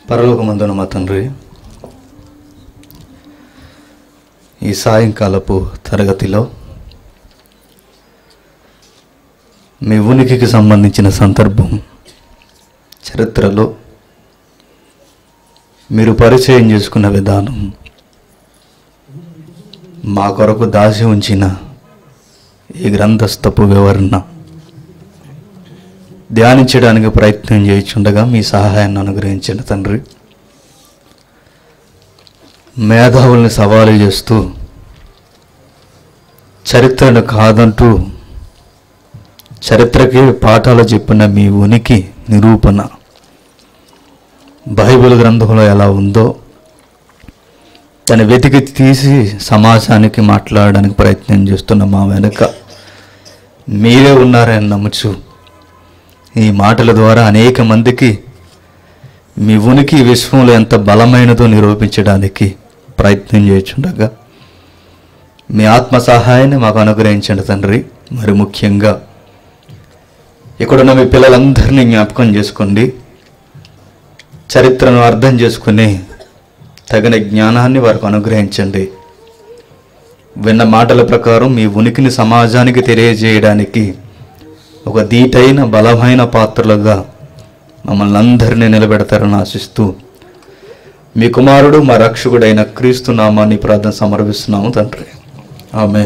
పరలోకమందున మా తండ్రి ఈ సాయంకాలపు తరగతిలో మీ ఉనికికి సంబంధించిన సందర్భం చరిత్రలో మీరు పరిచయం చేసుకున్న విధానం మా కొరకు దాచి ఉంచిన ఈ గ్రంథస్థపు వివరణ ధ్యానించడానికి ప్రయత్నం చేయించుండగా మీ సహాయాన్ని అనుగ్రహించండి తండ్రి మేధావుల్ని సవాలు చేస్తూ చరిత్రను కాదంటూ చరిత్రకి పాఠాలు చెప్పిన మీ ఉనికి నిరూపణ బైబిల్ గ్రంథంలో ఎలా ఉందో తన వెతికి తీసి సమాజానికి మాట్లాడడానికి ప్రయత్నం చేస్తున్న మా వెనుక మీరే ఉన్నారని నమ్ముచు ఈ మాటల ద్వారా అనేక మందికి మీ ఉనికి ఈ విశ్వంలో ఎంత బలమైనదో నిరూపించడానికి ప్రయత్నం చేయుచుండగా మీ ఆత్మ సహాయాన్ని మాకు అనుగ్రహించండి తండ్రి మరి ముఖ్యంగా ఇక్కడున్న మీ పిల్లలందరినీ జ్ఞాపకం చేసుకోండి చరిత్రను అర్థం చేసుకుని తగిన జ్ఞానాన్ని వారికి అనుగ్రహించండి విన్న మాటల ప్రకారం మీ ఉనికిని సమాజానికి తెలియజేయడానికి ఒక దీటైన బలమైన పాత్రలుగా మమ్మల్ని అందరినీ నిలబెడతారని ఆశిస్తూ మీ కుమారుడు మా రక్షకుడైన క్రీస్తు నామాన్ని ప్రార్థన సమర్పిస్తున్నాము తండ్రి ఆమె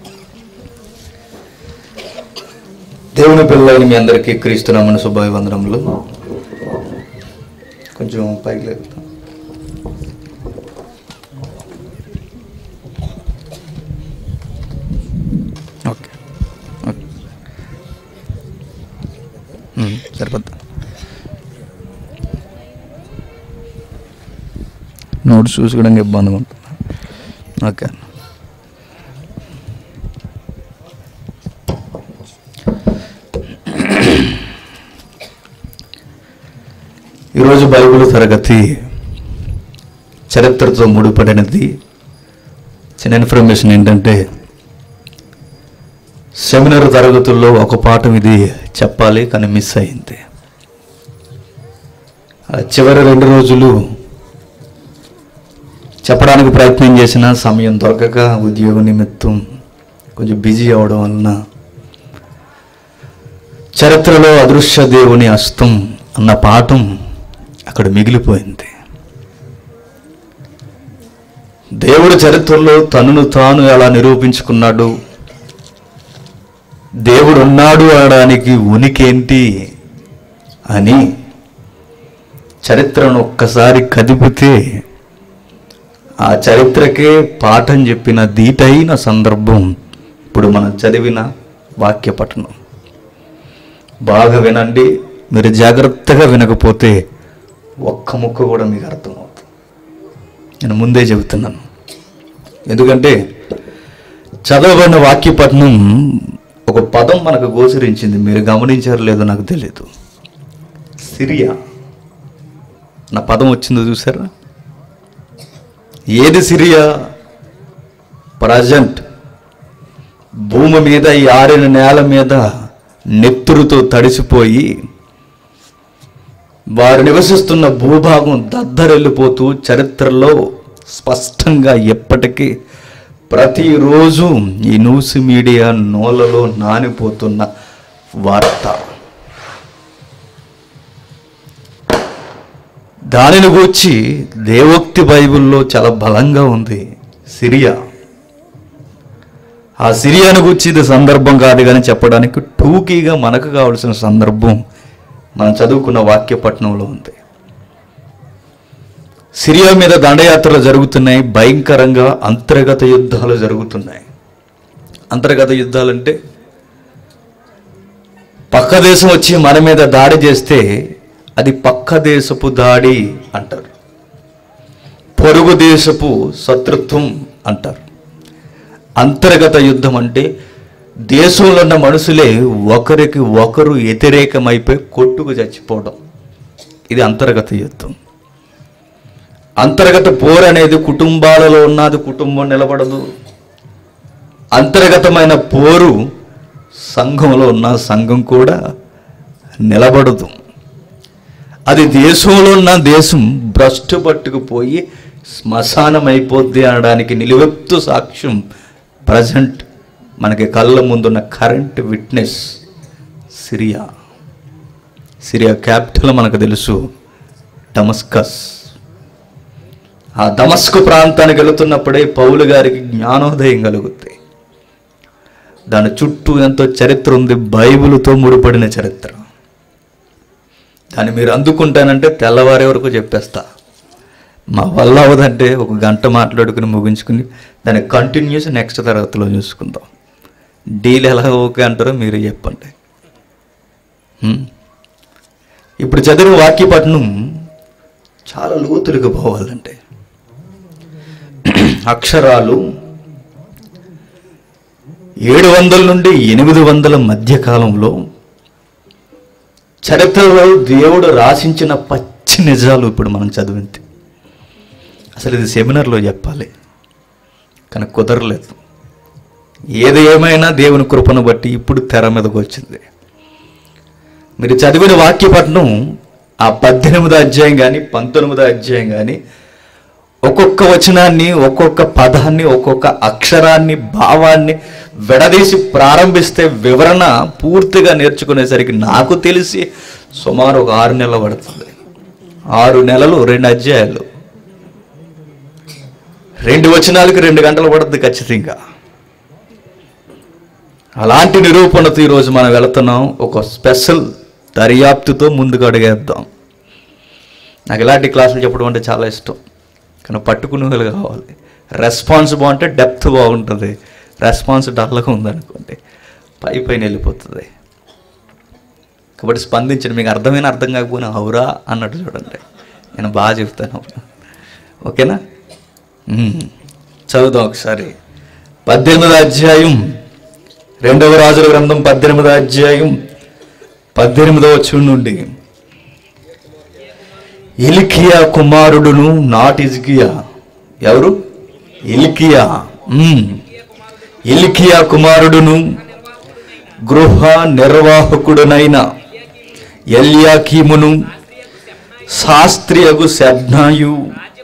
దేవుని పిల్లలైన మీ అందరికీ క్రీస్తు నామని శుభాభివందనములు కొంచెం పైకి లేపుతాం ఓకే ఓకే ఉమ్, సరిపోద్దా నోట్స్ చూసుకోవడానికి ఇబ్బందిగా ఉంటుంది ఓకే ఈరోజు బైబిల్ తరగతి చరిత్రతో ముడిపడినది చిన్న ఇన్ఫర్మేషన్ ఏంటంటే సెమినార్ తరగతుల్లో ఒక పాఠం ఇది చెప్పాలి కానీ మిస్ అయింది ఆ చివరి రెండు రోజులు చెప్పడానికి ప్రయత్నం చేసిన సమయం దొరకక ఉద్యోగ నిమిత్తం కొంచెం బిజీ అవడం వలన చరిత్రలో అదృశ్య దేవుని హస్తం అన్న పాఠం అక్కడ మిగిలిపోయింది దేవుడు చరిత్రలో తనను తాను ఎలా నిరూపించుకున్నాడు దేవుడు ఉన్నాడు అనడానికి ఉనికేంటి అని చరిత్రను ఒక్కసారి కదిపితే ఆ చరిత్రకే పాఠం చెప్పిన దీటైన సందర్భం ఇప్పుడు మనం చదివిన వాక్య పఠనం బాగా వినండి మీరు జాగ్రత్తగా వినకపోతే ఒక్క ముక్క కూడా మీకు అర్థమవుతుంది నేను ముందే చెబుతున్నాను ఎందుకంటే చదవబడిన వాక్య పఠనం ఒక పదం మనకు గోచరించింది మీరు గమనించారో లేదో నాకు తెలియదు సిరియా నా పదం వచ్చిందో చూసారా ఏది సిరియా ప్రజెంట్ భూమి మీద ఈ ఆరిన నేల మీద నెత్తురుతో తడిసిపోయి వారు నివసిస్తున్న భూభాగం దద్దరెళ్ళిపోతూ చరిత్రలో స్పష్టంగా ఎప్పటికీ ప్రతిరోజు ఈ న్యూస్ మీడియా నోలలో నానిపోతున్న వార్త దానిని గూర్చి దేవోక్తి బైబిల్లో చాలా బలంగా ఉంది సిరియా ఆ సిరియాను గురించి ఇది సందర్భం కాదు కానీ చెప్పడానికి టూకీగా మనకు కావలసిన సందర్భం మనం చదువుకున్న వాక్య పట్టణంలో ఉంది సిరియా మీద దండయాత్రలు జరుగుతున్నాయి భయంకరంగా అంతర్గత యుద్ధాలు జరుగుతున్నాయి అంతర్గత యుద్ధాలంటే పక్క దేశం వచ్చి మన మీద దాడి చేస్తే అది పక్క దేశపు దాడి అంటారు పొరుగు దేశపు శత్రుత్వం అంటారు అంతర్గత యుద్ధం అంటే దేశంలో ఉన్న మనుషులే ఒకరికి ఒకరు వ్యతిరేకమైపోయి కొట్టుకు చచ్చిపోవడం ఇది అంతర్గత యుద్ధం అంతర్గత పోరు అనేది కుటుంబాలలో ఉన్నది కుటుంబం నిలబడదు అంతర్గతమైన పోరు సంఘంలో ఉన్న సంఘం కూడా నిలబడదు అది దేశంలో ఉన్న దేశం భ్రష్టు పట్టుకుపోయి శ్మశానం అయిపోద్ది అనడానికి నిలువెత్తు సాక్ష్యం ప్రజెంట్ మనకి కళ్ళ ముందున్న current witness Syria Syria capital మనకు తెలుసు డమస్కస్ ఆ దమస్కు ప్రాంతానికి వెళుతున్నప్పుడే పౌలు గారికి జ్ఞానోదయం కలుగుతుంది దాని చుట్టూ ఎంతో చరిత్ర ఉంది బైబిల్తో ముడిపడిన చరిత్ర దాన్ని మీరు అందుకుంటానంటే తెల్లవారే వరకు చెప్పేస్తా మా వల్ల అవదంటే ఒక గంట మాట్లాడుకుని ముగించుకుని దాని కంటిన్యూస్ నెక్స్ట్ తరగతిలో చూసుకుందాం డీల్ ఎలా ఓకే అంటారో మీరు చెప్పండి హ్మ్? ఇప్పుడు చదివిన వాక్యపట్నం చాలా లోతులుగా పోవాలంటే అక్షరాలు ఏడు వందల నుండి ఎనిమిది వందల మధ్య కాలంలో చరిత్రలో దేవుడు రాసించిన పచ్చి నిజాలు ఇప్పుడు మనం చదివింది అసలు ఇది సెమినార్లో చెప్పాలి కానీ కుదరలేదు ఏది ఏమైనా దేవుని కృపను బట్టి ఇప్పుడు తెర మీదకి వచ్చింది మీరు చదివిన వాక్యపట్నం ఆ పద్దెనిమిదో అధ్యాయం కానీ పంతొమ్మిదో అధ్యాయం కానీ ఒక్కొక్క వచనాన్ని ఒక్కొక్క పదాన్ని ఒక్కొక్క అక్షరాన్ని భావాన్ని విడదీసి ప్రారంభిస్తే వివరణ పూర్తిగా నేర్చుకునేసరికి నాకు తెలిసి సుమారు ఒక ఆరు నెలలు పడుతుంది ఆరు నెలలు రెండు అధ్యాయాలు రెండు వచనాలకి రెండు గంటలు పడుతుంది ఖచ్చితంగా అలాంటి నిరూపణతో ఈరోజు మనం వెళుతున్నాం ఒక స్పెషల్ దర్యాప్తుతో ముందుకు అడిగేద్దాం నాకు ఇలాంటి క్లాసులు చెప్పడం అంటే చాలా ఇష్టం కానీ పట్టుకునే వాళ్ళు కావాలి రెస్పాన్స్ బాగుంటే డెప్త్ బాగుంటుంది రెస్పాన్స్ డల్గా ఉందనుకోండి పై పైన వెళ్ళిపోతుంది కాబట్టి స్పందించండి మీకు అర్థమైన అర్థం కాకపోయినా అవురా అన్నట్టు చూడండి నేను బాగా చెప్తాను ఓకేనా ఉమ్. చదువుదాం ఒకసారి పద్దెనిమిదో అధ్యాయం రెండవ రాజుల గ్రంథం పద్దెనిమిదో అధ్యాయం పద్దెనిమిదవ వచ్చి నుండి ఇలికియా కుమారుడును నాట్ ఇజ్కియా ఎవరు ఇలికియా ఉమ్. ఇలికియా కుమారుడును గృహ నిర్వాహకుడునైన ఎల్యాకీమును శాస్త్రియగు శబ్నాయు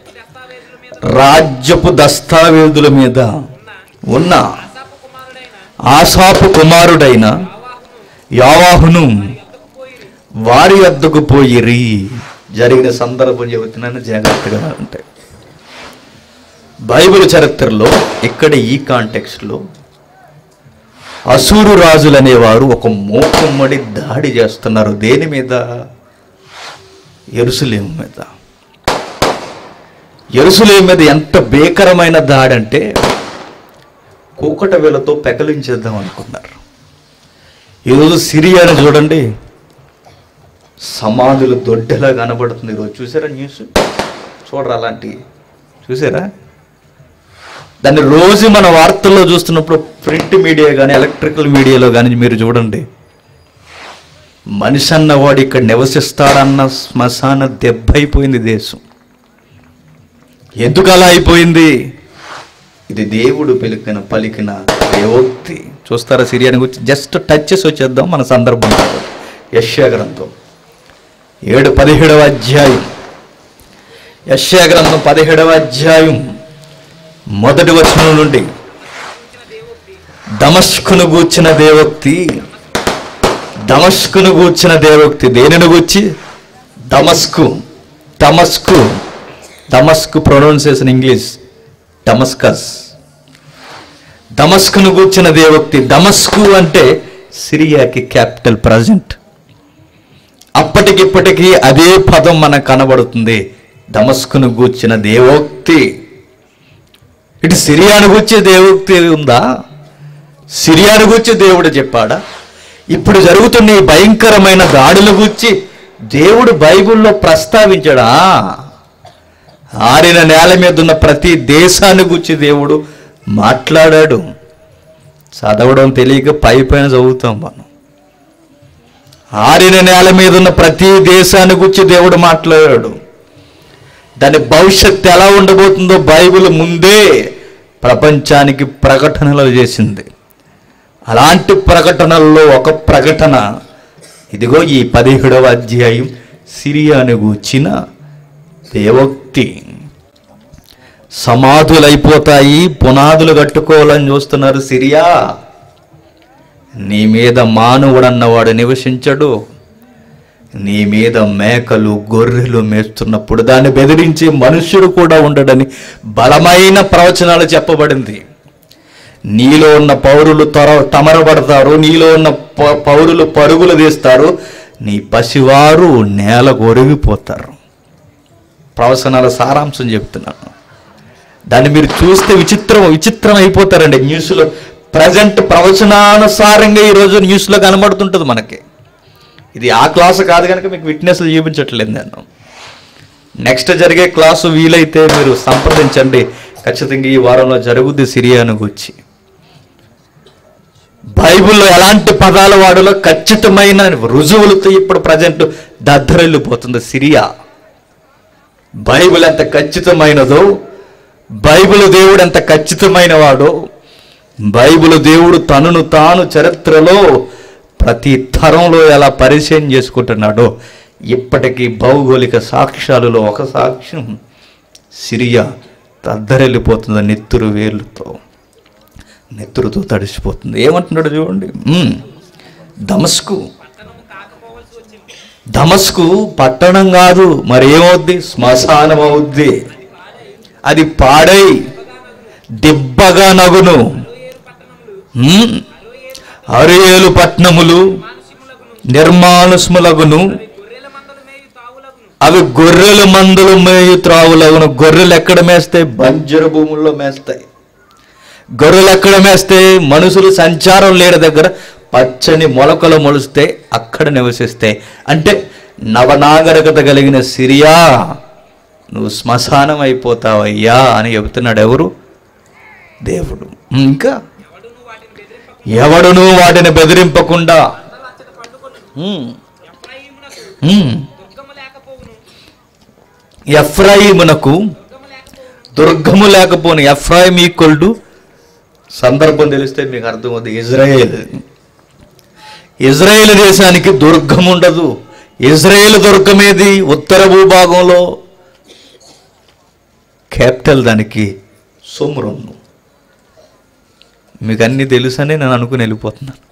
రాజ్యపు దస్తావేజుల మీద ఉన్న ఆసాపు కుమారుడైన యావాహును వారి వద్దకు పోయిరి జరిగిన సందర్భం చెబుతున్నాను జాగ్రత్తగా ఉంటాయి బైబిల్ చరిత్రలో ఇక్కడ ఈ కాంటెక్స్ట్లో అసూరు రాజులు అనేవారు ఒక మూకుమ్మడి దాడి చేస్తున్నారు దేని మీద ఎరుసలేం మీద ఎరుసలేం మీద ఎంత భీకరమైన దాడి అంటే కూకట వేలతో పెకలించేద్దాం అనుకున్నారు ఈరోజు సిరియాని చూడండి సమాధులు దొడ్డలా కనబడుతుంది ఈరోజు చూసారా న్యూస్ చూడరా అలాంటి చూసారా దాన్ని రోజు మన వార్తల్లో చూస్తున్నప్పుడు ప్రింట్ మీడియా కానీ ఎలక్ట్రికల్ మీడియాలో కానీ మీరు చూడండి మనిషి అన్నవాడు ఇక్కడ నివసిస్తాడన్న శ్మశాన దెబ్బైపోయింది దేశం ఎందుకు అలా అయిపోయింది ఇది దేవుడు పలికిన పలికిన దేవోక్తి చూస్తారా సిరియాని గురించి జస్ట్ టచ్ చేసి వచ్చేద్దాం మన సందర్భం యశ్యా గ్రంథం ఏడు పదిహేడవ అధ్యాయం యశ్యా గ్రంథం పదిహేడవ అధ్యాయం మొదటి వచనం నుండి దమస్కును గూర్చిన దేవోక్తి దమస్కును గూర్చిన దేవోక్తి దేనిని గూర్చి దమస్కు దమస్కు దమస్కు ప్రొనౌన్సియేషన్ ఇంగ్లీష్ డమస్కస్ దమస్కును గూర్చిన దేవోక్తి దమస్కు అంటే సిరియాకి క్యాపిటల్ ప్రజెంట్ అప్పటికిప్పటికీ అదే పదం మనకు కనబడుతుంది దమస్కును గూర్చిన దేవోక్తి ఇటు సిరియాను గూర్చి దేవోక్తి ఉందా సిరియాను గూర్చి దేవుడు చెప్పాడా ఇప్పుడు జరుగుతున్న ఈ భయంకరమైన దాడుల గూర్చి దేవుడు బైబిల్లో ప్రస్తావించాడా ఆరిన నేల మీద ఉన్న ప్రతి దేశాన్ని గురించి దేవుడు మాట్లాడాడు చదవడం తెలియక పై పైన చదువుతాం మనం ఆరిన నేల మీద ఉన్న ప్రతి దేశాన్ని గురించి దేవుడు మాట్లాడాడు దాని భవిష్యత్తు ఎలా ఉండబోతుందో బైబిల్ ముందే ప్రపంచానికి ప్రకటనలు చేసింది అలాంటి ప్రకటనల్లో ఒక ప్రకటన ఇదిగో ఈ పదిహేడవ అధ్యాయం సిరియాను గూర్చిన దేవోక్తి సమాధులైపోతాయి పునాదులు కట్టుకోవాలని చూస్తున్నారు సిరియా నీ మీద మానవుడన్నవాడు నివసించడు నీ మీద మేకలు గొర్రెలు మేస్తున్నప్పుడు దాన్ని బెదిరించే మనుష్యుడు కూడా ఉండడని బలమైన ప్రవచనాలు చెప్పబడింది నీలో ఉన్న పౌరులు త్వర తమరబడతారు నీలో ఉన్న ప- పౌరులు పరుగులు తీస్తారు నీ పసివారు నేల ఒరిగిపోతారు ప్రవచనాల సారాంశం చెప్తున్నాను దాన్ని మీరు చూస్తే విచిత్రం విచిత్రం అయిపోతారండి న్యూస్లో ప్రజెంట్ ప్రవచనానుసారంగా ఈరోజు న్యూస్లో కనబడుతుంటుంది మనకి ఇది ఆ క్లాసు కాదు కనుక మీకు విట్నెస్లు చూపించట్లేదు నేను నెక్స్ట్ జరిగే క్లాసు వీలైతే మీరు సంప్రదించండి ఖచ్చితంగా ఈ వారంలో జరుగుద్ది సిరియాను గురించి బైబిల్లో ఎలాంటి పదాలు వాడులో ఖచ్చితమైన రుజువులతో ఇప్పుడు ప్రజెంట్ దద్దరెళ్ళిపోతుంది సిరియా బైబిల్ ఎంత ఖచ్చితమైనదో బైబిల్ దేవుడు ఎంత ఖచ్చితమైన వాడో బైబిల్ దేవుడు తనను తాను చరిత్రలో ప్రతి తరంలో ఎలా పరిచయం చేసుకుంటున్నాడో ఇప్పటికీ భౌగోళిక సాక్ష్యాలలో ఒక సాక్ష్యం సిరియా తద్దరెళ్ళిపోతుంది నెత్తురు వేర్లతో నెత్తురుతో తడిసిపోతుంది ఏమంటున్నాడు చూడండి ఉమ్, దమస్కు దమస్కు పట్టణం కాదు మరి ఏమవుద్ది శ్మశానం అవుద్ది అది పాడై దిబ్బగా నగును ఉమ్, అరేలు పట్నములు నిర్మానుష్ములగును అవి గొర్రెల మందులు మేయు త్రావులగును గొర్రెలు ఎక్కడ మేస్తాయి బంజరు భూముల్లో మేస్తాయి గొర్రెలు ఎక్కడ మేస్తే మనుషులు సంచారం లేని దగ్గర పచ్చని మొలకలు మొలుస్తే అక్కడ నివసిస్తాయి అంటే నవనాగరికత కలిగిన సిరియా నువ్వు శ్మశానం అయిపోతావయ్యా అని చెబుతున్నాడు ఎవరు దేవుడు ఇంకా ఎవడును వాటిని బెదిరింపకుండా ఉమ్, ఉమ్, ఎఫ్రాయిమునకు దుర్గము లేకపోను ఎఫ్రాయిం ఈక్వల్ టు సందర్భం తెలిస్తే మీకు అర్థమవుతుంది ఇజ్రాయేల్ ఇజ్రాయేల్ దేశానికి దుర్గం ఉండదు ఇజ్రాయేల్ దుర్గం ఏది ఉత్తర భూభాగంలో క్యాపిటల్ దానికి సోమురన్ను మీకు అన్నీ తెలుసని నేను అనుకుని వెళ్ళిపోతున్నాను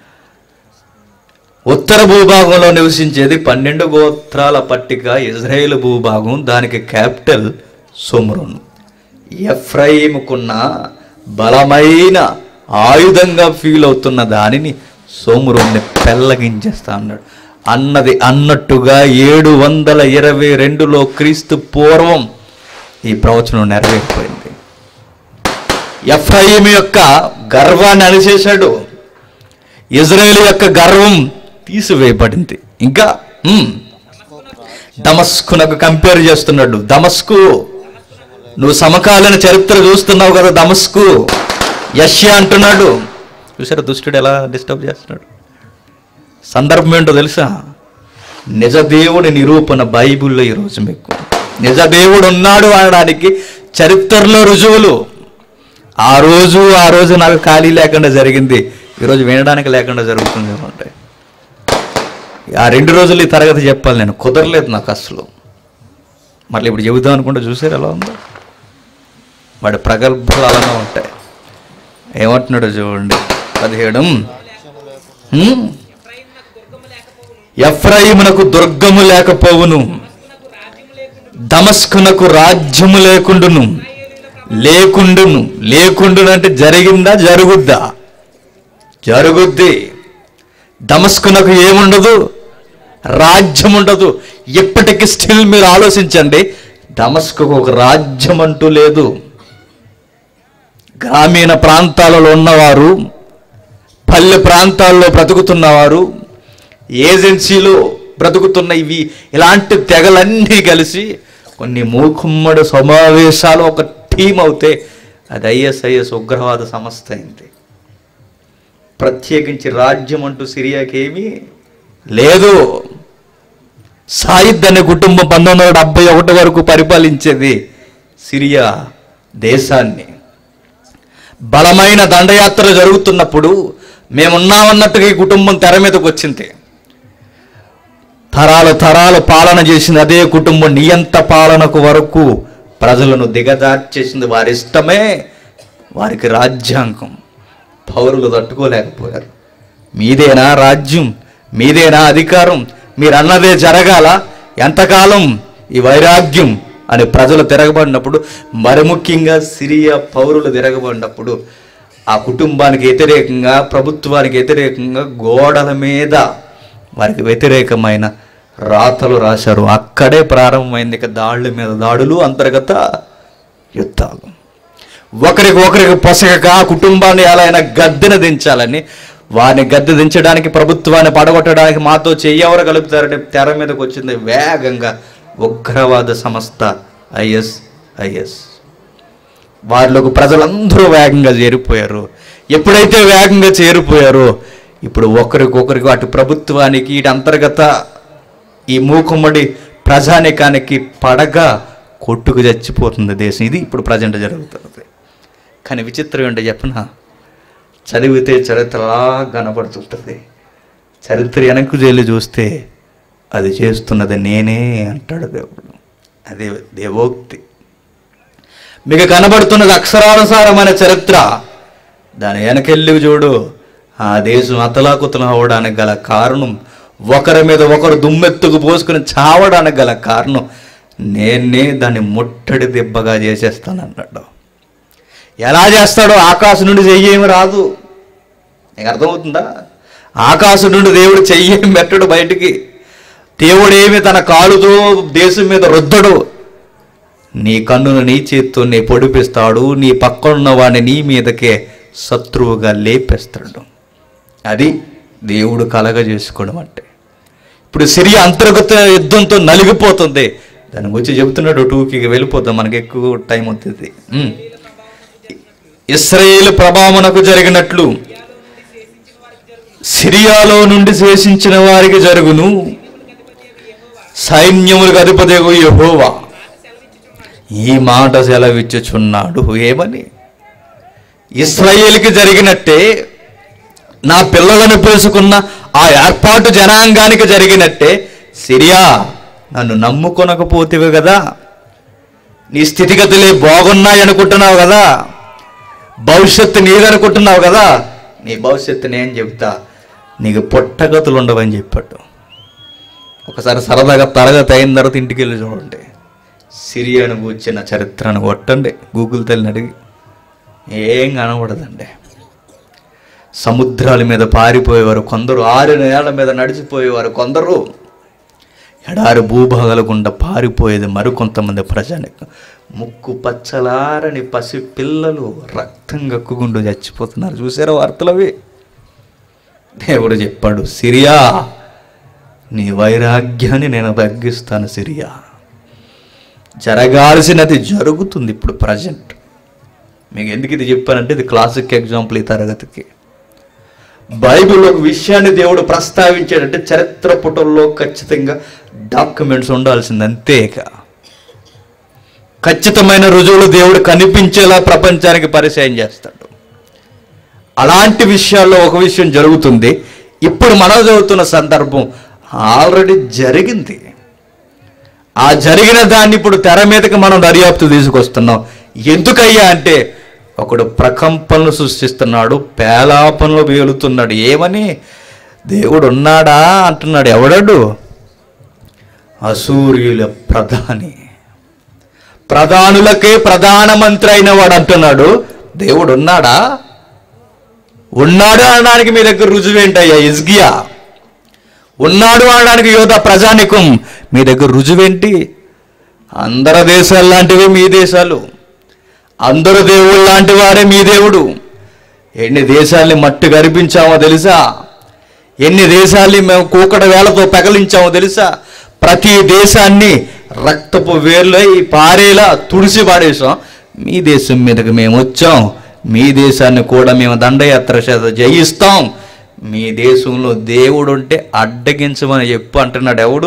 ఉత్తర భూభాగంలో నివసించేది పన్నెండు గోత్రాల పట్టిక ఇజ్రాయేల్ భూభాగం దానికి క్యాపిటల్ సోమరోన్ ఎఫ్రాయిముకున్న బలమైన ఆయుధంగా ఫీల్ అవుతున్న దానిని సోమరోన్ని పెల్లగించేస్తా అన్నాడు అన్నది అన్నట్టుగా ఏడు వందల ఇరవై రెండులో క్రీస్తు పూర్వం ఈ ప్రవచనం నెరవేరిపోయింది ఎఫ్రాయిం యొక్క గర్వాన్ని అణిచేశాడు ఇజ్రాయేల్ యొక్క గర్వం తీసివేయబడింది ఇంకా ఉమ్, దమస్కునకు కంపేర్ చేస్తున్నాడు దమస్కు నువ్వు సమకాలీన చరిత్ర చూస్తున్నావు కదా దమస్కు యష్యా అంటున్నాడు చూసారా దుష్టుడు ఎలా డిస్టర్బ్ చేస్తున్నాడు సందర్భం ఏంటో తెలుసా నిజ దేవుని నిరూపణ బైబిల్లో ఈరోజు మీకు నిజ దేవుడు ఉన్నాడు అనడానికి చరిత్రలో రుజువులు ఆ రోజు ఆ రోజు నాకు ఖాళీ లేకుండా జరిగింది ఈరోజు వినడానికి లేకుండా జరుగుతుంది అంటే ఆ రెండు రోజులు ఈ తరగతి చెప్పాలి నేను కుదరలేదు నాకు అసలు మళ్ళీ ఇప్పుడు చెబుదాం అనుకుంటే చూసారు ఎలా ఉందో వాడి ప్రగల్భాలు అలానే ఉంటాయి ఏమంటున్నాడు చూడండి పదిహేడు హ్మ్? ఎఫ్రాయిమునకు దుర్గము లేకపోవును దమస్కునకు రాజ్యము లేకుండును లేకుండును లేకుండును అంటే జరిగిందా జరుగుద్దా జరుగుద్ది దమస్కునకు ఏముండదు రాజ్యం ఉండదు ఇప్పటికి స్టిల్ మీరు ఆలోచించండి దమస్కుకు ఒక రాజ్యం అంటూ లేదు గ్రామీణ ప్రాంతాలలో ఉన్నవారు పల్లె ప్రాంతాల్లో బ్రతుకుతున్నవారు ఏజెన్సీలో బ్రతుకుతున్న ఇవి ఇలాంటి తెగలన్నీ కలిసి కొన్ని మూకుమ్మడి సమావేశాలు ఒక టీం అవుతే అది ఐఎస్ఐఎస్ ఉగ్రవాద సంస్థ అయింది ప్రత్యేకించి రాజ్యం అంటూ సిరియాకి ఏమీ లేదు సాయిద్ అనే కుటుంబం పంతొమ్మిది వందల డెబ్బై ఒకటి వరకు పరిపాలించేది సిరియా దేశాన్ని బలమైన దండయాత్ర జరుగుతున్నప్పుడు మేమున్నామన్నట్టుగా ఈ కుటుంబం తెర మీదకి వచ్చింది తరాలు తరాలు పాలన చేసింది అదే కుటుంబం నియంత పాలనకు వరకు ప్రజలను దిగజార్చేసింది వారి ఇష్టమే వారికి రాజ్యాంగం పౌరులు తట్టుకోలేకపోయారు మీదేనా రాజ్యం మీదేనా అధికారం మీరు అన్నదే జరగాల ఎంతకాలం ఈ వైరాగ్యం అని ప్రజలు తిరగబడినప్పుడు మరి ముఖ్యంగా సిరియా పౌరులు తిరగబడినప్పుడు ఆ కుటుంబానికి వ్యతిరేకంగా ప్రభుత్వానికి వ్యతిరేకంగా గోడల మీద వారికి వ్యతిరేకమైన రాతలు రాశారు అక్కడే ప్రారంభమైంది ఇక దాడుల మీద దాడులు అంతర్గత యుద్ధాలు ఒకరికి ఒకరికి పొసగక ఆ కుటుంబాన్ని ఎలా అయినా గద్దెన దించాలని వారిని గద్దె దించడానికి ప్రభుత్వాన్ని పడగొట్టడానికి మాతో చెయ్యెవరు కలుపుతారంటే తెర మీదకి వచ్చింది వేగంగా ఉగ్రవాద సంస్థ ఐఎస్ ఐఎస్ వారిలోకి ప్రజలందరూ వేగంగా చేరిపోయారు ఎప్పుడైతే వేగంగా చేరిపోయారో ఇప్పుడు ఒకరికొకరికి అటు ప్రభుత్వానికి ఇటు అంతర్గత ఈ మూకుమ్మడి ప్రజానికానికి పడగా కొట్టుకు చచ్చిపోతుంది దేశం ఇది ఇప్పుడు ప్రజెంట్ జరుగుతుంది కానీ విచిత్రం ఏంటో చెప్పనా చదివితే చరిత్రలా కనబడుతుంటుంది చరిత్ర వెనక్కు వెళ్ళి చూస్తే అది చేస్తున్నది నేనే అంటాడు దేవుడు అదే దేవోక్తి మీకు కనబడుతున్నది అక్షరానుసారమైన చరిత్ర దాని వెనకెళ్ళి చూడు ఆ దేశం అతలాకుతలం అవడానికి గల కారణం ఒకరి మీద ఒకరు దుమ్మెత్తుకు పోసుకుని చావడానికి గల కారణం నేనే దాన్ని ముట్టడి దెబ్బగా చేసేస్తానన్నాడు ఎలా చేస్తాడో ఆకాశం నుండి చెయ్యేమి రాదు నీకు అర్థమవుతుందా ఆకాశం నుండి దేవుడు చెయ్యేమి పెట్టడు బయటికి దేవుడు ఏమి తన కాలుతో దేశం మీద రుద్దడు నీ కన్నును నీ చేత్తో నీ పొడిపిస్తాడు నీ పక్కనున్న వాడిని నీ మీదకే శత్రువుగా లేపేస్తాడు అది దేవుడు కలగ చేసుకోవడం అంటే ఇప్పుడు సిరియా అంతర్గత యుద్ధంతో నలిగిపోతుంది దాని గురించి చెబుతున్నాడు టూకి వెళ్ళిపోతాం మనకి ఎక్కువ టైం అవుతుంది ఉమ్. ఇస్రాయేల్ ప్రభావమునకు జరిగినట్లు సిరియాలో నుండి శేషించిన వారికి జరుగును సైన్యములకు అధిపతి యెహోవా ఈ మాట సెలవిచ్చుచున్నాడు ఏమని ఇస్రాయేల్కి జరిగినట్టే నా పిల్లలను పిలుచుకున్న ఆ ఏర్పాటు జనాంగానికి జరిగినట్టే సిరియా నన్ను నమ్ముకొనకపోతేవి కదా నీ స్థితిగతులే బాగున్నాయి అనుకుంటున్నావు కదా భవిష్యత్తు నీదనుకుంటున్నావు కదా నీ భవిష్యత్తు నేను చెప్తా నీకు పొట్టగతులు ఉండవని చెప్పాడు ఒకసారి సరదాగా తరగతి అయిన తర్వాత ఇంటికి వెళ్ళి చూడండి సిరియాను కూర్చిన చరిత్రను కొట్టండి గూగుల్ తల్లిని అడిగి ఏం కనబడదండి సముద్రాల మీద పారిపోయేవారు కొందరు ఆరు నేల మీద నడిచిపోయేవారు కొందరు ఎడారి భూభాగాల గుండా పారిపోయేది మరికొంతమంది ప్రజానికి ముక్కు పచ్చలారని పసి పిల్లలు రక్తం గక్కుగుండు చచ్చిపోతున్నారు చూసారా వార్తలు అవి దేవుడు చెప్పాడు సిరియా నీ వైరాగ్యాన్ని నేను తగ్గిస్తాను సిరియా జరగాల్సినది జరుగుతుంది ఇప్పుడు ప్రజెంట్ మీకు ఎందుకు ఇది చెప్పానంటే ఇది క్లాసిక్ ఎగ్జాంపుల్ ఈ తరగతికి బైబిల్ ఒక విషయాన్ని దేవుడు ప్రస్తావించాడంటే చరిత్ర పుటల్లో ఖచ్చితంగా డాక్యుమెంట్స్ ఉండాల్సింది అంతేక ఖచ్చితమైన రుజువులు దేవుడు కనిపించేలా ప్రపంచానికి పరిచయం చేస్తాడు అలాంటి విషయాల్లో ఒక విషయం జరుగుతుంది ఇప్పుడు మనం చదువుతున్న సందర్భం ఆల్రెడీ జరిగింది ఆ జరిగిన దాన్ని ఇప్పుడు తెర మీదకి మనం దర్యాప్తు తీసుకొస్తున్నాం ఎందుకయ్యా అంటే ఒకడు ప్రకంపనలు సృష్టిస్తున్నాడు పేలాపనలు వేలుతున్నాడు ఏమని దేవుడు ఉన్నాడా అంటున్నాడు ఎవడాడు అసూర్యుల ప్రధాని ప్రధానులకే ప్రధానమంత్రి అయిన వాడు అంటున్నాడు దేవుడు ఉన్నాడా ఉన్నాడు అనడానికి మీ దగ్గర రుజువేంటయ్యా ఇజ్గియా ఉన్నాడు అనడానికి యోధ ప్రజానికం మీ దగ్గర రుజువేంటి అందరి దేశాలు లాంటివి మీ దేశాలు అందరు దేవుళ్ళు లాంటి వారే మీ దేవుడు ఎన్ని దేశాల్ని మట్టి గరిపించామో తెలుసా ఎన్ని దేశాల్ని మేము కూకట వేలతో పెకలించామో తెలుసా ప్రతి దేశాన్ని రక్తపు వేర్లు పారేలా తుడిసి పాడేసాం మీ దేశం మీదకి మేము వచ్చాం మీ దేశాన్ని కూడా మేము దండయాత్ర చేత జయిస్తాం మీ దేశంలో దేవుడు ఉంటే అడ్డగించమని చెప్పు అంటున్నాడు ఎవడు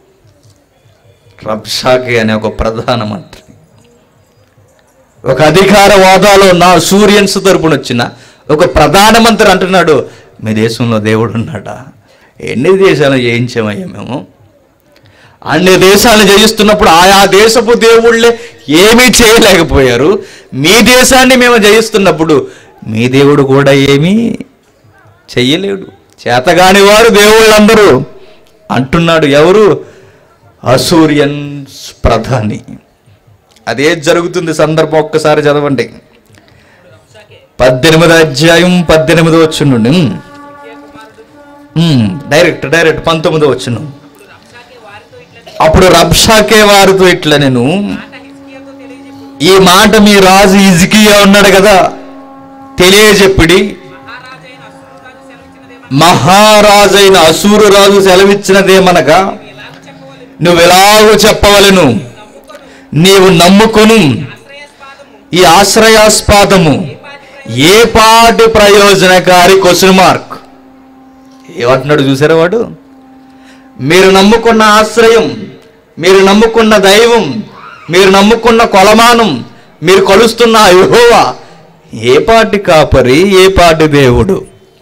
రబ్షాకి అనే ఒక ప్రధానమంత్రి ఒక అధికార హోదాలో నా సూర్యన్స్ తరపున వచ్చిన ఒక ప్రధానమంత్రి అంటున్నాడు మీ దేశంలో దేవుడు ఉన్నాడా ఎన్ని దేశాలు జయించామయ్యా మేము అన్ని దేశాలను జయిస్తున్నప్పుడు ఆయా దేశపు దేవుళ్ళే ఏమీ చేయలేకపోయారు మీ దేశాన్ని మేము జయిస్తున్నప్పుడు మీ దేవుడు కూడా ఏమీ చెయ్యలేడు చేతగాని వారు దేవుళ్ళందరూ అంటున్నాడు ఎవరు అసూరియన్స్ ప్రధాని అదే జరుగుతుంది సందర్భం ఒక్కసారి చదవండి పద్దెనిమిది అధ్యాయం పద్దెనిమిది వచ్చును డైరెక్ట్ డైరెక్ట్ పంతొమ్మిది వచ్చును అప్పుడు రబ్షాకే వారితో ఇట్లా నేను ఈ మాట మీ రాజు ఇజికియా ఉన్నాడు కదా తెలియజెప్పిడి మహారాజైన అసూరు రాజు సెలవిచ్చినదేమనగా నువ్వు ఎలాగో చెప్పవలను నీవు నమ్ముకొను ఈ ఆశ్రయాస్పాదము ఏ పాటి ప్రయోజనకారి క్వశ్చన్ మార్క్ ఏమంటున్నాడు చూసారా వాడు మీరు నమ్ముకున్న ఆశ్రయం మీరు నమ్ముకున్న దైవం మీరు నమ్ముకున్న కొలమానం మీరు కొలుస్తున్న యెహోవా ఏ పాటి కాపరి ఏ పాటి దేవుడు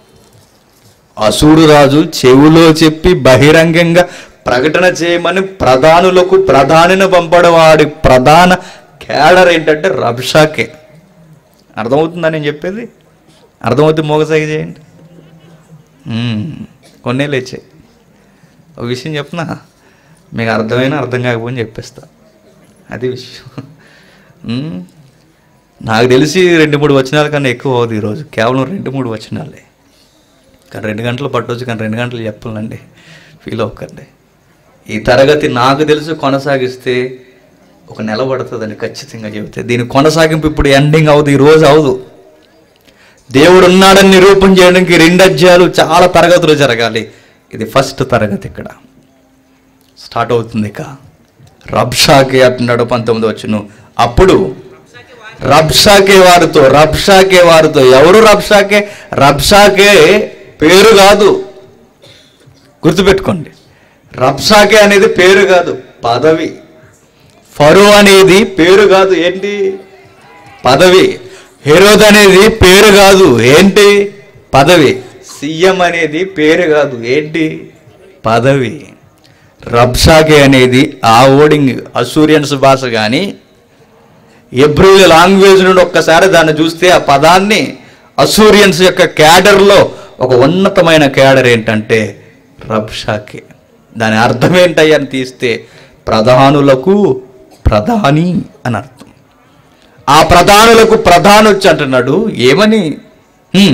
అసూరు రాజు చెవులో చెప్పి బహిరంగంగా ప్రకటన చేయమని ప్రధానులకు ప్రధానిని పంపడం వాడి ప్రధాన కేడర్ ఏంటంటే రబ్షాకే అర్థమవుతుందా నేను చెప్పేది అర్థమవుతుంది మోగసాగి చేయండి మ్మ్. కొన్నే లేచాయి ఒక విషయం చెప్పనా మీకు అర్థమైనా అర్థం కాకపోయినా చెప్పేస్తా అది విషయం మ్మ్. నాకు తెలిసి రెండు మూడు వచనాల కన్నా ఎక్కువ అవుతుంది ఈరోజు కేవలం రెండు మూడు వచనాలే కానీ రెండు గంటలు పట్టవచ్చు కానీ రెండు గంటలు చెప్పాలండి ఫీల్ అవ్వకండి ఈ తరగతి నాకు తెలిసి కొనసాగిస్తే ఒక నెల పడుతుందని ఖచ్చితంగా చెబితే దీని కొనసాగింపు ఇప్పుడు ఎండింగ్ అవుతుంది ఈ రోజు అవదు దేవుడు ఉన్నాడని నిరూపణ చేయడానికి రెండు అధ్యాయాలు చాలా తరగతులు జరగాలి ఇది ఫస్ట్ తరగతి ఇక్కడ స్టార్ట్ అవుతుంది ఇక రబ్షాకే అంటున్నాడు పంతొమ్మిది వచ్చును అప్పుడు రబ్షాకే వారితో రబ్షాకే వారితో ఎవరు రబ్షాకే రబ్షాకే పేరు కాదు గుర్తుపెట్టుకోండి రబ్షాకే అనేది పేరు కాదు పదవి ఫరో అనేది పేరు కాదు ఏంటి పదవి హెరోద్ అనేది పేరు కాదు ఏంటి పదవి సీఎం అనేది పేరు కాదు ఏంటి పదవి రబ్షాకే అనేది ఆ ఓడింగ్ అసూరియన్స్ భాష కానీ ఎబ్రిల్ లాంగ్వేజ్ నుండి ఒక్కసారి దాన్ని చూస్తే ఆ పదాన్ని అసూరియన్స్ యొక్క క్యాడర్లో ఒక ఉన్నతమైన క్యాడర్ ఏంటంటే రబ్షాకే దాని అర్థం ఏంటయ్యని తీస్తే ప్రధానులకు ప్రధాని అని అర్థం ఆ ప్రధానులకు ప్రధాని వచ్చి అంటున్నాడు ఏమని హ్మ్.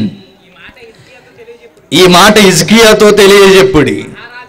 ఈ మాట ఇజ్కియాతో తెలియజెప్పుడి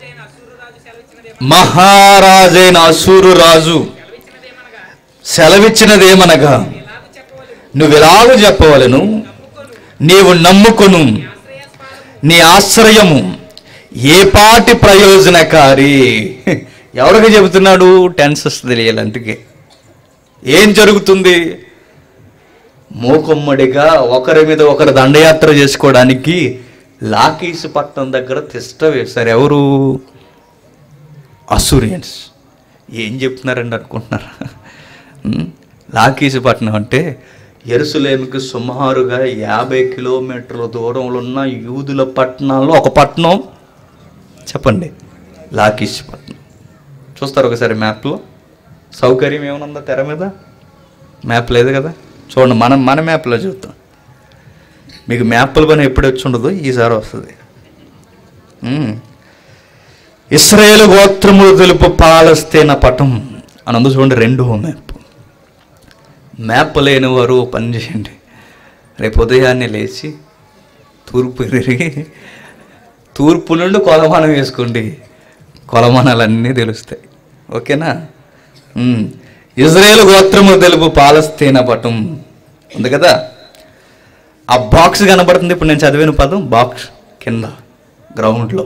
మహారాజైన అసూరు రాజు సెలవిచ్చినదేమనగా నువ్వు ఎలాగ చెప్పవలను నీవు నమ్ముకొను నీ ఆశ్రయము ఏ పాటి ప్రయోజనకారి ఎవరికి చెబుతున్నాడు టెన్సెస్ తెలియాలి అందుకే ఏం జరుగుతుంది మూకుమ్మడిగా ఒకరి మీద ఒకరు దండయాత్ర చేసుకోవడానికి లాకీస్ పట్టణం దగ్గర తిష్ట వేశారు ఎవరు అసూరియన్స్ ఏం చెప్తున్నారండి అనుకుంటున్నారా ఉం? లాకీసు పట్టణం అంటే ఎరుసలేమికి సుమారుగా యాభై కిలోమీటర్ల దూరంలో ఉన్న యూదుల పట్టణాల్లో ఒక పట్టణం చెప్పండి లాకీస్ పట్టణం చూస్తారు ఒకసారి మ్యాప్లో సౌకర్యం ఏమనుందా తెర మీద మ్యాప్ లేదు కదా చూడండి మనం మన మ్యాప్లో చూద్దాం మీకు మ్యాప్ల పని ఎప్పుడు వచ్చి ఉండదు ఈసారి వస్తుంది ఉం. ఇస్రాయేల్ గోత్రములు తెలుపు పాలస్తీన పటం అని అందు చూడండి రెండో మ్యాప్ మ్యాప్ లేని వారు ఓ పని చేయండి రేపు ఉదయాన్నే లేచి తూర్పు తిరిగి తూర్పు నుండి కొలమానం వేసుకోండి కొలమానాలన్నీ తెలుస్తాయి ఓకేనా ఉమ్. ఇజ్రాయేల్ గోత్రము తెలుపు పాలస్తీన పటం ఉంది కదా ఆ బాక్స్ కనబడుతుంది ఇప్పుడు నేను చదివిన పదం బాక్స్ కింద గ్రౌండ్లో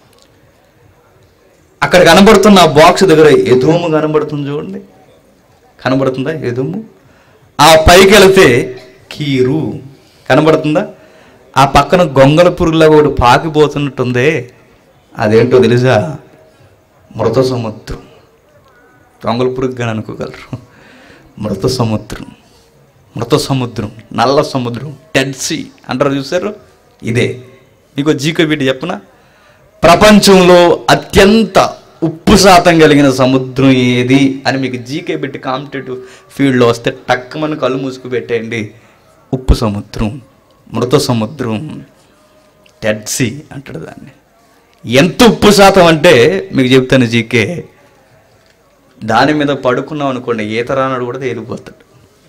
అక్కడ కనబడుతున్న ఆ బాక్స్ దగ్గర ఎదుము కనబడుతుంది చూడండి కనబడుతుందా ఎదుము ఆ పైకి వెళితే కీరు కనబడుతుందా ఆ పక్కన గొంగల పురుగులా ఒకటి పాకిపోతున్నట్టుందే అదేంటో తెలుసా మృత సముద్రం గొంగల పురుగుగా అనుకోగలరు మృత సముద్రం మృత సముద్రం నల్ల సముద్రం డెడ్ సీ అంటారు చూసారు ఇదే మీకు జీకో బిడ్డ చెప్పనా ప్రపంచంలో అత్యంత ఉప్పు శాతం కలిగిన సముద్రం ఏది అని మీకు జీకే పెట్టి కాంపిటేటివ్ ఫీల్డ్లో వస్తే టక్కుమని కళ్ళు మూసుకు పెట్టేయండి ఉప్పు సముద్రం మృత సముద్రం డెడ్ సీ అంటాడు దాన్ని ఎంత ఉప్పు శాతం అంటే మీకు చెప్తాను జీకే దాని మీద పడుకున్నాం అనుకోండి ఈత రానాడు కూడా తేలిపోతాడు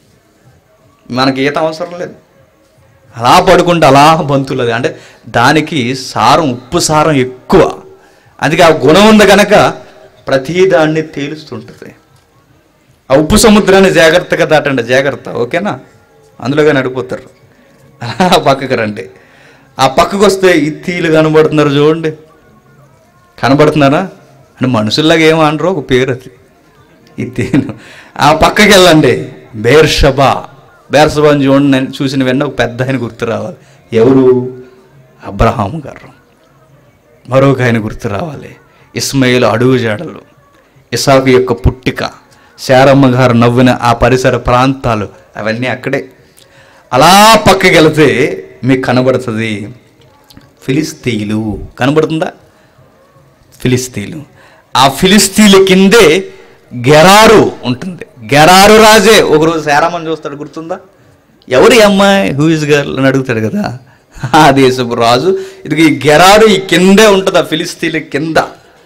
మనకి ఈత అవసరం లేదు అలా పడుకుంటే అలా బంతులది అంటే దానికి సారం ఉప్పు సారం ఎక్కువ అందుకే ఆ గుణం ఉంది కనుక ప్రతి దాన్ని తేలుస్తుంటుంది ఆ ఉప్పు సముద్రాన్ని జాగ్రత్తగా దాటండి జాగ్రత్త ఓకేనా అందులోగా నడిపోతారు అలా పక్కకు రండి ఆ పక్కకు వస్తే ఇత్తీలు కనబడుతున్నారు చూడండి కనబడుతున్నారా అంటే మనుషుల్లాగా ఏమో అనరు ఒక పేరు అది ఇత్తీను ఆ పక్కకి వెళ్ళండి బేర్షబా బేర్షబాని చూడండి నేను చూసిన వెన్న ఒక పెద్ద ఆయన గుర్తు రావాలి ఎవరు అబ్రహాం గారు మరొక ఆయన గుర్తు రావాలి ఇస్మాయిల్ అడుగు జాడలు ఇసాకు యొక్క పుట్టిక శారమ్మ గారు నవ్విన ఆ పరిసర ప్రాంతాలు అవన్నీ అక్కడే అలా పక్కకి వెళితే మీకు కనబడుతుంది ఫిలిస్తీన్లు కనబడుతుందా ఫిలిస్తీన్లు ఆ ఫిలిస్తీన్ల కిందే గెరారు ఉంటుంది గెరారు రాజే ఒకరోజు శారమ్మని చూస్తాడు గుర్తుందా ఎవరు ఈ అమ్మాయి హూ ఇస్ గర్ల్ అని అడుగుతాడు కదా ఆ దేశపు రాజు ఇది ఈ గెరారు ఈ కిందే ఉంటుంది ఆ ఫిలిస్తీన్ల కింద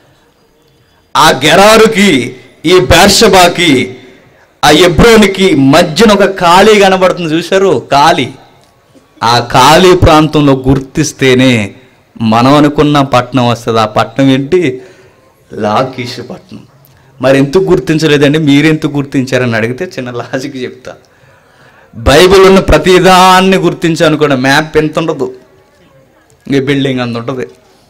ఆ గెరారుకి ఈ బేర్షబాకి ఆ ఎబ్రోనికి మధ్యన ఒక ఖాళీ కనబడుతుంది చూశారు ఖాళీ ఆ ఖాళీ ప్రాంతంలో గుర్తిస్తేనే మనం అనుకున్న పట్టణం వస్తుంది ఆ పట్టణం ఏంటి లాకీష్ పట్టణం మరి ఎందుకు గుర్తించలేదండి మీరెందుకు గుర్తించారని అడిగితే చిన్న లాజిక్ చెప్తా బైబిల్ ఉన్న ప్రతిదాన్ని గుర్తించానుకోండి మ్యాప్ ఎంత ఉండదు ఈ బిల్డింగ్ అంత ఉంటుంది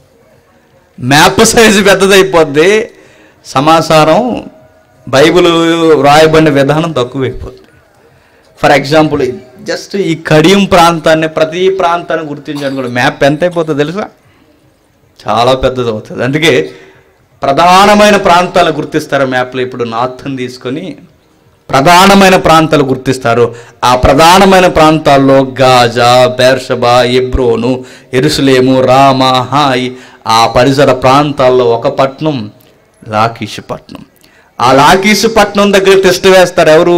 మ్యాప్ సైజు పెద్దదైపోద్ది సమాచారం బైబిల్ రాయబడిన విధానం తక్కువైపోద్ది ఫర్ ఎగ్జాంపుల్ జస్ట్ ఈ కడియం ప్రాంతాన్ని ప్రతి ప్రాంతాన్ని గుర్తించాను మ్యాప్ ఎంత అయిపోతుంది తెలుసా చాలా పెద్దది అవుతుంది అందుకే ప్రధానమైన ప్రాంతాలు గుర్తిస్తారు మ్యాప్లో ఇప్పుడు నార్థన్ తీసుకొని ప్రధానమైన ప్రాంతాలు గుర్తిస్తారు ఆ ప్రధానమైన ప్రాంతాల్లో Gaza Beersheba Hebron Jerusalem Ramah Hai ఆ పరిసర ప్రాంతాల్లో ఒక పట్నం లాకీషు పట్నం ఆ లాకీషు పట్నం దగ్గర టెస్ట్ వేస్తారు ఎవరు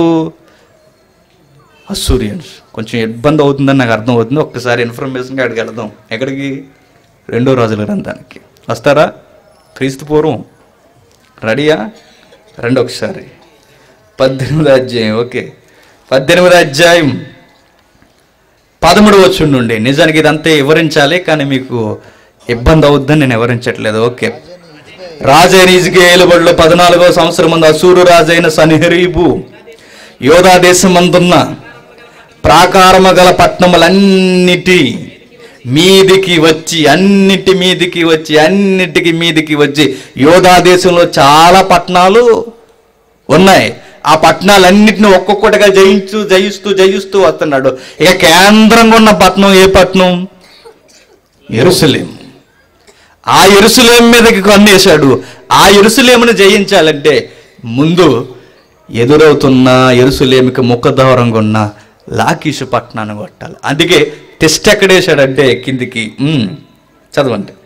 అసూరియన్స్ కొంచెం ఇబ్బంది అవుతుందని నాకు అర్థం అవుతుంది ఒక్కసారి ఇన్ఫర్మేషన్గా అక్కడికి వెళదాం ఎక్కడికి రెండో రోజుల గ్రంథానికి వస్తారా క్రీస్తు పూర్వం రెడీయా రండి ఒకసారి పద్దెనిమిది అధ్యాయం ఓకే పద్దెనిమిది అధ్యాయం పదమూడు వచ్చి నుండి నిజానికి ఇదంతా వివరించాలి కానీ మీకు ఇబ్బంది అవుద్దని నేను వివరించట్లేదు ఓకే రాజైన ఇజ్గేలు బడిలో పద్నాలుగో సంవత్సరం ముందు అసూరు రాజైన సనిహరీబు యోధా దేశమందున్న ప్రాకారము గల పట్టణములన్నిటి మీదికి వచ్చి అన్నిటి మీదికి వచ్చి అన్నిటికి మీదికి వచ్చి యోధా దేశంలో చాలా పట్టణాలు ఉన్నాయి ఆ పట్టణాలన్నింటిని ఒక్కొక్కటిగా జయించు జయిస్తూ జయిస్తూ వస్తున్నాడు ఇక కేంద్రంగా ఉన్న పట్టణం ఏ పట్టణం ఎరుసలేం ఆ ఎరుసలేం మీదకి కన్నేశాడు ఆ ఎరుసలేమును జయించాలంటే ముందు ఎదురవుతున్న ఎరుసలేమికి ముఖద్వారంగా ఉన్న లాకీషు పట్టణాన్ని కొట్టాలి అందుకే టెస్ట్ ఎక్కడేశాడంటే కిందికి ఉమ్, చదవండి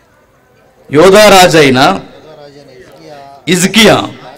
యోధారాజైన ఇజ్కియా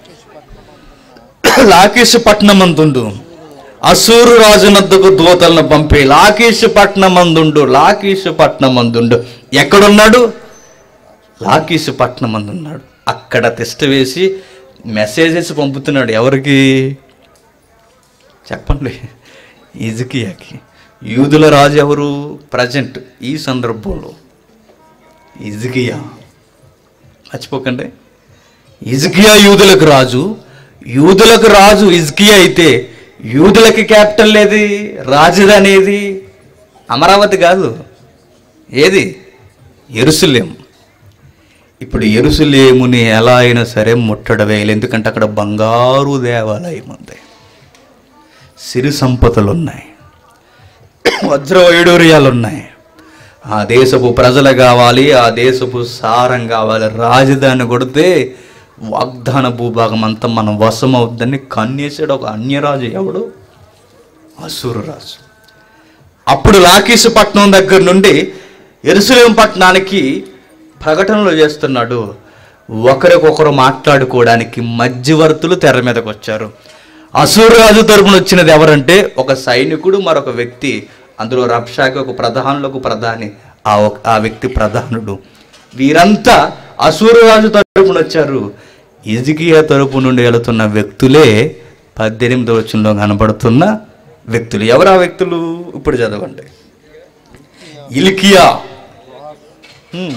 లాకీషు పట్టణమందుండు అసూరు రాజునద్దకు దూతలను పంపి లాకీషు పట్టణమందుండు లాకీషు పట్టణమందుండు ఎక్కడున్నాడు లాకీషు పట్టణమందున్నాడు అక్కడ టెస్ట్ వేసి మెసేజెస్ పంపుతున్నాడు ఎవరికి చెప్పండి ఇజ్కియాకి యూదుల రాజు ఎవరు ప్రజెంట్ ఈ సందర్భంలో ఇజ్కియా మర్చిపోకండి ఇజ్కియా యూదులకు రాజు యూదులకు రాజు ఇజ్కియా అయితే యూదులకి క్యాపిటల్ ఏది రాజధాని ఏది అమరావతి కాదు ఏది ఎరుసలేం ఇప్పుడు ఎరుసలేముని ఎలా అయినా సరే ముట్టడ వేయాలి ఎందుకంటే అక్కడ బంగారు దేవాలయం ఉంది సిరి సంపదలు ఉన్నాయి వజ్ర వైడూర్యాలు ఉన్నాయి ఆ దేశపు ప్రజలు కావాలి ఆ దేశపు సారం కావాలి రాజధాని కొడితే వాగ్దాన భూభాగం అంతా మనం వశం అవుద్దని కన్నేసాడు ఒక అన్యరాజు ఎవడు అసూరు రాజు అప్పుడు లాకీసు పట్టణం దగ్గర నుండి ఎరుసలేం పట్టణానికి ప్రకటనలు చేస్తున్నాడు ఒకరికొకరు మాట్లాడుకోవడానికి మధ్యవర్తులు తెర మీదకి వచ్చారు అసూరాజు తరపున వచ్చినది ఎవరంటే ఒక సైనికుడు మరొక వ్యక్తి అందులో రక్షాకి ఒక ప్రధానులకు ప్రధాని ఆ ఒక- ఆ వ్యక్తి ప్రధానుడు వీరంతా అసూరరాజు తరపున వచ్చారు ఇజికియా తరపు నుండి వెళుతున్న వ్యక్తులే పద్దెనిమిదో వచ్చంలో కనబడుతున్న వ్యక్తులు ఎవరు ఆ వ్యక్తులు ఇప్పుడు చదవండి ఇలికియా హ్మ్.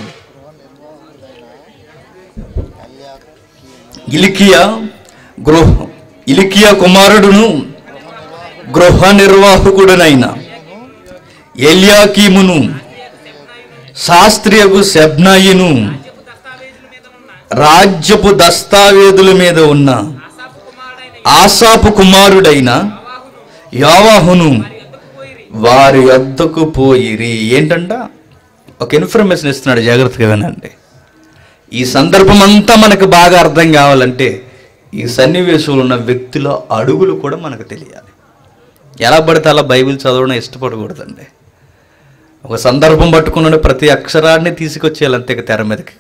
ఇలికియా గృహ ఇలికియా కుమారుడును గృహ నిర్వాహకుడునైన ఎల్యాకీమును శాస్త్రియకు శబ్నాయిను రాజ్యపు దస్తావేదుల మీద ఉన్న ఆసాపు కుమారుడైన యావాహును వారి వద్దకు పోయిరి ఏంటంట ఒక ఇన్ఫర్మేషన్ ఇస్తున్నాడు జాగ్రత్తగా వినండి ఈ సందర్భం అంతా మనకు బాగా అర్థం కావాలంటే ఈ సన్నివేశంలో ఉన్న వ్యక్తుల అడుగులు కూడా మనకు తెలియాలి ఎలా పడితే అలా బైబిల్ చదవడం ఇష్టపడకూడదండి ఒక సందర్భం పట్టుకున్న ప్రతి అక్షరాన్ని తీసుకొచ్చేయాలి అంతే ఇక తెర మీదకి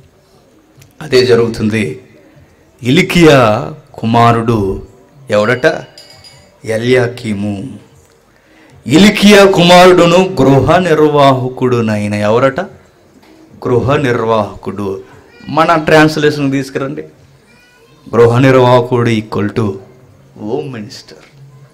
అదే జరుగుతుంది ఇలికియా కుమారుడు ఎవడట ఎల్యాకీము ఇలికియా కుమారుడును గృహ నిర్వాహకుడునైన ఎవరట గృహ నిర్వాహకుడు మన ట్రాన్స్లేషన్ తీసుకురండి గృహ నిర్వాహకుడు ఈక్వల్ టు హోమ్ మినిస్టర్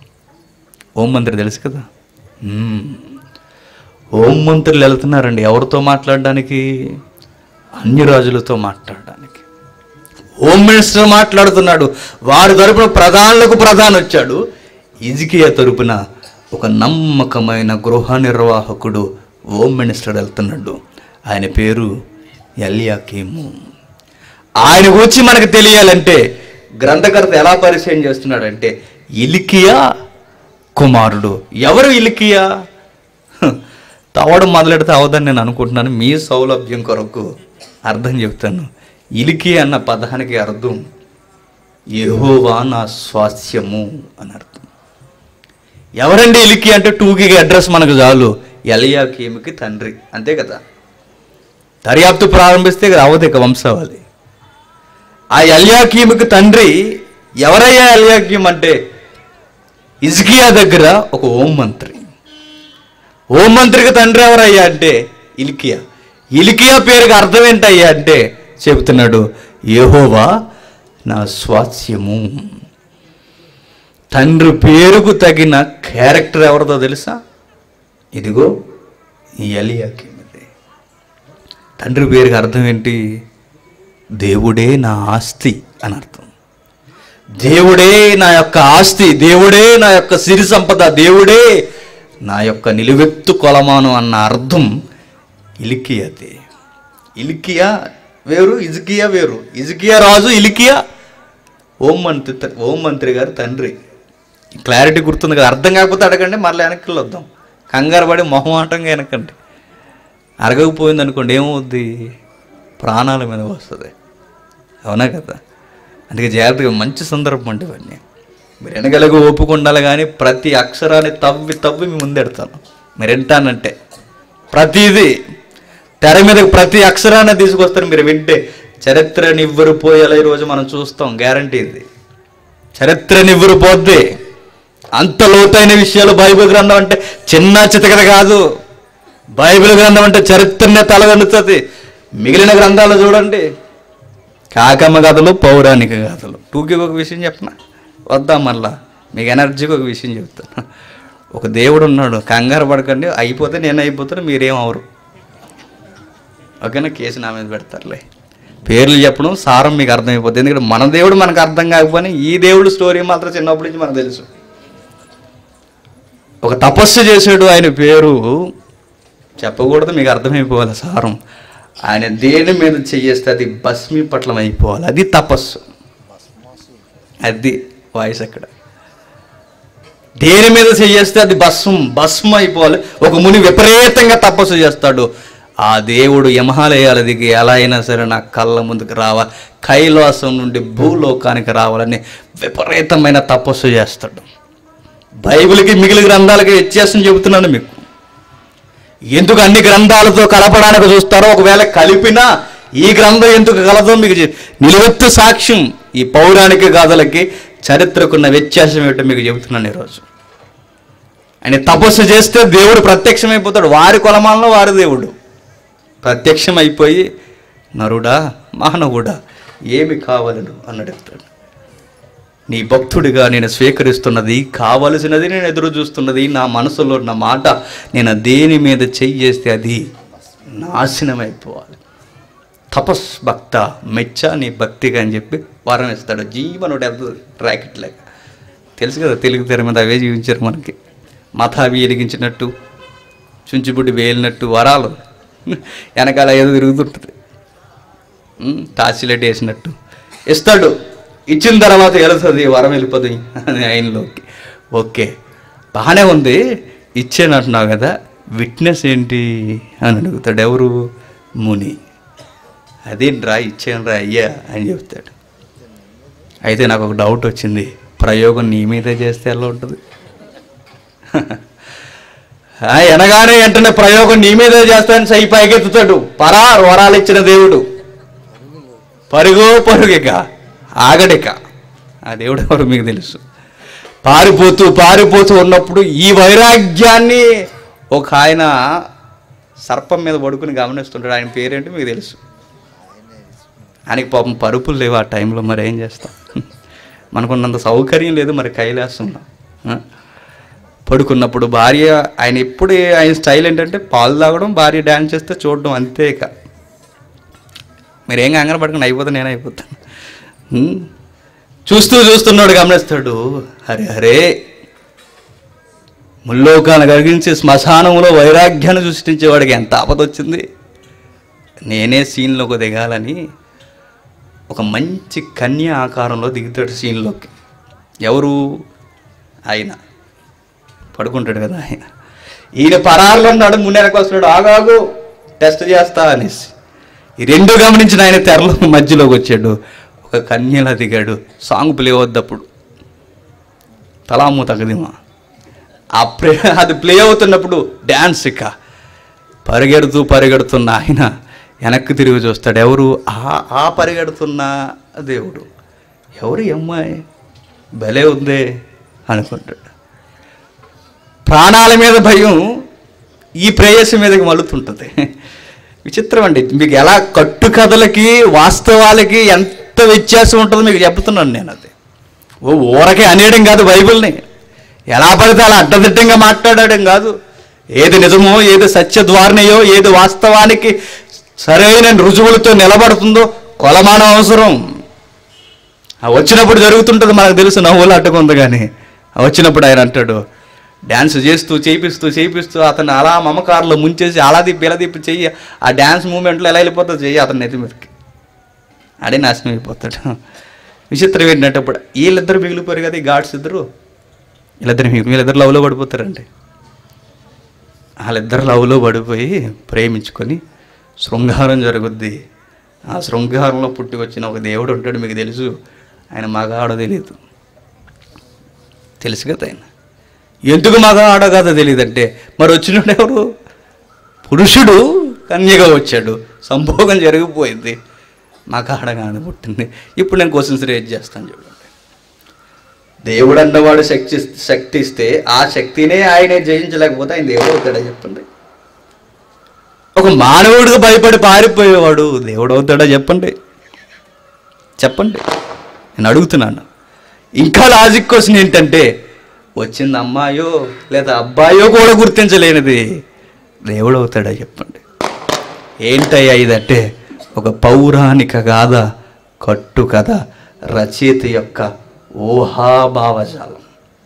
హోం మంత్రి తెలుసు కదా మ్మ్. హోం మంత్రులు వెళ్తున్నారండి ఎవరితో మాట్లాడడానికి అన్య రాజులతో మాట్లాడడానికి హోమ్ మినిస్టర్ మాట్లాడుతున్నాడు వారి తరపున ప్రధానులకు ప్రధాని వచ్చాడు ఇజికియా తరపున ఒక నమ్మకమైన గృహ నిర్వాహకుడు హోమ్ మినిస్టర్ వెళ్తున్నాడు ఆయన పేరు ఎల్యాకీము ఆయన గురించి మనకు తెలియాలంటే గ్రంథకర్త ఎలా పరిచయం చేస్తున్నాడంటే ఇలికియా కుమారుడు ఎవరు ఇలికియా హ, తవ్వడం మొదలెడితే అవదని నేను అనుకుంటున్నాను మీ సౌలభ్యం కొరకు అర్థం చెప్తాను ఇలికి అన్న పదానికి అర్థం యెహోవా నా స్వాస్యము అని అర్థం ఎవరండి ఇలికి అంటే టూకి అడ్రస్ మనకు చాలు ఎలియాకీముకి తండ్రి అంతే కదా దర్యాప్తు ప్రారంభిస్తే ఇక అవదు ఇక వంశావళి ఆ ఎల్యాకీముకి తండ్రి ఎవరయ్యా ఎల్యాకీం అంటే ఇజ్కియా దగ్గర ఒక హోం మంత్రి హోం మంత్రికి తండ్రి ఎవరయ్యా అంటే ఇలికియా ఇలికియా పేరుకి అర్థం ఏంటయ్యా అంటే చెబుతున్నాడు యెహోవా నా స్వాస్యము తండ్రి పేరుకు తగిన క్యారెక్టర్ ఎవరిదో తెలుసా ఇదిగో ఈ ఎలియాకీమిది తండ్రి పేరుకి అర్థం ఏంటి దేవుడే నా ఆస్తి అని అర్థం దేవుడే నా యొక్క ఆస్తి దేవుడే నా యొక్క సిరి సంపద దేవుడే నా యొక్క నిలువెత్తు కొలమాను అన్న అర్థం ఇలికియాది ఇలికియా వేరు ఇజికియా వేరు ఇజికియా రాజు ఇలికియా ఓం మంత్రి ఓం మంత్రి గారు తండ్రి క్లారిటీ గుర్తుంది కదా అర్థం కాకపోతే అడగండి మళ్ళీ వెనక్కి వద్దాం కంగారు పడి మొహమాటంగా వెనకండి అరగకపోయింది అనుకోండి ఏమవుద్ది ప్రాణాల మీద వస్తుంది అవునా కదా అందుకే జాగ్రత్తగా మంచి సందర్భం అంటే ఇవన్నీ మీరు వెనగలగా ఓపిక ఉండాలి కానీ ప్రతి అక్షరాన్ని తవ్వి తవ్వి మీ ముందెడతాను మీరు వింటానంటే ప్రతిదీ తెర మీద ప్రతి అక్షరాన్ని తీసుకొస్తారు మీరు వింటే చరిత్ర నివ్వరు పోయేలా ఈరోజు మనం చూస్తాం గ్యారంటీ ఇది చరిత్ర నివ్వరు పోద్ది అంత లోతైన విషయాలు బైబిల్ గ్రంథం అంటే చిన్న చితకథ కాదు బైబిల్ గ్రంథం అంటే చరిత్రనే తలగనుతుంది మిగిలిన గ్రంథాలు చూడండి కాకమ్మ కథలు పౌరాణిక కథలు టూకి ఒక విషయం చెప్పనా వద్దాం మళ్ళా మీకు ఎనర్జీకి ఒక విషయం చెప్తాను ఒక దేవుడు ఉన్నాడు కంగారు పడకండి అయిపోతే నేను అయిపోతాను మీరేం అవరు ఓకేనా కేసు నా మీద పెడతారులే పేర్లు చెప్పడం సారం మీకు అర్థమైపోతుంది ఎందుకంటే మన దేవుడు మనకు అర్థం కాకపోయినా ఈ దేవుడు స్టోరీ మాత్రం చిన్నప్పటి నుంచి మనకు తెలుసు ఒక తపస్సు చేసాడు ఆయన పేరు చెప్పకూడదు మీకు అర్థమైపోవాలి సారం ఆయన దేని మీద చెయ్యేస్తే అది భస్మీ పట్లం అయిపోవాలి అది తపస్సు అది వాయిస్ అక్కడ దేని మీద చెయ్యేస్తే అది భస్మం భస్మం అయిపోవాలి ఒక ముని విపరీతంగా తపస్సు చేస్తాడు ఆ దేవుడు యమహాలయాల దిగి ఎలా అయినా సరే నా కళ్ళ ముందుకు రావాలి కైలాసం నుండి భూలోకానికి రావాలని విపరీతమైన తపస్సు చేస్తాడు బైబిల్కి మిగిలిన గ్రంథాలకి వ్యత్యాసం చెబుతున్నాను మీకు ఎందుకు అన్ని గ్రంథాలతో కలపడానికి చూస్తారో ఒకవేళ కలిపినా ఈ గ్రంథం ఎందుకు కలదో మీకు చె- నిలువెత్తు సాక్ష్యం ఈ పౌరాణిక గాథలకి చరిత్రకున్న వ్యత్యాసం ఏమిటో మీకు చెబుతున్నాను ఈరోజు ఆయన తపస్సు చేస్తే దేవుడు ప్రత్యక్షమైపోతాడు వారి కొలమాలలో వారి దేవుడు ప్రత్యక్షమైపోయి నరుడా మానవుడా ఏమి కావలను అని అడుగుతాడు నీ భక్తుడిగా నేను స్వీకరిస్తున్నది కావలసినది నేను ఎదురు చూస్తున్నది నా మనసులో ఉన్న మాట నేను దేని మీద చెయ్యేస్తే అది నాశనమైపోవాలి తపస్ భక్త మెచ్చ నీ భక్తిగా అని చెప్పి వరం ఇస్తాడు జీవనుడు వెళ్తుంది ర్యాకెట్ లేక తెలుసు కదా తెలుగు తెర మీద అవే జీవించారు మనకి మతావి వెలిగించినట్టు చుంచుబుడ్డి వేలినట్టు వరాలు వెనకాల ఏదో తిరుగుతుంటుంది ఉమ్, టార్చిలైట్ వేసినట్టు ఇస్తాడు ఇచ్చిన తర్వాత వెళుతుంది వరం వెళ్ళిపోతుంది అని ఆయనలోకి ఓకే బాగానే ఉంది ఇచ్చాను అంటున్నావు కదా విట్నెస్ ఏంటి అని అడుగుతాడు ఎవరు ముని అదేంట్రా ఇచ్చాను రా అయ్యా అని చెప్తాడు అయితే నాకు ఒక డౌట్ వచ్చింది ప్రయోగం నీ మీదే చేస్తే ఎలా ఉంటుంది ఆ, ఎనగానే వెంటనే ప్రయోగం నీ మీదే చేస్తానని సై పైకెత్తుతాడు పరా వరాలు ఇచ్చిన దేవుడు పరుగో పరుగిక ఆగడిక ఆ దేవుడు ఎవరు మీకు తెలుసు పారిపోతూ పారిపోతూ ఉన్నప్పుడు ఈ వైరాగ్యాన్ని ఒక ఆయన సర్పం మీద పడుకుని గమనిస్తుంటాడు ఆయన పేరేంటి మీకు తెలుసు ఆయనకి పాపం పరుపులు లేవు ఆ టైంలో మరి ఏం చేస్తాం మనకున్నంత సౌకర్యం లేదు మరి కైలాసంలో ఆ? పడుకున్నప్పుడు భార్య ఆయన ఎప్పుడు ఆయన స్టైల్ ఏంటంటే పాలు తాగడం భార్య డ్యాన్స్ చేస్తే చూడడం అంతే ఇక మీరు ఏం కంగారు పడుకుని అయిపోతే నేను అయిపోతాను హ్మ్. చూస్తూ చూస్తున్నాడు గమనిస్తాడు హరే హరే ముల్లోకాన్ని కలిగించి శ్మశానంలో వైరాగ్యాన్ని సృష్టించేవాడికి ఎంత ఆపద వచ్చింది నేనే సీన్లోకి దిగాలని ఒక మంచి కన్య ఆకారంలో దిగుతాడు సీన్లోకి ఎవరు ఆయన పడుకుంటాడు కదా ఆయన ఈయన పరారులో ఉన్నాడు మున్నెనకు వస్తున్నాడు ఆగాగు టెస్ట్ చేస్తా అనేసి ఈ రెండు గమనించిన ఆయన తెరలో మధ్యలోకి వచ్చాడు ఒక కన్యలా దిగాడు సాంగ్ ప్లే అవుద్దప్పుడు తలాము తగదిమా ఆ ప్లే అది ప్లే అవుతున్నప్పుడు డ్యాన్స్ ఇక పరిగెడుతూ పరిగెడుతున్న ఆయన వెనక్కి తిరిగి చూస్తాడు ఎవరు ఆ ఆ పరిగెడుతున్న దేవుడు ఎవరు ఈ అమ్మాయి భలే ఉందే అనుకుంటాడు ప్రాణాల మీద భయం ఈ ప్రేయసి మీదకి మలుతుంటుంది విచిత్రం అండి మీకు ఎలా కట్టుకథలకి వాస్తవాలకి ఎంత వ్యత్యాసం ఉంటుందో మీకు చెప్తున్నాను నేను అది ఓ ఊరకే అనేయడం కాదు బైబిల్ని ఎలా పడితే అలా అడ్డదిడ్డంగా మాట్లాడడం కాదు ఏది నిజమో ఏది సత్యద్వారణయో ఏది వాస్తవానికి సరైన రుజువులతో నిలబడుతుందో కొలమానం అవసరం ఆ వచ్చినప్పుడు జరుగుతుంటుంది మనకు తెలుసు నవ్వులు అడ్డుకుంది కానీ ఆ వచ్చినప్పుడు ఆయన అంటాడు డ్యాన్స్ చేస్తూ చేపిస్తూ చేపిస్తూ అతను అలా మమకారులో ముంచేసి అలా తిప్పి ఇలా తిప్పి చెయ్యి ఆ డ్యాన్స్ మూమెంట్లో ఎలా వెళ్ళిపోతుంది చెయ్యి అతని నెత్తి మీదకి ఆడే నాశనం అయిపోతాడు విచిత్రం ఏంటంటే ఇప్పుడు వీళ్ళిద్దరు మిగిలిపోయారు కదా ఈ గాడ్స్ ఇద్దరు వీళ్ళిద్దరు మిగిలి వీళ్ళిద్దరు లవ్లో పడిపోతారండి వాళ్ళిద్దరు లవ్లో పడిపోయి ప్రేమించుకొని శృంగారం జరుగుద్ది ఆ శృంగారంలో పుట్టుకొచ్చిన ఒక దేవుడు ఉంటాడు మీకు తెలుసు ఆయన మగాడో తెలియదు తెలుసు కదా ఆయన ఎందుకు మగాడో కాదో తెలియదంటే మరి వచ్చినోడు ఎవరు పురుషుడు కన్యగా వచ్చాడు సంభోగం జరిగిపోయింది మగాడగానే పుట్టింది ఇప్పుడు నేను క్వశ్చన్స్ రేజ్ చేస్తాను చూడండి దేవుడు అన్నవాడు శక్తి శక్తి ఇస్తే ఆ శక్తినే ఆయనే జయించలేకపోతే ఆయన దేవుడు అవుతాడా చెప్పండి ఒక మానవుడికి భయపడి పారిపోయేవాడు దేవుడు అవుతాడా చెప్పండి చెప్పండి నేను అడుగుతున్నాను ఇంకా లాజిక్ క్వశ్చన్ ఏంటంటే వచ్చింది అమ్మాయో లేదా అబ్బాయో కూడా గుర్తించలేనిది దేవుడు అవుతాడా చెప్పండి ఏంటయ్యా ఇదంటే ఒక పౌరాణిక గాథ కట్టు కథ రచయిత యొక్క ఊహాభావజాలం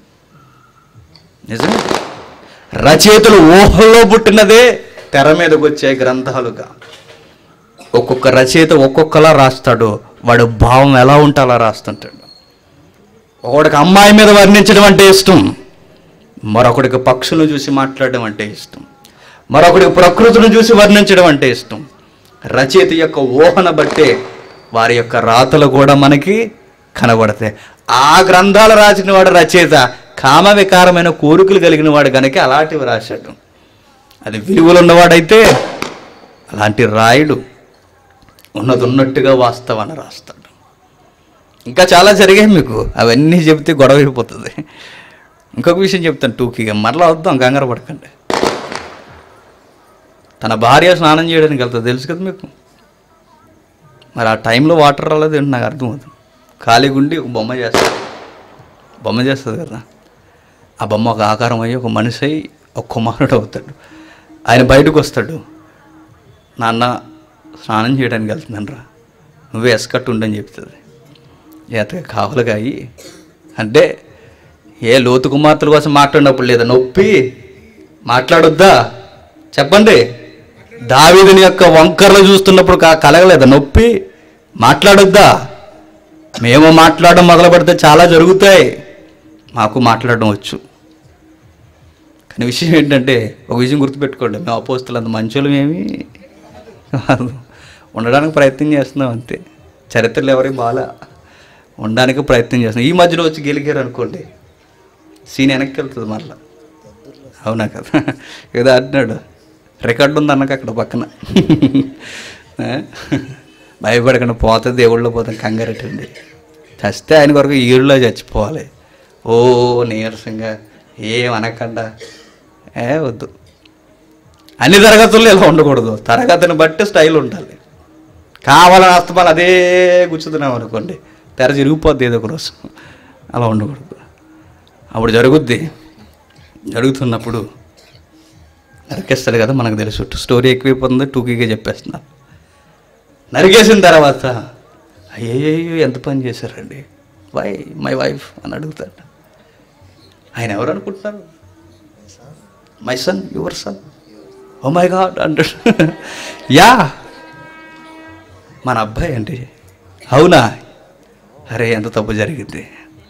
నిజమే రచయితలు ఊహల్లో పుట్టినదే తెర మీదకి వచ్చే గ్రంథాలుగా ఒక్కొక్క రచయిత ఒక్కొక్కలా రాస్తాడు వాడు భావం ఎలా ఉంటే అలా రాస్తుంటాడు ఒకడికి అమ్మాయి మీద వర్ణించడం అంటే ఇష్టం మరొకడికి పక్షులను చూసి మాట్లాడడం అంటే ఇష్టం మరొకడికి ప్రకృతిని చూసి వర్ణించడం అంటే ఇష్టం రచయిత యొక్క ఊహన బట్టే వారి యొక్క రాతలు కూడా మనకి కనబడతాయి ఆ గ్రంథాలు రాసిన వాడు రచయిత కామ వికారమైన కోరికలు కలిగిన వాడు కనుక అలాంటివి రాశాడు అది విలువలు ఉన్నవాడైతే అలాంటి రాయుడు ఉన్నది ఉన్నట్టుగా వాస్తవాన్ని రాస్తాడు ఇంకా చాలా జరిగాయి మీకు అవన్నీ చెబితే గొడవ అయిపోతుంది ఇంకొక విషయం చెప్తాను టూకీగా మరలా వద్దాం కంగారు పడకండి తన భార్య స్నానం చేయడానికి వెళ్తుంది తెలుసు కదా మీకు మరి ఆ టైంలో వాటర్ రాలేదు ఏంటి నాకు అర్థమవుతుంది ఖాళీగా ఉండి ఒక బొమ్మ చేస్తుంది బొమ్మ చేస్తుంది కదా ఆ బొమ్మ ఒక ఆకారం అయ్యి ఒక మనిషి అయ్యి ఒక కుమారుడు అవుతాడు ఆయన బయటకు వస్తాడు నాన్న స్నానం చేయడానికి వెళ్తున్నాను రా నువ్వే ఎస్కట్టు ఉండని చెప్తుంది జాతగా కావలుగా అయ్యి అంటే ఏ లోతు కుమార్తెల కోసం మాట్లాడినప్పుడు లేదా నొప్పి మాట్లాడొద్దా చెప్పండి దావీదుని యొక్క వంకర్లు చూస్తున్నప్పుడు కా కలగలేదా నొప్పి మాట్లాడొద్దా మేము మాట్లాడడం మొదలు పెడితే చాలా జరుగుతాయి మాకు మాట్లాడడం వచ్చు కానీ విషయం ఏంటంటే ఒక విషయం గుర్తుపెట్టుకోండి మేము అపోస్తులు అంత మంచోళ్ళం ఏమి కాదు. ఉండడానికి ప్రయత్నం చేస్తున్నాం అంతే చరిత్రలు ఎవరికి బాగా ఉండడానికి ప్రయత్నం చేస్తున్నాం ఈ మధ్యలో వచ్చి గెలిగారు అనుకోండి సీన్ వెనక్కి వెళ్తుంది మళ్ళా అవునా కదా ఏదో అంటున్నాడు రికార్డు ఉంది అన్నక అక్కడ పక్కన ఆ? భయపడకుండా పోతే దేవుళ్ళో పోతాం కంగారెట్టండి చస్తే ఆయన కొరకు ఈరులో చచ్చిపోవాలి ఓ నీరసంగా ఏం అనకుండా ఏ వద్దు అన్ని తరగతుల్లో ఇలా ఉండకూడదు తరగతిని బట్టి స్టైల్ ఉండాలి కావాలని అస్తమాలు అదే గుచ్చుతున్నాం అనుకోండి తెర చిరిగిపోద్ది ఏదో ఒక రోజు అలా ఉండకూడదు అప్పుడు జరుగుద్ది జరుగుతున్నప్పుడు నరికేస్తాడు కదా మనకు తెలుసు స్టోరీ ఎక్కువైపోతుంది టూకీగా చెప్పేస్తున్నారు నరికేసిన తర్వాత అయ్యయ్యో ఎంత పని చేశారండి వై మై వైఫ్ అని అడుగుతాడు ఆయన ఎవరు అనుకుంటున్నారు my son your son oh my god అంటాడు యా మన అబ్బాయి అండి అవునా అరే ఎంత తప్పు జరిగింది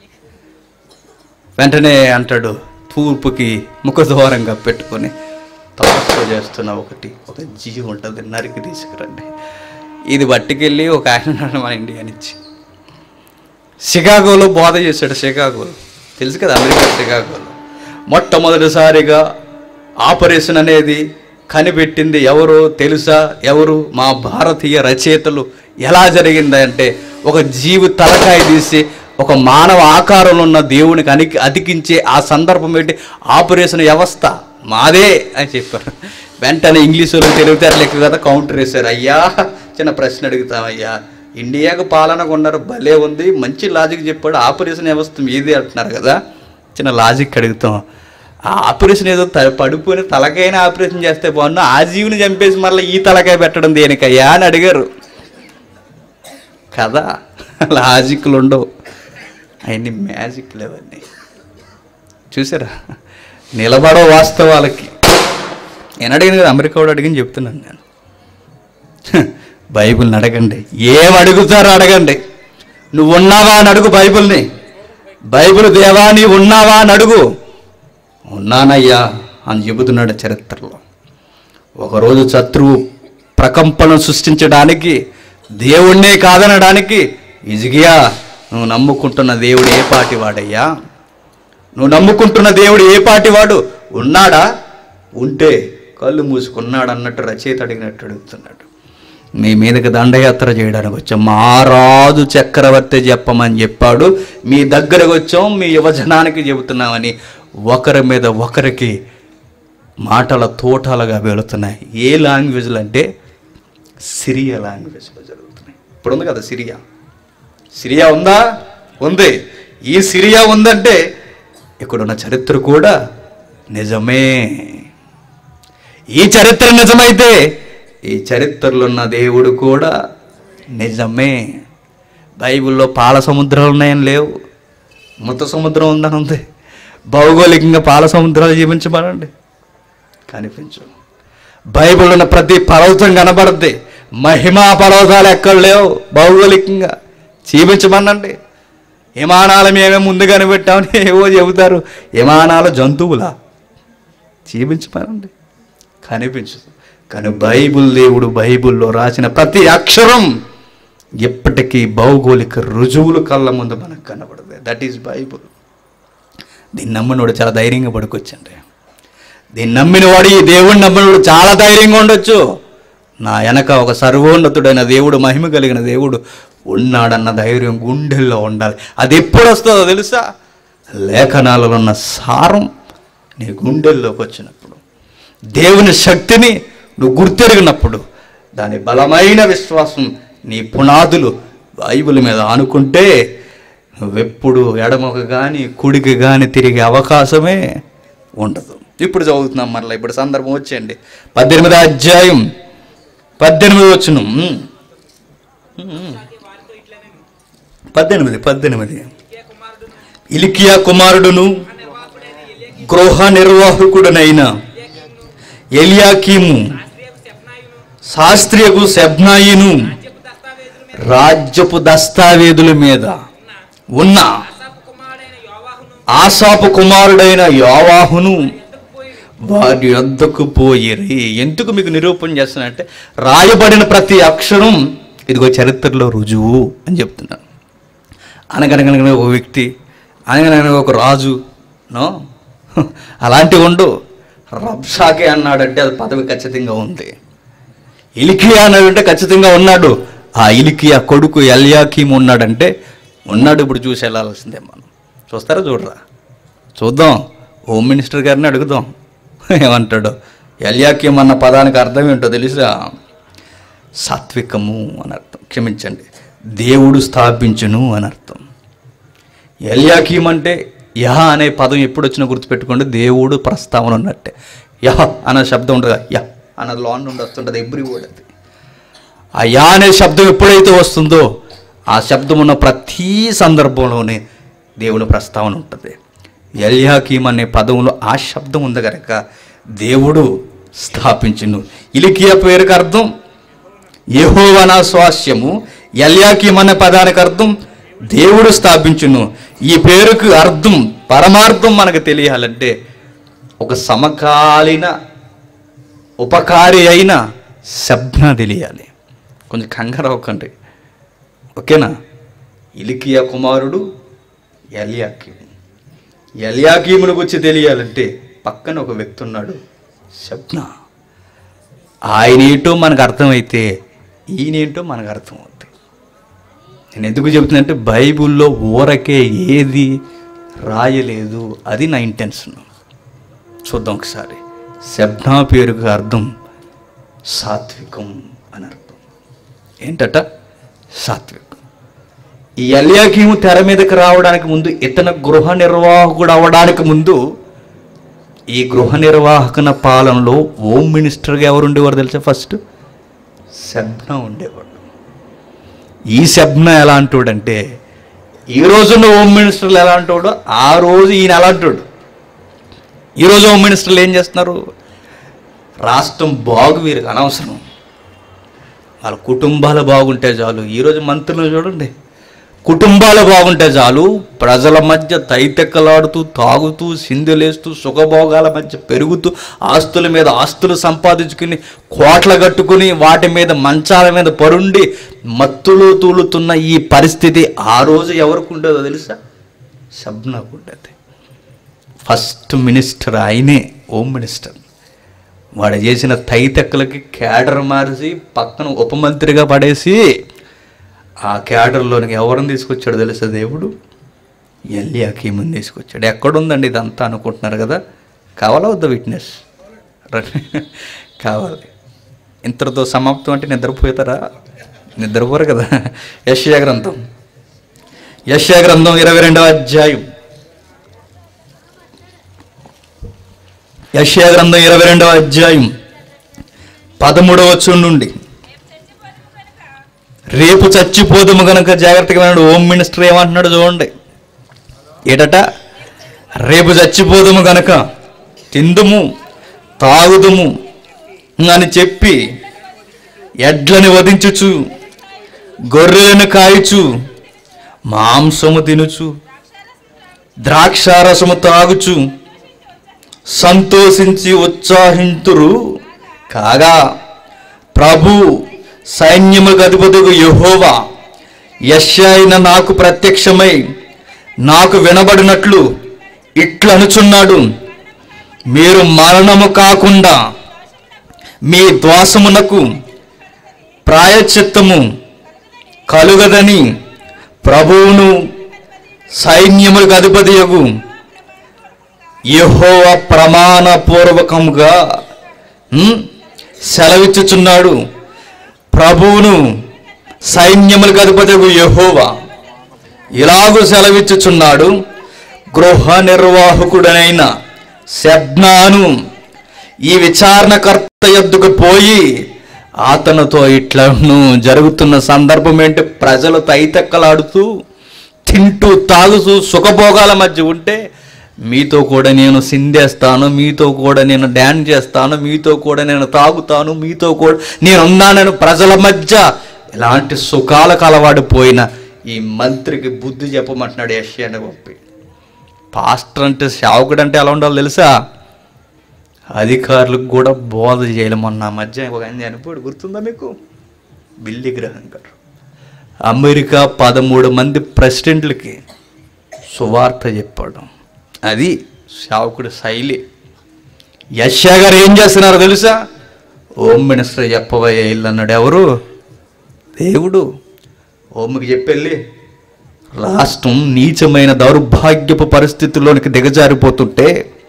వెంటనే అంటాడు తూర్పుకి ముఖద్వారంగా పెట్టుకొని తపస్సు చేస్తున్న ఒకటి ఒక జీవి ఉంటుంది నరికి తీసుకురండి ఇది పట్టుకెళ్ళి ఒక ఆయన ఉన్నాడు మన ఇండియా నుంచి షికాగోలో బోధ చేశాడు షికాగోలో తెలుసు కదా అమెరికా షికాగోలో మొట్టమొదటిసారిగా ఆపరేషన్ అనేది కనిపెట్టింది ఎవరు తెలుసా ఎవరు మా భారతీయ రచయితలు ఎలా జరిగిందంటే ఒక జీవి తలకాయ తీసి ఒక మానవ ఆకారంలో ఉన్న దేవునికి అనికి అతికించే ఆ సందర్భం ఏంటి ఆపరేషన్ వ్యవస్థ మాదే అని చెప్పారు వెంటనే ఇంగ్లీషులో తెలుగుతారు లెక్క కదా కౌంటర్ వేశారు అయ్యా చిన్న ప్రశ్న అడుగుతాం అయ్యా ఇండియాకు పాలన కొన్నారు భలే ఉంది మంచి లాజిక్ చెప్పాడు ఆపరేషన్ వ్యవస్థ మీదే అంటున్నారు కదా చిన్న లాజిక్ అడుగుతాం ఆ ఆపరేషన్ ఏదో త పడిపోయిన తలకైనా ఆపరేషన్ చేస్తే బాగున్నా ఆ జీవిని చంపేసి మళ్ళీ ఈ తలకాయ పెట్టడం దేనికయ్యా అని అడిగారు కదా లాజిక్లు ఉండవు అవన్నీ మ్యాజిక్లు అవన్నీ చూసారా నిలబడో వాస్తవాలకి నేను అడిగింది కదా అమెరికా వాడు అడిగిన చెప్తున్నాను నేను బైబిల్ని అడగండి ఏం అడుగుతారో అడగండి నువ్వు ఉన్నావా అని అడుగు బైబిల్ని బైబిల్ దేవా నీ ఉన్నావా అని అడుగు ఉన్నానయ్యా అని చెబుతున్నాడు చరిత్రలో ఒకరోజు శత్రువు ప్రకంపనం సృష్టించడానికి దేవుణ్ణే కాదనడానికి ఇజిగియా నువ్వు నమ్ముకుంటున్న దేవుడు ఏ పాటి వాడయ్యా నువ్వు నమ్ముకుంటున్న దేవుడు ఏ పాటి వాడు ఉన్నాడా ఉంటే కళ్ళు మూసుకున్నాడు అన్నట్టు రచయిత అడిగినట్టు అడుగుతున్నాడు మీ మీదకి దండయాత్ర చేయడానికి వచ్చాం మహారాజు చక్రవర్తి చెప్పమని చెప్పాడు మీ దగ్గరకు వచ్చాం మీ యువజనానికి చెబుతున్నామని ఒకరి మీద ఒకరికి మాటల తోటలుగా వెళుతున్నాయి ఏ లాంగ్వేజ్లు అంటే సిరియా లాంగ్వేజ్లో జరుగుతున్నాయి ఇప్పుడు ఉంది కదా సిరియా సిరియా ఉందా ఉంది ఈ సిరియా ఉందంటే ఇక్కడున్న చరిత్ర కూడా నిజమే ఈ చరిత్ర నిజమైతే ఈ చరిత్రలో ఉన్న దేవుడు కూడా నిజమే బైబిల్లో పాల సముద్రాలు ఉన్నాయని లేవు మృత సముద్రం ఉందని ఉంది భౌగోళికంగా పాల సముద్రాలు జీవించబడండి కనిపించు బైబిల్ ఉన్న ప్రతి పర్వతం కనబడుద్ది మహిమా పర్వతాలు ఎక్కడ లేవు భౌగోళికంగా జీవించమనండి విమానాలు మేమే ముందు కనిపెట్టామని ఏవో చెబుతారు విమానాలు జంతువులా జీవించమనండి కనిపించదు కానీ బైబిల్ దేవుడు బైబిల్లో రాసిన ప్రతి అక్షరం ఎప్పటికీ భౌగోళిక రుజువులు కళ్ళ ముందు మనకు కనబడదు దట్ ఈజ్ బైబుల్ దీన్ని నమ్మినోడు చాలా ధైర్యంగా పడుకోవచ్చండి దీన్ని నమ్మిన వాడు ఈ దేవుడిని నమ్మినవాడు చాలా ధైర్యంగా ఉండొచ్చు నా వెనక ఒక సర్వోన్నతుడైన దేవుడు మహిమ కలిగిన దేవుడు ఉన్నాడన్న ధైర్యం గుండెల్లో ఉండాలి అది ఎప్పుడు వస్తుందో తెలుసా లేఖనాలలో ఉన్న సారం నీ గుండెల్లోకి వచ్చినప్పుడు దేవుని శక్తిని నువ్వు గుర్తెరిగినప్పుడు దాని బలమైన విశ్వాసం నీ పునాదులు బైబిల్ మీద ఆనుకుంటే నువ్వెప్పుడు ఎడమకు కానీ కుడికి కానీ తిరిగే అవకాశమే ఉండదు ఇప్పుడు చదువుతున్నాం మరలా ఇప్పుడు సందర్భం వచ్చేయండి పద్దెనిమిది అధ్యాయం పద్దెనిమిది వచ్చును పద్దెనిమిది పద్దెనిమిది ఇలికియా కుమారుడును గృహ నిర్వాహకుడునైన ఎలియాకీము శాస్త్రియకు శబ్నాయిను రాజ్యపు దస్తావేదుల మీద ఉన్న ఆసాపు కుమారుడైన యోవాహును వారి వద్దకు పోయిరి ఎందుకు మీకు నిరూపణ చేస్తున్నానంటే రాయబడిన ప్రతి అక్షరం ఇదిగో చరిత్రలో రుజువు అని చెప్తున్నాను అనగనగనగా ఒక వ్యక్తి అనగనగనగా ఒక రాజు నో అలాంటివి ఉండు రబ్షాకే అన్నాడంటే అది పదవి ఖచ్చితంగా ఉంది ఇలికియా అన్నాడంటే ఖచ్చితంగా ఉన్నాడు ఆ ఇలికియా కొడుకు ఎల్యాకీం ఉన్నాడంటే ఉన్నాడు ఇప్పుడు చూసి వెళ్ళాల్సిందే మనం చూస్తారా చూడరా చూద్దాం హోమ్ మినిస్టర్ గారిని అడుగుదాం ఏమంటాడు ఎల్యాకీం అన్న పదానికి అర్థం ఏంటో తెలుసా సాత్వికము అని అర్థం క్షమించండి దేవుడు స్థాపించును అని అర్థం ఎల్యాకీం అంటే యహ అనే పదం ఎప్పుడు వచ్చినా గుర్తుపెట్టుకోండి దేవుడు ప్రస్తావన ఉన్నట్టే యహ అనే శబ్దం ఉంటుంది యహ అన్నది లోన్ నుండి వస్తుంటుంది ఎవ్రీ వర్డ్ అది ఆ యా అనే శబ్దం ఎప్పుడైతే వస్తుందో ఆ శబ్దం ఉన్న ప్రతి సందర్భంలోనే దేవుని ప్రస్తావన ఉంటుంది ఎల్యాకీం అనే పదంలో ఆ శబ్దం ఉంది కనుక దేవుడు స్థాపించును ఇలికియా పేరుకి అర్థం యెహోవా స్వాస్యము ఎల్యాకీం అనే పదానికి అర్థం దేవుడు స్థాపించును ఈ పేరుకు అర్థం పరమార్థం మనకు తెలియాలంటే ఒక సమకాలీన ఉపకారి అయిన శబ్న తెలియాలి కొంచెం కంగారు అవ్వకండి ఓకేనా ఇలికియా కుమారుడు ఎలియాకీము ఎలియాకీమును గురించి తెలియాలంటే పక్కన ఒక వ్యక్తి ఉన్నాడు శబ్న ఆయన ఏంటో మనకు అర్థమైతే ఈయనేంటో మనకు అర్థమవుతుంది నేను ఎందుకు చెబుతున్నానంటే బైబిల్లో ఊరకే ఏది రాయలేదు అది నా ఇంటెన్షన్ చూద్దాం ఒకసారి శబ్నా పేరుకు అర్థం సాత్వికం అని అర్థం ఏంటట సాత్వికం ఈ ఎల్యాకీము తెర మీదకి రావడానికి ముందు ఇతను గృహ నిర్వాహకుడు అవడానికి ముందు ఈ గృహ నిర్వాహకన పాలనలో హోమ్ మినిస్టర్గా ఎవరు ఉండేవారు తెలుసా ఫస్ట్ శబ్న ఉండేవాడు ఈ శబ్న ఎలా అంటాడంటే ఈ రోజున్న హోమ్ మినిస్టర్లు ఎలా అంటాడు ఆ రోజు ఈయన ఎలా అంటాడు ఈరోజు హోమ్ మినిస్టర్లు ఏం చేస్తున్నారు రాష్ట్రం బాగు వీరికి అనవసరం వాళ్ళ కుటుంబాలు బాగుంటే చాలు ఈరోజు మంత్రులు చూడండి కుటుంబాలు బాగుంటే చాలు ప్రజల మధ్య తైతెక్కలాడుతూ తాగుతూ సింధులేస్తూ సుఖభోగాల మధ్య పెరుగుతూ ఆస్తుల మీద ఆస్తులు సంపాదించుకుని కోట్ల కట్టుకుని వాటి మీద మంచాల మీద పరుండి మత్తులో తూలుతున్న ఈ పరిస్థితి ఆ రోజు ఎవరికి ఉండేదో తెలుసా శబ్నాకు ఉండేది ఫస్ట్ మినిస్టర్ ఆయనే హోమ్ మినిస్టర్ వాడు చేసిన తైతెక్కలకి క్యాడర్ మార్చి పక్కన ఉపమంత్రిగా పడేసి ఆ క్యాడర్లోనికి ఎవరిని తీసుకొచ్చాడు తెలుసా దేవుడు ఎల్యాకీముని తీసుకొచ్చాడు ఎక్కడుందండి ఇదంతా అనుకుంటున్నారు కదా కావాలా వద్ద విట్నెస్ కావాలి ఇంతటితో సమాప్తం అంటే నిద్రపోతారా నిద్రపోరు కదా యశ్యా గ్రంథం యశ్యా గ్రంథం ఇరవై రెండవ అధ్యాయం యశ్యా గ్రంథం ఇరవై రెండవ అధ్యాయం పదమూడవ వచ్చం నుండి రేపు చచ్చిపోదుము గనక జాగ్రత్తగా వినండి హోమ్ మినిస్టర్ ఏమంటున్నాడు చూడండి ఏటట రేపు చచ్చిపోదుము గనక తిందుము తాగుదుము అని చెప్పి ఎడ్లని వధించుచు గొర్రెలను కాయచు మాంసము తినుచు ద్రాక్షారసము తాగుచు సంతోషించి ఉత్సాహింతురు కాగా ప్రభు సైన్యములకు అధిపతుకు యెహోవా యశ్యాయిన నాకు ప్రత్యక్షమై నాకు వినబడినట్లు ఇట్లనుచున్నాడు మీరు మరణము కాకుండా మీ ద్వాసమునకు ప్రాయచిత్తము కలుగదని ప్రభువును సైన్యములకు అధిపతియగు యెహోవా ప్రమాణపూర్వకముగా ఉమ్, సెలవిచ్చుచున్నాడు ప్రభువును సైన్యములకు అధిపతియగు యెహోవా ఇలాగూ సెలవిచ్చుచున్నాడు గృహ నిర్వాహకుడనైన శబ్నాను ఈ విచారణకర్త ఎద్దుకు పోయి అతనితో ఇట్లను జరుగుతున్న సందర్భం ఏంటి ప్రజలు తైతెక్కలాడుతూ తింటూ తాగుతూ సుఖభోగాల మధ్య ఉంటే మీతో కూడా నేను సిందేస్తాను మీతో కూడా నేను డ్యాన్స్ చేస్తాను మీతో కూడా నేను తాగుతాను మీతో కూడా నేను ఉన్నానని ప్రజల మధ్య ఇలాంటి సుఖాలకు అలవాడిపోయిన ఈ మంత్రికి బుద్ధి చెప్పమంటున్నాడు యశ్యాన్ని పంపి పాస్టర్ అంటే సేవకుడు అంటే ఎలా ఉండాలో తెలుసా అధికారులకు కూడా బోధ చేయలేం మొన్న ఆ మధ్య ఒక ఆయన చనిపోయాడు గుర్తుందా మీకు బిల్లి గ్రహం గారు అమెరికా పదమూడు మంది ప్రెసిడెంట్లకి సువార్త చెప్పాడు అది సేవకుడి శైలి యశ్యా గారు ఏం చేస్తున్నారు తెలుసా హోమ్ మినిస్టర్ చెప్పబోయే ఇల్లు అన్నాడు ఎవరు దేవుడు హోమ్కి చెప్పెళ్ళి రాష్ట్రం నీచమైన దౌర్భాగ్యపు పరిస్థితుల్లోనికి దిగజారిపోతుంటే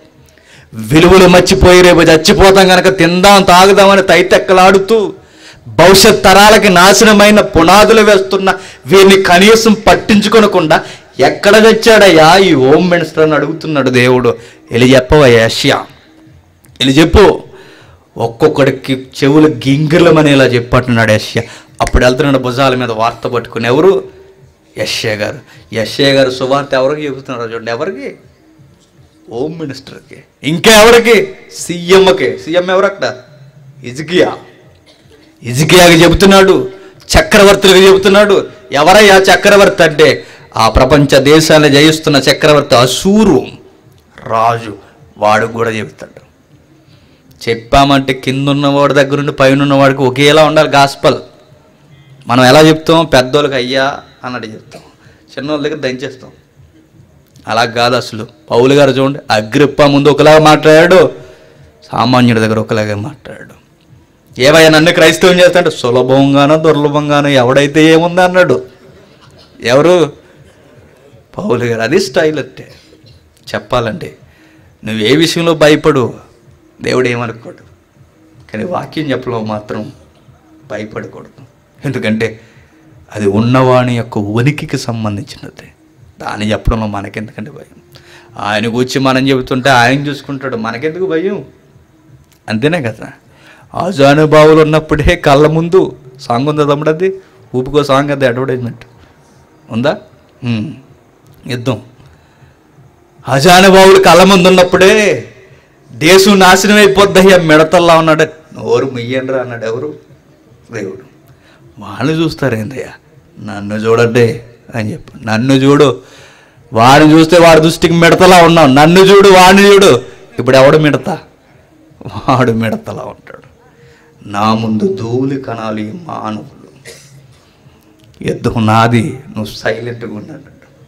విలువలు మర్చిపోయి రేపు చచ్చిపోతాం కనుక తిందాం తాగుదామని తైతెక్కలాడుతూ భవిష్యత్ తరాలకి నాశనమైన పునాదులు వేస్తున్న వీరిని కనీసం పట్టించుకొనకుండా ఎక్కడ తెచ్చాడయ్యా ఈ హోమ్ మినిస్టర్ అని అడుగుతున్నాడు దేవుడు వెళ్ళి చెప్పవయ్యా యష్యా వెళ్ళి చెప్పు ఒక్కొక్కడికి చెవులు గింగిర్లమనేలా చెప్పట్టున్నాడు యష్య అప్పుడు వెళ్తున్నాడు భుజాల మీద వార్త పట్టుకుని ఎవరు యశ్య గారు యశ్య గారు సువార్త ఎవరికి చెబుతున్నారు చూడండి ఎవరికి హోమ్ మినిస్టర్కి ఇంకా ఎవరికి సీఎంకి సీఎం ఎవరక్కడ ఇజికియా ఇజికియాకి చెబుతున్నాడు చక్రవర్తులకు చెబుతున్నాడు ఎవరయ్యా చక్రవర్తి అంటే ఆ ప్రపంచ దేశాన్ని జయిస్తున్న చక్రవర్తి అసూరు రాజు వాడు కూడా చెబుతాడు చెప్పామంటే కింద ఉన్నవాడి దగ్గర నుండి పైన ఉన్నవాడికి ఒకేలా ఉండాలి గాస్పల్ మనం ఎలా చెప్తాం పెద్దోళ్ళకి అయ్యా అన్నట్టు చెప్తాం చిన్నోళ్ళ దగ్గర దంచేస్తాం అలా కాదు అసలు పౌలు గారు చూడండి అగ్రిప్ప ముందు ఒకలాగా మాట్లాడాడు సామాన్యుడి దగ్గర ఒకలాగే మాట్లాడాడు ఏవయ్యా నన్ను క్రైస్తవం చేస్తాడు సులభంగానో దుర్లభంగానో ఎవడైతే ఏముంది అన్నాడు ఎవరు పౌలు గారు అది స్టైల్ అంటే చెప్పాలంటే నువ్వు ఏ విషయంలో భయపడు దేవుడు ఏమనుకోడు కానీ వాక్యం చెప్పలో మాత్రం భయపడకూడదు ఎందుకంటే అది ఉన్నవాని యొక్క ఉనికికి సంబంధించినది దాన్ని చెప్పడంలో మనకెందుకంటే భయం ఆయన కూర్చి మనం చెబుతుంటే ఆయన చూసుకుంటాడు మనకెందుకు భయం అంతేనే కదా ఆజానుభావులు ఉన్నప్పుడే కళ్ళ ముందు సాంగ్ ఉందా తమ్ముడు అది ఊపుకో సాంగ్ అది అడ్వర్టైజ్మెంట్ ఉందా ఉమ్. యుద్ధం అజానుభావులు కళ్ళ ముందు ఉన్నప్పుడే దేశం నాశనం అయిపోద్దయ్యా మిడతల్లా ఉన్నాడు నోరు ముయ్యండ్రా అన్నాడు ఎవరు దేవుడు వాళ్ళు చూస్తారేందయ్యా నన్ను చూడండి అని చెప్పు నన్ను చూడు వాడిని చూస్తే వాడి దృష్టికి మిడతలా ఉన్నావు నన్ను చూడు వాడిని చూడు ఇప్పుడు ఎవడు మిడత వాడు మిడతలా ఉంటాడు నా ముందు ధూళి కణాలు ఈ మానవులు యుద్ధం నాది నువ్వు సైలెంట్గా ఉన్నాడు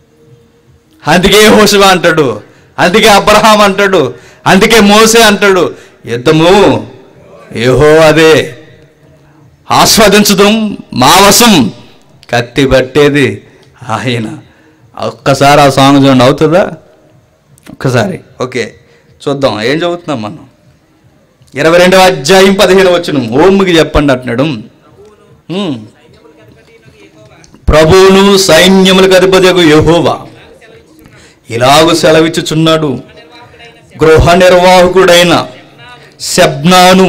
అందుకే హోషువా అంటాడు అందుకే అబ్రహాం అంటాడు అందుకే మోసే అంటాడు యుద్ధము ఏహో అదే ఆస్వాదించడం మా వశం కత్తి పట్టేది ఆయన ఒక్కసారి ఆ సాంగ్ చూడండి అవుతుందా ఒక్కసారి ఓకే చూద్దాం ఏం చదువుతున్నాం మనం ఇరవై రెండవ అధ్యాయం పదిహేను వచ్చిన ఓమ్కి చెప్పండి అంటున్నాడు ఉమ్. ప్రభువును సైన్యములకు అధిపతియగు యెహోవా ఇలాగు సెలవిచ్చుచున్నాడు గృహ నిర్వాహకుడైన శబ్నాను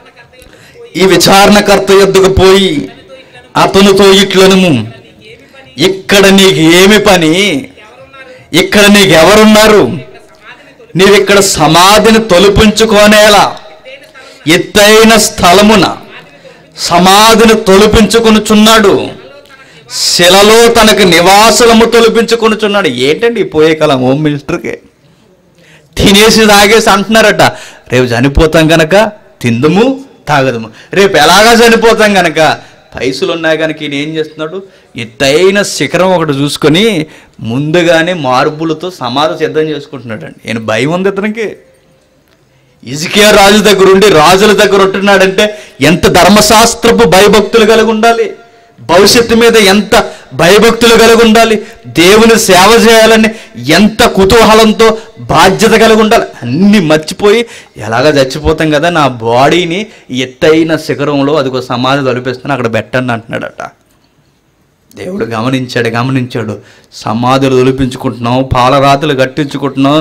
ఈ విచారణకర్త ఎద్దుకు పోయి అతనితో ఇట్లనుము ఇక్కడ నీకు ఏమి పని ఇక్కడ నీకు ఎవరున్నారు నీవిక్కడ సమాధిని తొలిపించుకోనేలా ఎత్తైన స్థలమున సమాధిని తొలిపించుకొనుచున్నాడు శిలలో తనకు నివాసలము తొలిపించుకొనుచున్నాడు ఏంటండి ఈ పోయే కాలం హోమ్ మినిస్టర్కి తినేసి తాగేసి అంటున్నారట రేపు చనిపోతాం గనక తిందుము తాగదుము రేపు ఎలాగా చనిపోతాం గనక పైసలు ఉన్నాయి కనుక ఈయన ఏం చేస్తున్నాడు ఎత్తైన శిఖరం ఒకటి చూసుకొని ముందుగానే మార్బులతో సమాధి సిద్ధం చేసుకుంటున్నాడు అండి ఈయన భయం ఉంది ఇతనికి ఇజికియా రాజు దగ్గర ఉండి రాజుల దగ్గర ఉంటున్నాడంటే ఎంత ధర్మశాస్త్రపు భయభక్తులు కలిగి ఉండాలి భవిష్యత్తు మీద ఎంత భయభక్తులు కలిగి ఉండాలి దేవుని సేవ చేయాలని ఎంత కుతూహలంతో బాధ్యత కలిగి ఉండాలి అన్ని మర్చిపోయి ఎలాగ చచ్చిపోతాం కదా నా బాడీని ఎత్తైన శిఖరంలో అదిగో సమాధి తలిపిస్తాను అక్కడ పెట్టండి అంటున్నాడట దేవుడు గమనించాడు గమనించాడు సమాధులు తొలిపించుకుంటున్నాం పాలరాతులు కట్టించుకుంటున్నాం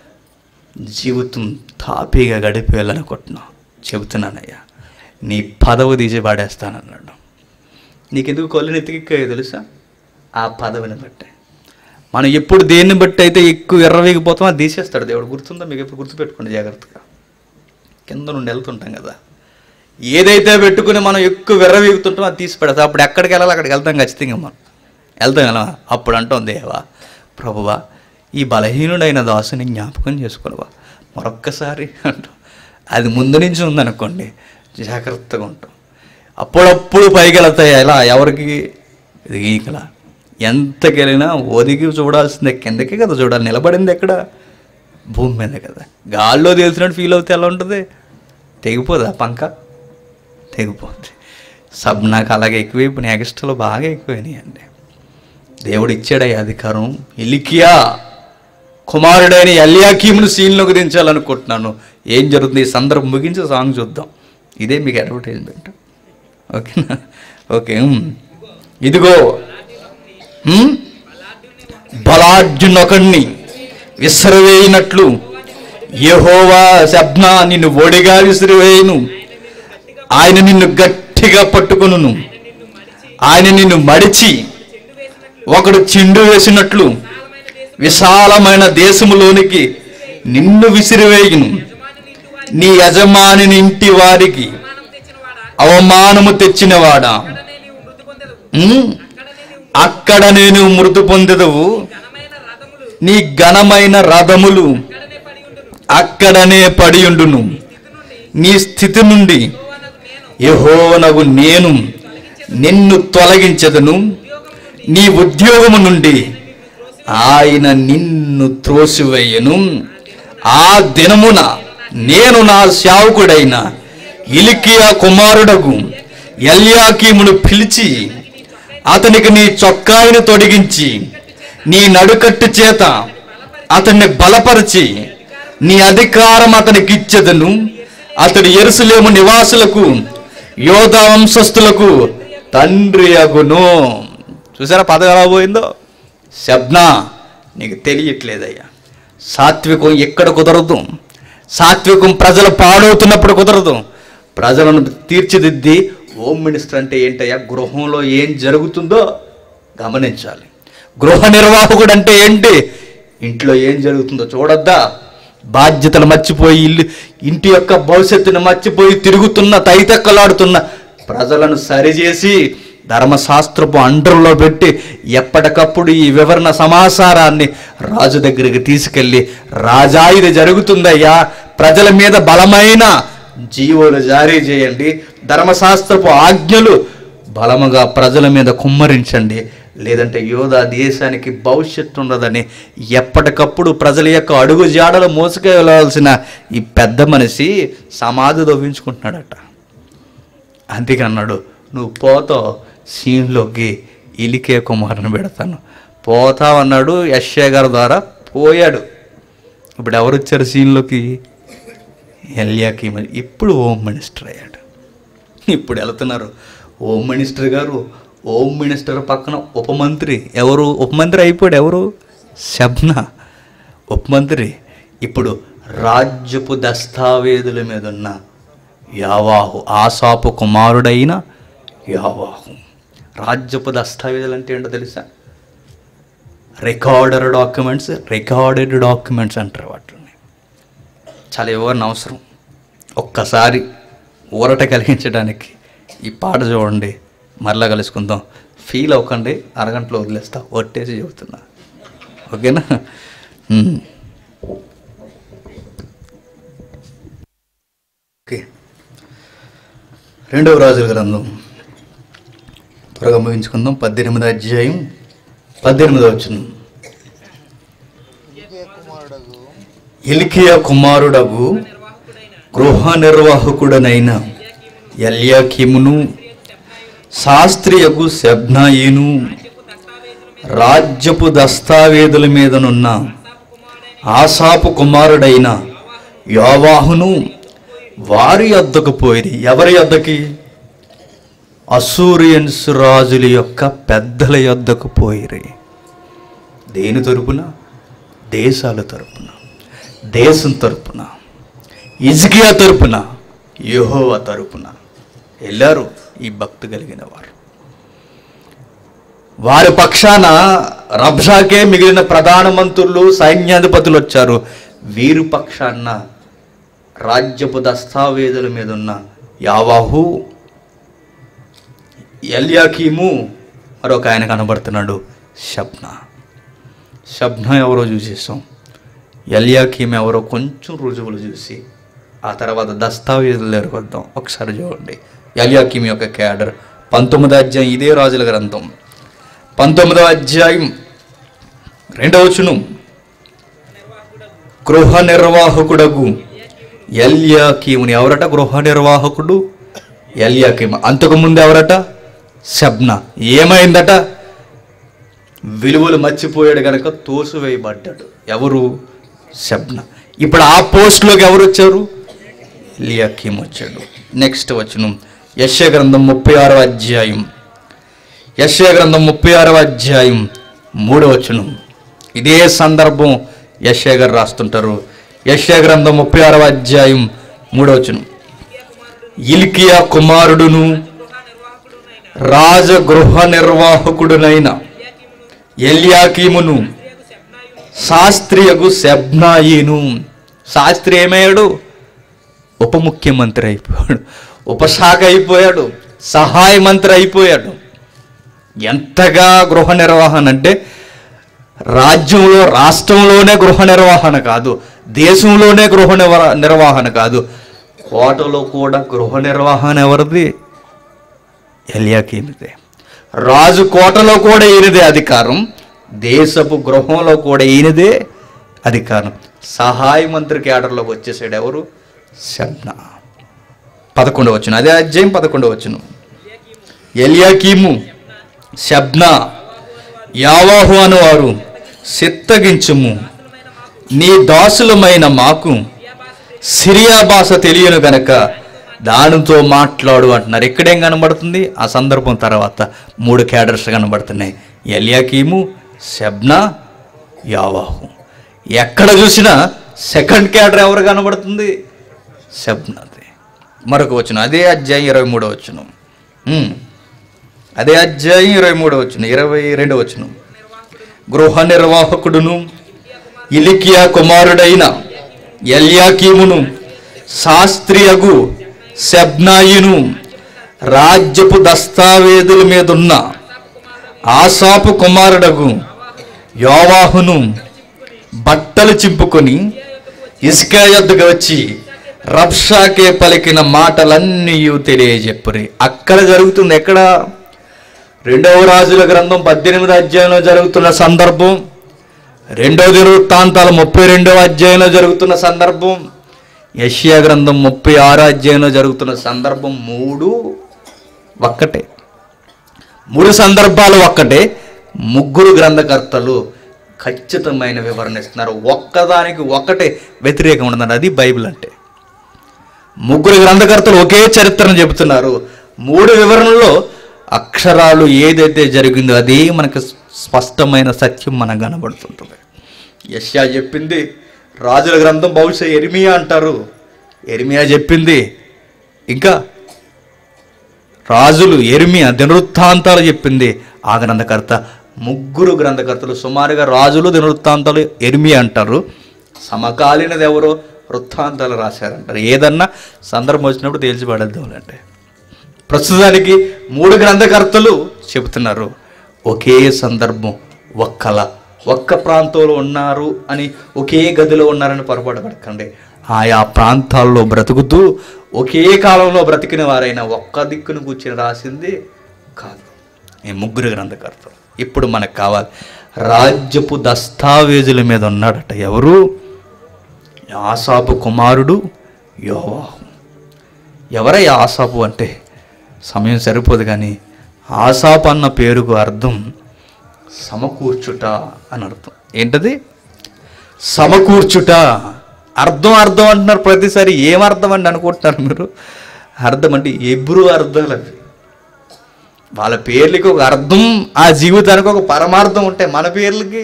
జీవితం తాపీగా గడిపేయాలనుకుంటున్నావు చెబుతున్నానయ్యా నీ పదవి తీసి పాడేస్తానన్నాడు నీకెందుకు కొల్లు ఎత్తికెక్కాయో తెలుసా ఆ పదవిని బట్టే మనం ఎప్పుడు దేన్ని బట్టి అయితే ఎక్కువ ఎర్రవేగిపోతామో అది తీసేస్తాడు దేవుడు గుర్తుందా మీకు ఎప్పుడు గుర్తుపెట్టుకోండి జాగ్రత్తగా కింద నుండి వెళ్తుంటాం కదా ఏదైతే పెట్టుకుని మనం ఎక్కువ వెర్రవీగుతుంటామో అది తీసి పెడతాం అప్పుడు ఎక్కడికి వెళ్ళాలి అక్కడికి వెళ్తాం ఖచ్చితంగా మనం వెళ్తాం కదా అప్పుడు అంటాం దేవా ప్రభువా ఈ బలహీనుడైన దాసుని జ్ఞాపకం చేసుకోవా మరొక్కసారి అంటాం అది ముందు నుంచి ఉందనుకోండి జాగ్రత్తగా ఉంటాం అప్పుడప్పుడు పైకి వెళ్తాయి ఎలా ఎవరికి ఇది ఈకల ఎంతకెళ్ళినా ఒదిగి చూడాల్సిందే కిందకే కదా చూడాలి నిలబడింది ఎక్కడ భూమి మీద కదా గాల్లో తెలిసినట్టు ఫీల్ అవుతే ఎలా ఉంటుంది తెగిపోదా పంక తెగిపోద్ది సబ్ నాకు అలాగే ఎక్కువైపోయినాయి ఎక్స్ట్రాలో బాగా ఎక్కువైనాయి అండి దేవుడు ఇచ్చాడయ్య అధికారం ఎలికియా కుమారుడైన ఎల్యాకీమును సీన్లోకి దించాలనుకుంటున్నాను ఏం జరుగుతుంది ఈ సందర్భం ముగించి సాంగ్ చూద్దాం ఇదే మీకు అడ్వర్టైజ్మెంట్ ఓకేనా ఓకే ఉమ్. ఇదిగో ఉమ్, బలార్జునొకడిని విసిరివేయినట్లు యెహోవా శబ్నా నిన్ను ఒడిగా విసిరివేయను ఆయన నిన్ను గట్టిగా పట్టుకొనును ఆయన నిన్ను మడిచి ఒకడు చిండు వేసినట్లు విశాలమైన దేశములోనికి నిన్ను విసిరివేయును నీ యజమాని ఇంటి వారికి అవమానము తెచ్చినవాడా ఉమ్, అక్కడ నేను మృదు పొందెదవు నీ ఘనమైన రథములు అక్కడనే పడియుండును నీ స్థితి నుండి యెహోవనగు నేను నిన్ను తొలగించదను నీ ఉద్యోగము నుండి ఆయన నిన్ను త్రోసివేయను ఆ దినమున నేను నా సేవకుడైన ఇలికియా కుమారుడగు ఎల్యాకీమును పిలిచి అతనికి నీ చొక్కాయిని తొడిగించి నీ నడుకట్టు చేత అతన్ని బలపరిచి నీ అధికారం అతనికి ఇచ్చెదను అతడు ఎరుసలేము నివాసులకు యోధా వంశస్థులకు తండ్రి అగును చూసారా పదవి ఎలా పోయిందో శబ్నా నీకు తెలియట్లేదయ్యా సాత్వికం ఎక్కడ కుదరదు సాత్వికం ప్రజలు పాడవుతున్నప్పుడు కుదరదు ప్రజలను తీర్చిదిద్ది హోమ్ మినిస్టర్ అంటే ఏంటయ్యా గృహంలో ఏం జరుగుతుందో గమనించాలి గృహ నిర్వాహకుడు అంటే ఏంటి ఇంట్లో ఏం జరుగుతుందో చూడొద్దా బాధ్యతలు మర్చిపోయి ఇల్లు ఇంటి యొక్క భవిష్యత్తును మర్చిపోయి తిరుగుతున్న తైతెక్కలాడుతున్న ప్రజలను సరిచేసి ధర్మశాస్త్రపు అండర్లో పెట్టి ఎప్పటికప్పుడు ఈ వివరణ సమాచారాన్ని రాజు దగ్గరికి తీసుకెళ్ళి రాజా ఇది జరుగుతుందయ్యా ప్రజల మీద బలమైన జీవోలు జారీ చేయండి ధర్మశాస్త్రపు ఆజ్ఞలు బలముగా ప్రజల మీద కుమ్మరించండి లేదంటే యోధా దేశానికి భవిష్యత్తు ఉండదని ఎప్పటికప్పుడు ప్రజల యొక్క అడుగు జాడలు మోసుకెళ్ళాల్సిన ఈ పెద్ద మనిషి సమాధి దవ్వించుకుంటున్నాడట అందుకే అన్నాడు నువ్వు పోతావు సీన్లోకి ఇలికే కుమారుని పెడతాను పోతావు అన్నాడు యశ్య గారి ద్వారా పోయాడు ఇప్పుడు ఎవరు వచ్చారు సీన్లోకి ఎల్యాకి మరి ఇప్పుడు హోమ్ మినిస్టర్ అయ్యాడు ఇప్పుడు వెళ్తున్నారు home minister garu home minister పక్కన ఉప మంత్రి ఎవరు ఉప మంత్రి అయిపోయాడు ఎవరు శబ్న ఉప మంత్రి ఇప్పుడు రాజ్యపు దస్తావేదుల మీద ఉన్న యావాహు ఆసాపు కుమారుడైన యావాహు రాజ్యపు దస్తావేజులు అంటే ఏంటో తెలుసా రికార్డర్ డాక్యుమెంట్స్ రికార్డెడ్ డాక్యుమెంట్స్ అంటారు వాటిని చాలా ఎవరిని అవసరం ఒక్కసారి ఊరట కలిగించడానికి ఈ పాట చూడండి మరలా కలుసుకుందాం ఫీల్ అవ్వకండి అరగంటలో వదిలేస్తా ఒట్టేసి చెబుతున్నా ఓకేనా ఉమ్. ఓకే రెండవ రాజుల గ్రంథం త్వరగా ముగించుకుందాం పద్దెనిమిది అధ్యాయం పద్దెనిమిది వచ్చిన కుమారుడగు ఎలికియా కుమారుడగు గృహ నిర్వాహకుడనైన ఎల్యాకిమును శాస్త్రియకు శబ్నాయిను రాజ్యపు దస్తావేదుల మీదనున్న ఆసాపు కుమారుడైన యోవాహును వారి యొద్దకు పోయి ఎవరి యొద్దకి అసూరియన్స్ రాజుల యొక్క పెద్దల యొద్దకు పోయిరి దేని తరపున దేశాల తరపున దేశం తరపున ఇజ్కియా తరపున యెహోవా తరపున వెళ్ళారు ఈ భక్తి కలిగిన వారు వారి పక్షాన రబ్షాకే మిగిలిన ప్రధానమంత్రులు సైన్యాధిపతులు వచ్చారు వీరి పక్షాన రాజ్యపు దస్తావేదుల మీద ఉన్న యావాహు ఎల్యాకీము మరొక ఆయన కనబడుతున్నాడు షబ్నా షబ్నా ఎవరో చూసేసాం ఎల్యాకీమ్ ఎవరో కొంచెం రుజువులు చూసి ఆ తర్వాత దస్తావేజులు దగ్గరకు వద్దాం ఒకసారి చూడండి ఎల్యాకీమ్ యొక్క క్యాడర్ పంతొమ్మిదో అధ్యాయం ఇదే రాజుల గ్రంథం పంతొమ్మిదో అధ్యాయం రెండవ వచనం గృహ నిర్వాహకుడగు ఎల్యాకీముని ఎవరట గృహ నిర్వాహకుడు ఎల్యాకీమ్ అంతకుముందు ఎవరట శబ్న ఏమైందట విలువలు మర్చిపోయాడు గనక తోసివేయబడ్డాడు ఎవరు శబ్న ఇప్పుడు ఆ పోస్ట్లోకి ఎవరు వచ్చారు ఎల్యాకీమ్ వచ్చాడు నెక్స్ట్ వచ్చును యశ గ్రంథం ముప్పై ఆరవ అధ్యాయం యశ గ్రంథం ముప్పై ఆరవ అధ్యాయం మూడవ వచనం ఇదే సందర్భం యశ గారు రాస్తుంటారు యశ గ్రంథం ముప్పై ఆరవ అధ్యాయం మూడవ వచనం ఇల్కియా కుమారుడును రాజగృహ నిర్వాహకుడునైన ఎల్యాకీమును శాస్త్రియకు శబ్నాయిను శాస్త్రి ఏమయ్యాడు ఉప ముఖ్యమంత్రి అయిపోయాడు ఉపశాఖ అయిపోయాడు సహాయ మంత్రి అయిపోయాడు ఎంతగా గృహ నిర్వహణ అంటే రాజ్యంలో రాష్ట్రంలోనే గృహ నిర్వహణ కాదు దేశంలోనే గృహ నిర్వ- నిర్వహణ కాదు కోటలో కూడా గృహ నిర్వహణ ఎవరిది ఎలియాకీమిదే రాజు కోటలో కూడా ఈయనదే అధికారం దేశపు గృహంలో కూడా ఈయనదే అధికారం సహాయ మంత్రి కేడర్లోకి వచ్చేసాడు ఎవరు శబ్న పదకొండవ వచ్చును అదే అధ్యాయం పదకొండవ వచ్చును ఎలియాకీము శబ్న యావాహు అనువారు సిత్తగించుము నీ దాసులమైన మాకు సిరియా భాష తెలియను గనక దానితో మాట్లాడు అంటున్నారు ఎక్కడేం కనబడుతుంది ఆ సందర్భం తర్వాత మూడు క్యాడర్స్ కనబడుతున్నాయి ఎలియాకీము శబ్నా యావాహు ఎక్కడ చూసినా సెకండ్ క్యాడర్ ఎవరు కనబడుతుంది శబ్నాది మరొక వచ్చును అదే అధ్యాయం ఇరవై మూడో వచ్చును ఉమ్. అదే అధ్యాయం ఇరవై మూడో వచ్చును ఇరవై రెండో వచ్చును గృహ నిర్వాహకుడును ఇలికియా కుమారుడైన ఎల్యాకీమును శాస్త్రియగు శబ్నాయిను రాజ్యపు దస్తావేదుల మీదున్న ఆసాపు కుమారుడగు యోవాహును బట్టలు చింపుకొని ఇసుక యొద్దకు వచ్చి రబ్షాకే పలికిన మాటలన్నీ తెలియజెప్పురి అక్కడ జరుగుతుంది ఎక్కడ రెండవ రాజుల గ్రంథం పద్దెనిమిది అధ్యాయంలో జరుగుతున్న సందర్భం రెండవ దినవృత్తాంతాలు ముప్పై రెండవ అధ్యాయంలో జరుగుతున్న సందర్భం యష్యా గ్రంథం ముప్పై ఆరో అధ్యాయంలో జరుగుతున్న సందర్భం మూడు ఒక్కటే మూడు సందర్భాలు ఒక్కటే ముగ్గురు గ్రంథకర్తలు ఖచ్చితమైన వివరణ ఇస్తున్నారు ఒక్కదానికి ఒక్కటే వ్యతిరేకం ఉండదండి అది బైబిల్ అంటే ముగ్గురు గ్రంథకర్తలు ఒకే చరిత్రను చెబుతున్నారు మూడు వివరణలో అక్షరాలు ఏదైతే జరిగిందో అదే మనకు స్పష్టమైన సత్యం మనకు కనబడుతుంటుంది యష్యా చెప్పింది రాజుల గ్రంథం బహుశా ఎరిమియా అంటారు ఎరిమియా చెప్పింది ఇంకా రాజులు ఎరిమియా దినవృత్తాంతాలు చెప్పింది ఆ గ్రంథకర్త ముగ్గురు గ్రంథకర్తలు సుమారుగా రాజులు దినవృత్తాంతాలు ఎరిమియా అంటారు సమకాలీనది ఎవరో వృత్తాంతాలు రాశారంటారు ఏదన్నా సందర్భం వచ్చినప్పుడు తేల్చిపడద్దాం అంటే ప్రస్తుతానికి మూడు గ్రంథకర్తలు చెబుతున్నారు ఒకే సందర్భం ఒక్కల ఒక్క ప్రాంతంలో ఉన్నారు అని ఒకే గదిలో ఉన్నారని పొరపాటు పడకండి ఆయా ప్రాంతాల్లో బ్రతుకుతూ ఒకే కాలంలో బ్రతికిన వారైనా ఒక్క దిక్కును కూర్చుని రాసింది కాదు ఈ ముగ్గురు గ్రంథకర్తలు ఇప్పుడు మనకు కావాలి రాజ్యపు దస్తావేజుల మీద ఉన్నాడట ఎవరు ఆసాపు కుమారుడు యోవాహు ఎవరయ్యా ఆసాపు అంటే సమయం సరిపోదు కానీ ఆసాపు అన్న పేరుకు అర్థం సమకూర్చుట అని అర్థం ఏంటది సమకూర్చుట అర్థం అర్థం అంటున్నారు ప్రతిసారి ఏం అర్థం అని అనుకుంటున్నారు మీరు అర్థం అంటే ఎబ్రు అర్థాలు అవి వాళ్ళ పేర్లకి ఒక అర్థం ఆ జీవితానికి ఒక పరమార్థం ఉంటాయి మన పేర్లకి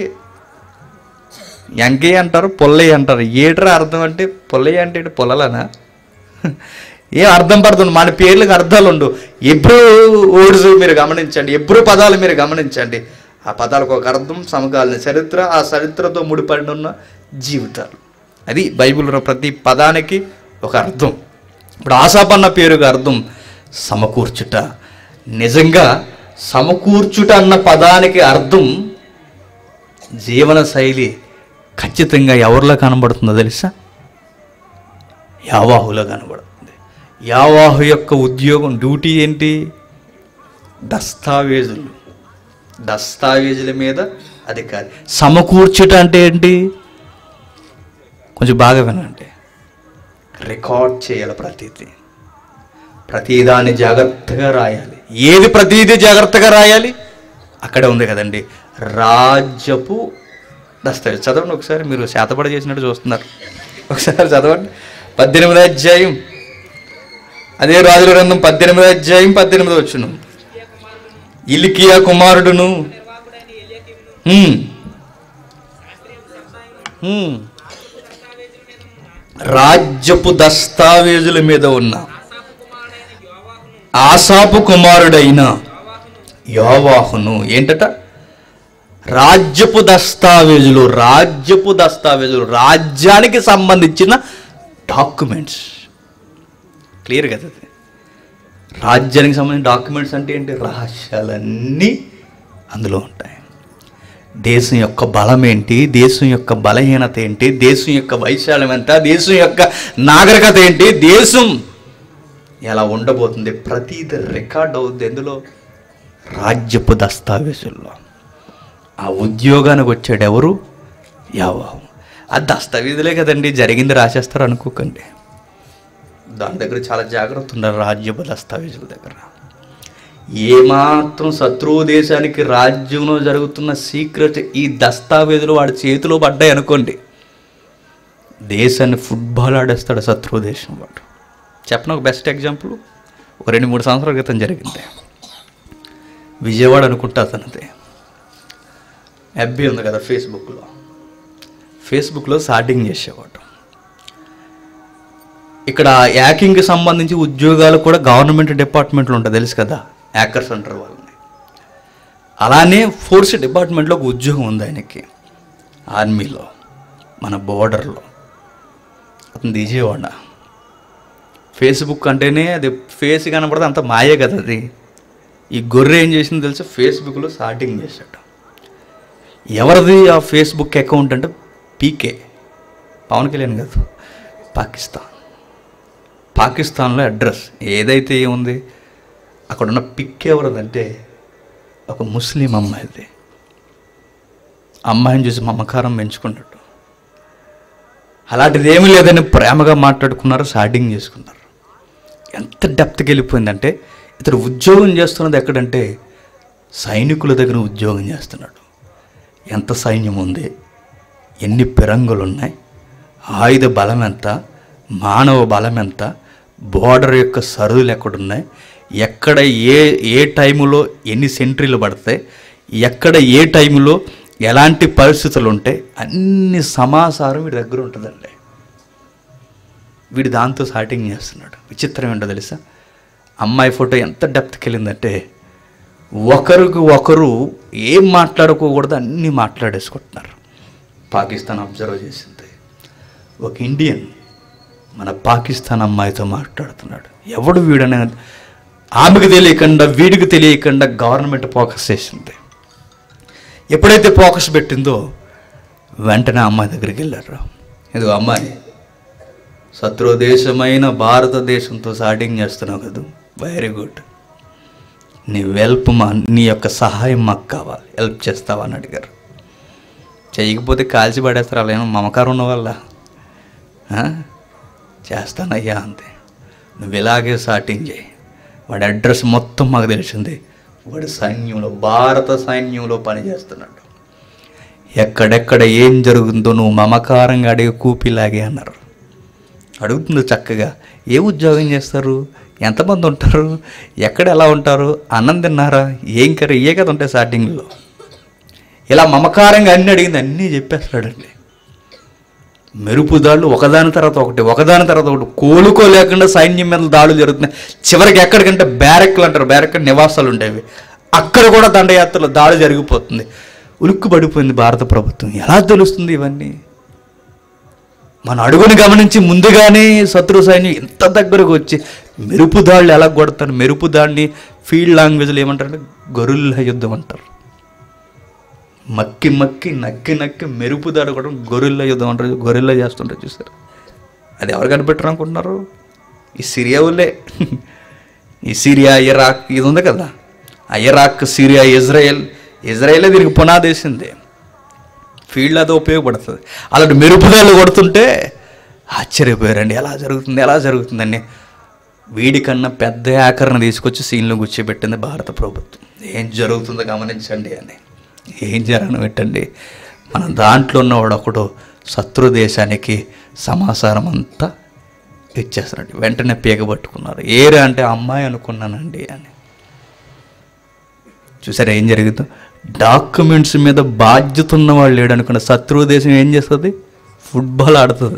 ఎంకే అంటారు పొల్లయ్య అంటారు ఏట్రా అర్థం అంటే పొల్లయ్య అంటే ఏంటి? పొల్లలనా ఏం అర్థం పడుతుంది మన పేర్లకు అర్థాలు ఉండవు ఎబ్రు వర్డ్స్ మీరు గమనించండి ఎబ్రు పదాలు మీరు గమనించండి ఆ పదాలకు ఒక అర్థం సమకాలీన చరిత్ర ఆ చరిత్రతో ముడిపడి ఉన్న జీవితాలు అది బైబిల్లో ప్రతి పదానికి ఒక అర్థం ఇప్పుడు ఆశాపన్న పేరుగా అర్థం సమకూర్చుట నిజంగా సమకూర్చుట అన్న పదానికి అర్థం జీవన శైలి ఖచ్చితంగా ఎవరిలో కనబడుతుందో తెలుసా యావాహులో కనబడుతుంది యావాహు యొక్క ఉద్యోగం డ్యూటీ ఏంటి దస్తావేజులు దస్తావేజుల మీద అధికారి సమకూర్చుట అంటే ఏంటి కొంచెం బాగా వినండి రికార్డ్ చేయాలి ప్రతిదీ ప్రతిదాన్ని జాగ్రత్తగా రాయాలి ఏది ప్రతిదీ జాగ్రత్తగా రాయాలి అక్కడే ఉంది కదండి రాజ్యపు దస్తావేజ్ చదవండి ఒకసారి మీరు శాతపడి చేసినట్టు చూస్తున్నారు ఒకసారి చదవండి పద్దెనిమిది అధ్యాయం అదే రాజుల గ్రంథం పద్దెనిమిది అధ్యాయం పద్దెనిమిది వచ్చును ఇలికియా కుమారుడును హ్మ్. హ్మ్. రాజ్యపు దస్తావేజుల మీద ఉన్న ఆసాపు కుమారుడైన యోవాహును ఏంటట రాజ్యపు దస్తావేజులు రాజ్యపు దస్తావేజులు రాజ్యానికి సంబంధించిన డాక్యుమెంట్స్ క్లియర్ కదా అది రాజ్యానికి సంబంధించిన డాక్యుమెంట్స్ అంటే ఏంటి రహస్యాలన్నీ అందులో ఉంటాయి దేశం యొక్క బలం ఏంటి దేశం యొక్క బలహీనత ఏంటి దేశం యొక్క వైశాల్యం ఎంత దేశం యొక్క నాగరికత ఏంటి దేశం ఎలా ఉండబోతుంది ప్రతిది రికార్డ్ అవుద్ది ఎందులో రాజ్యపు దస్తావేజుల్లో ఆ ఉద్యోగానికి వచ్చాడు ఎవరు యావాహు ఆ దస్తావేజులే కదండి జరిగింది రాసేస్తారు అనుకోకండి దాని దగ్గర చాలా జాగ్రత్త ఉండాలి రాజ్యపు దస్తావేజుల దగ్గర ఏమాత్రం శత్రువు దేశానికి రాజ్యంలో జరుగుతున్న సీక్రెట్ ఈ దస్తావేజులు వాడి చేతిలో పడ్డాయి అనుకోండి దేశాన్ని ఫుట్బాల్ ఆడేస్తాడు శత్రువు దేశం వాడు చెప్పను ఒక బెస్ట్ ఎగ్జాంపుల్ ఒక రెండు మూడు సంవత్సరాల క్రితం జరిగింది విజయవాడ అనుకుంటా తనది ఎఫ్బి ఉంది కదా ఫేస్బుక్లో ఫేస్బుక్లో సార్టింగ్ చేసేవాడు ఇక్కడ యాకింగ్కి సంబంధించి ఉద్యోగాలు కూడా గవర్నమెంట్ డిపార్ట్మెంట్లో ఉంటాయి తెలుసు కదా యాకర్స్ అంటారు వాళ్ళని అలానే ఫోర్స్ డిపార్ట్మెంట్లో ఒక ఉద్యోగం ఉంది ఆయనకి ఆర్మీలో మన బోర్డర్లో అతను విజయవాడ ఫేస్బుక్ అంటేనే అది ఫేస్ కనబడితే అంత మాయే కదా అది ఈ గొర్రె ఏం చేసిందో తెలుసు ఫేస్బుక్లో సార్టింగ్ చేశాడు ఎవరిది ఆ ఫేస్బుక్ అకౌంట్ అంటే పీకే పవన్ కళ్యాణ్ కాదు పాకిస్తాన్ పాకిస్తాన్లో అడ్రస్ ఏదైతే ఏముంది అక్కడ ఉన్న పిక్ ఎవరిదంటే ఒక ముస్లిం అమ్మాయిది అమ్మాయిని చూసి మమకారం పెంచుకున్నాడు అలాంటిది ఏమీ లేదని ప్రేమగా మాట్లాడుకున్నారు సాడింగ్ చేసుకున్నారు ఎంత డెప్త్కి వెళ్ళిపోయిందంటే ఇతడు ఉద్యోగం చేస్తున్నది ఎక్కడంటే సైనికుల దగ్గర ఉద్యోగం చేస్తున్నాడు ఎంత సైన్యం ఉంది ఎన్ని పిరంగులు ఉన్నాయి ఆయుధ బలం ఎంత మానవ బలం ఎంత బోర్డర్ యొక్క సరుదులు ఎక్కడున్నాయి ఎక్కడ ఏ ఏ టైములో ఎన్ని సెంట్రీలు పడతాయి ఎక్కడ ఏ టైములో ఎలాంటి పరిస్థితులు ఉంటాయి అన్ని సమాచారం వీడి దగ్గర ఉంటుందండి వీడు దాంతో సాటింగ్ చేస్తున్నాడు విచిత్రం ఏంటో తెలుసా అమ్మాయి ఫోటో ఎంత డెప్త్కి వెళ్ళిందంటే ఒకరికి ఒకరు ఏం మాట్లాడుకోకూడదు అన్నీ మాట్లాడేసుకుంటున్నారు పాకిస్తాన్ అబ్జర్వ్ చేసింది ఒక ఇండియన్ మన పాకిస్తాన్ అమ్మాయితో మాట్లాడుతున్నాడు ఎవడు వీడనే ఆమెకు తెలియకుండా వీడికి తెలియకుండా గవర్నమెంట్ ఫోకస్ చేసింది ఎప్పుడైతే ఫోకస్ పెట్టిందో వెంటనే అమ్మాయి దగ్గరికి వెళ్ళారు ఇదిగో అమ్మాయి శత్రు దేశమైన భారతదేశంతో సాటింగ్ చేస్తున్నావు కదా వెరీ గుడ్ నీ వెల్ప్ మా నీ యొక్క సహాయం మాకు కావాలి హెల్ప్ చేస్తావా అని అడిగారు చేయకపోతే కాల్చి పడేస్తారు అలా ఏమో మమకారం ఉన్న వల్ల ఆ? చేస్తానయ్యా అంతే నువ్వు ఇలాగే సాటింగ్ చేయి వాడి అడ్రస్ మొత్తం మాకు తెలిసింది వాడి సైన్యంలో భారత సైన్యంలో పనిచేస్తున్నాడు ఎక్కడెక్కడ ఏం జరుగుతుందో నువ్వు మమకారంగా అడిగి కూపిలాగే అన్నారు అడుగుతుంది చక్కగా ఏ ఉద్యోగం చేస్తారు ఎంతమంది ఉంటారు ఎక్కడ ఎలా ఉంటారు అన్నం తిన్నారా ఏం కర్రీ ఏ కదా ఉంటాయి స్టార్టింగ్లో ఇలా మమకారంగా అన్ని అడిగింది అన్నీ చెప్పేస్తాడండి మెరుపు దాడులు ఒకదాని తర్వాత ఒకటి ఒకదాని తర్వాత ఒకటి కోలుకోలేకుండా సైన్యం మీద దాడులు జరుగుతున్నాయి చివరికి ఎక్కడికంటే బ్యారెక్లు అంటారు బ్యారెక్ నివాసాలు ఉండేవి అక్కడ కూడా దండయాత్రలో దాడి జరిగిపోతుంది ఉలుక్కు పడిపోయింది భారత ప్రభుత్వం ఎలా తెలుస్తుంది ఇవన్నీ మన అడుగుని గమనించి ముందుగానే శత్రు సైన్యం ఇంత దగ్గరకు వచ్చి మెరుపు దాళ్ళు ఎలా కొడతారు మెరుపు దాడిని ఫీల్డ్ లాంగ్వేజ్లో ఏమంటారంటే గొరుల్ల యుద్ధం అంటారు మక్కి మక్కి నక్కి నక్కి మెరుపు దాడి కూడా గొరిల్ల యుద్ధం అంటారు గొరిల్ల చేస్తుంటారు చూసారు అది ఎవరు కనిపెట్టరు అనుకుంటున్నారు ఈ సిరియా వాళ్ళే ఈ సిరియా ఇరాక్ ఇది ఉంది కదా ఆ ఇరాక్ సిరియా ఇజ్రాయెల్ ఇజ్రాయెలే దీనికి పునాదేసింది ఫీల్డ్ అది ఉపయోగపడుతుంది అలాంటి మెరుపుదాలు కొడుతుంటే ఆశ్చర్యపోయారండి ఎలా జరుగుతుంది ఎలా జరుగుతుందండి వీడికన్నా పెద్ద ఆకరణ తీసుకొచ్చి సీన్లో కూర్చోబెట్టింది భారత ప్రభుత్వం ఏం జరుగుతుందో గమనించండి అని ఏం జరగను పెట్టండి మన దాంట్లో ఉన్నవాడు ఒకడు శత్రు దేశానికి సమాచారం అంతా ఇచ్చేస్తారండి వెంటనే పీక పట్టుకున్నారు ఏరా అంటే అమ్మాయి అనుకున్నానండి అని చూసారా ఏం జరిగిందో డాక్యుమెంట్స్ మీద బాధ్యత ఉన్న వాళ్ళు లేడు అనుకున్న శత్రువు దేశం ఏం చేస్తుంది ఫుట్బాల్ ఆడుతుంది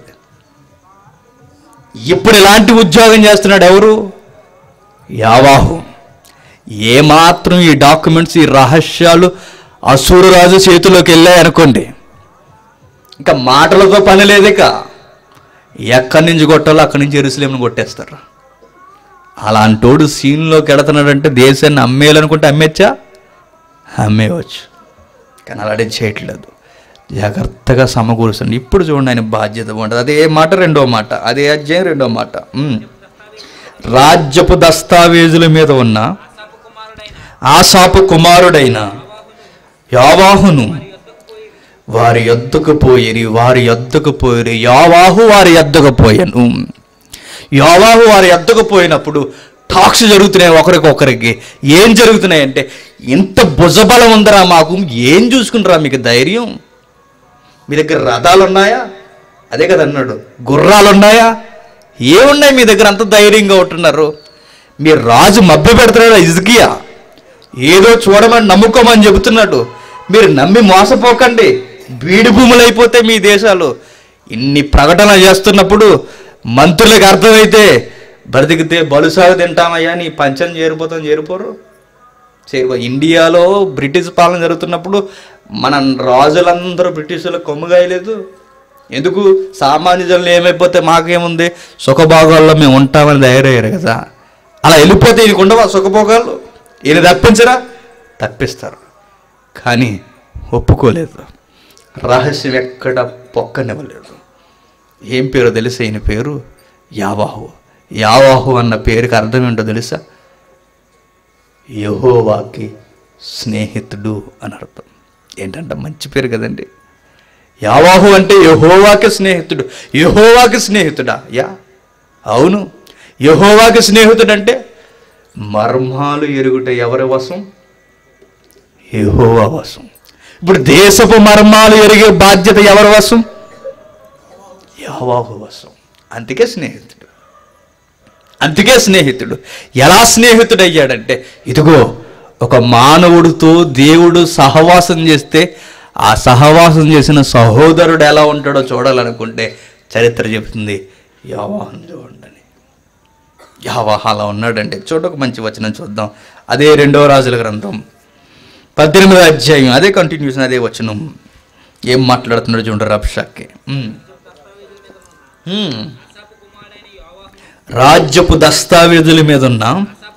ఇప్పుడు ఇలాంటి ఉద్యోగం చేస్తున్నాడు ఎవరు యావాహు ఏమాత్రం ఈ డాక్యుమెంట్స్ ఈ రహస్యాలు అసూరరాజు చేతిలోకి వెళ్ళాయి అనుకోండి ఇంకా మాటలతో పని లేదు ఇక ఎక్కడి నుంచి కొట్టాలో అక్కడి నుంచి ఎరుసలేమని కొట్టేస్తారు అలాంటోడు సీన్లోకి వెళుతున్నాడంటే దేశాన్ని అమ్మేయాలనుకుంటే అమ్మేచ్చా అమ్మేయవచ్చు కానీ అలాంటి చేయట్లేదు జాగ్రత్తగా సమకూరుస్తుంది ఇప్పుడు చూడండి ఆయన బాధ్యత ఉంటుంది అదే మాట రెండో మాట అదే అధ్యాయం రెండో మాట ఉమ్. రాజ్యపు దస్తావేజుల మీద ఉన్న ఆసాపు కుమారుడైన యావాహును వారి యొద్దకు పోయిరి వారి యొద్దకు పోయిరి యావాహు వారి యొద్దకు పోయాను యావాహు వారి యొద్దకు పోయినప్పుడు టాక్స్ జరుగుతున్నాయి ఒకరికొకరికి ఏం జరుగుతున్నాయి అంటే ఇంత భుజబలం ఉందరా మాకు ఏం చూసుకుంటారా మీకు ధైర్యం మీ దగ్గర రథాలు ఉన్నాయా అదే కదా అన్నాడు గుర్రాలు ఉన్నాయా ఏమున్నాయి మీ దగ్గర అంత ధైర్యంగా ఉంటున్నారు మీ రాజు మభ్య పెడుతున్నాడు ఇజ్కియా ఏదో చూడమని నమ్ముకోమని చెబుతున్నాడు మీరు నమ్మి మోసపోకండి బీడి భూములు అయిపోతే మీ దేశాలు ఇన్ని ప్రకటన చేస్తున్నప్పుడు మంత్రులకు అర్థమైతే బ్రతికితే బలుసాగు తింటామయ్యా నీ పంచం చేరిపోతాం చేరిపోరు చేరిపో ఇండియాలో బ్రిటిష్ పాలన జరుగుతున్నప్పుడు మన రాజులందరూ బ్రిటిషులకు కొమ్ముగాయలేదు ఎందుకు సామాన్య జనులు ఏమైపోతే మాకేముంది సుఖభోగాల్లో మేము ఉంటామని ధైర్యయ్యారు కదా అలా వెళ్ళిపోతే ఈయనకు ఉండవా సుఖభోగాలు ఈయన తప్పించరా తప్పిస్తారు కానీ ఒప్పుకోలేదు రహస్యం ఎక్కడ పొక్కనివ్వలేదు ఏం పేరు తెలుసా ఈయన పేరు యావాహు యావాహు అన్న పేరుకి అర్థం ఏంటో తెలుసా యహోవాకి స్నేహితుడు అని అర్థం ఏంటంటే మంచి పేరు కదండి యావాహు అంటే యహోవాకి స్నేహితుడు యహోవాకి స్నేహితుడా యా అవును యహోవాకి స్నేహితుడు అంటే మర్మాలు ఎరుగుట ఎవరి వశం యహోవా వశం ఇప్పుడు దేశపు మర్మాలు ఎరిగే బాధ్యత ఎవరి వశం యహోవాహు వశం అందుకే స్నేహితుడు అందుకే స్నేహితుడు ఎలా స్నేహితుడు అయ్యాడంటే ఇదిగో ఒక మానవుడితో దేవుడు సహవాసం చేస్తే ఆ సహవాసం చేసిన సహోదరుడు ఎలా ఉంటాడో చూడాలనుకుంటే చరిత్ర చెప్తుంది యావాహం చూడండి యావాహ అలా ఉన్నాడంటే చూడక మంచి వచనం చూద్దాం అదే రెండవ రాజుల గ్రంథం పద్దెనిమిదో అధ్యాయం అదే కంటిన్యూషన్ అదే వచనం ఏం మాట్లాడుతున్నాడు చూడండి రబ్షాక్కి ఉమ్. ఉమ్. రాజ్యపు దస్తావేజుల మీద ఉన్న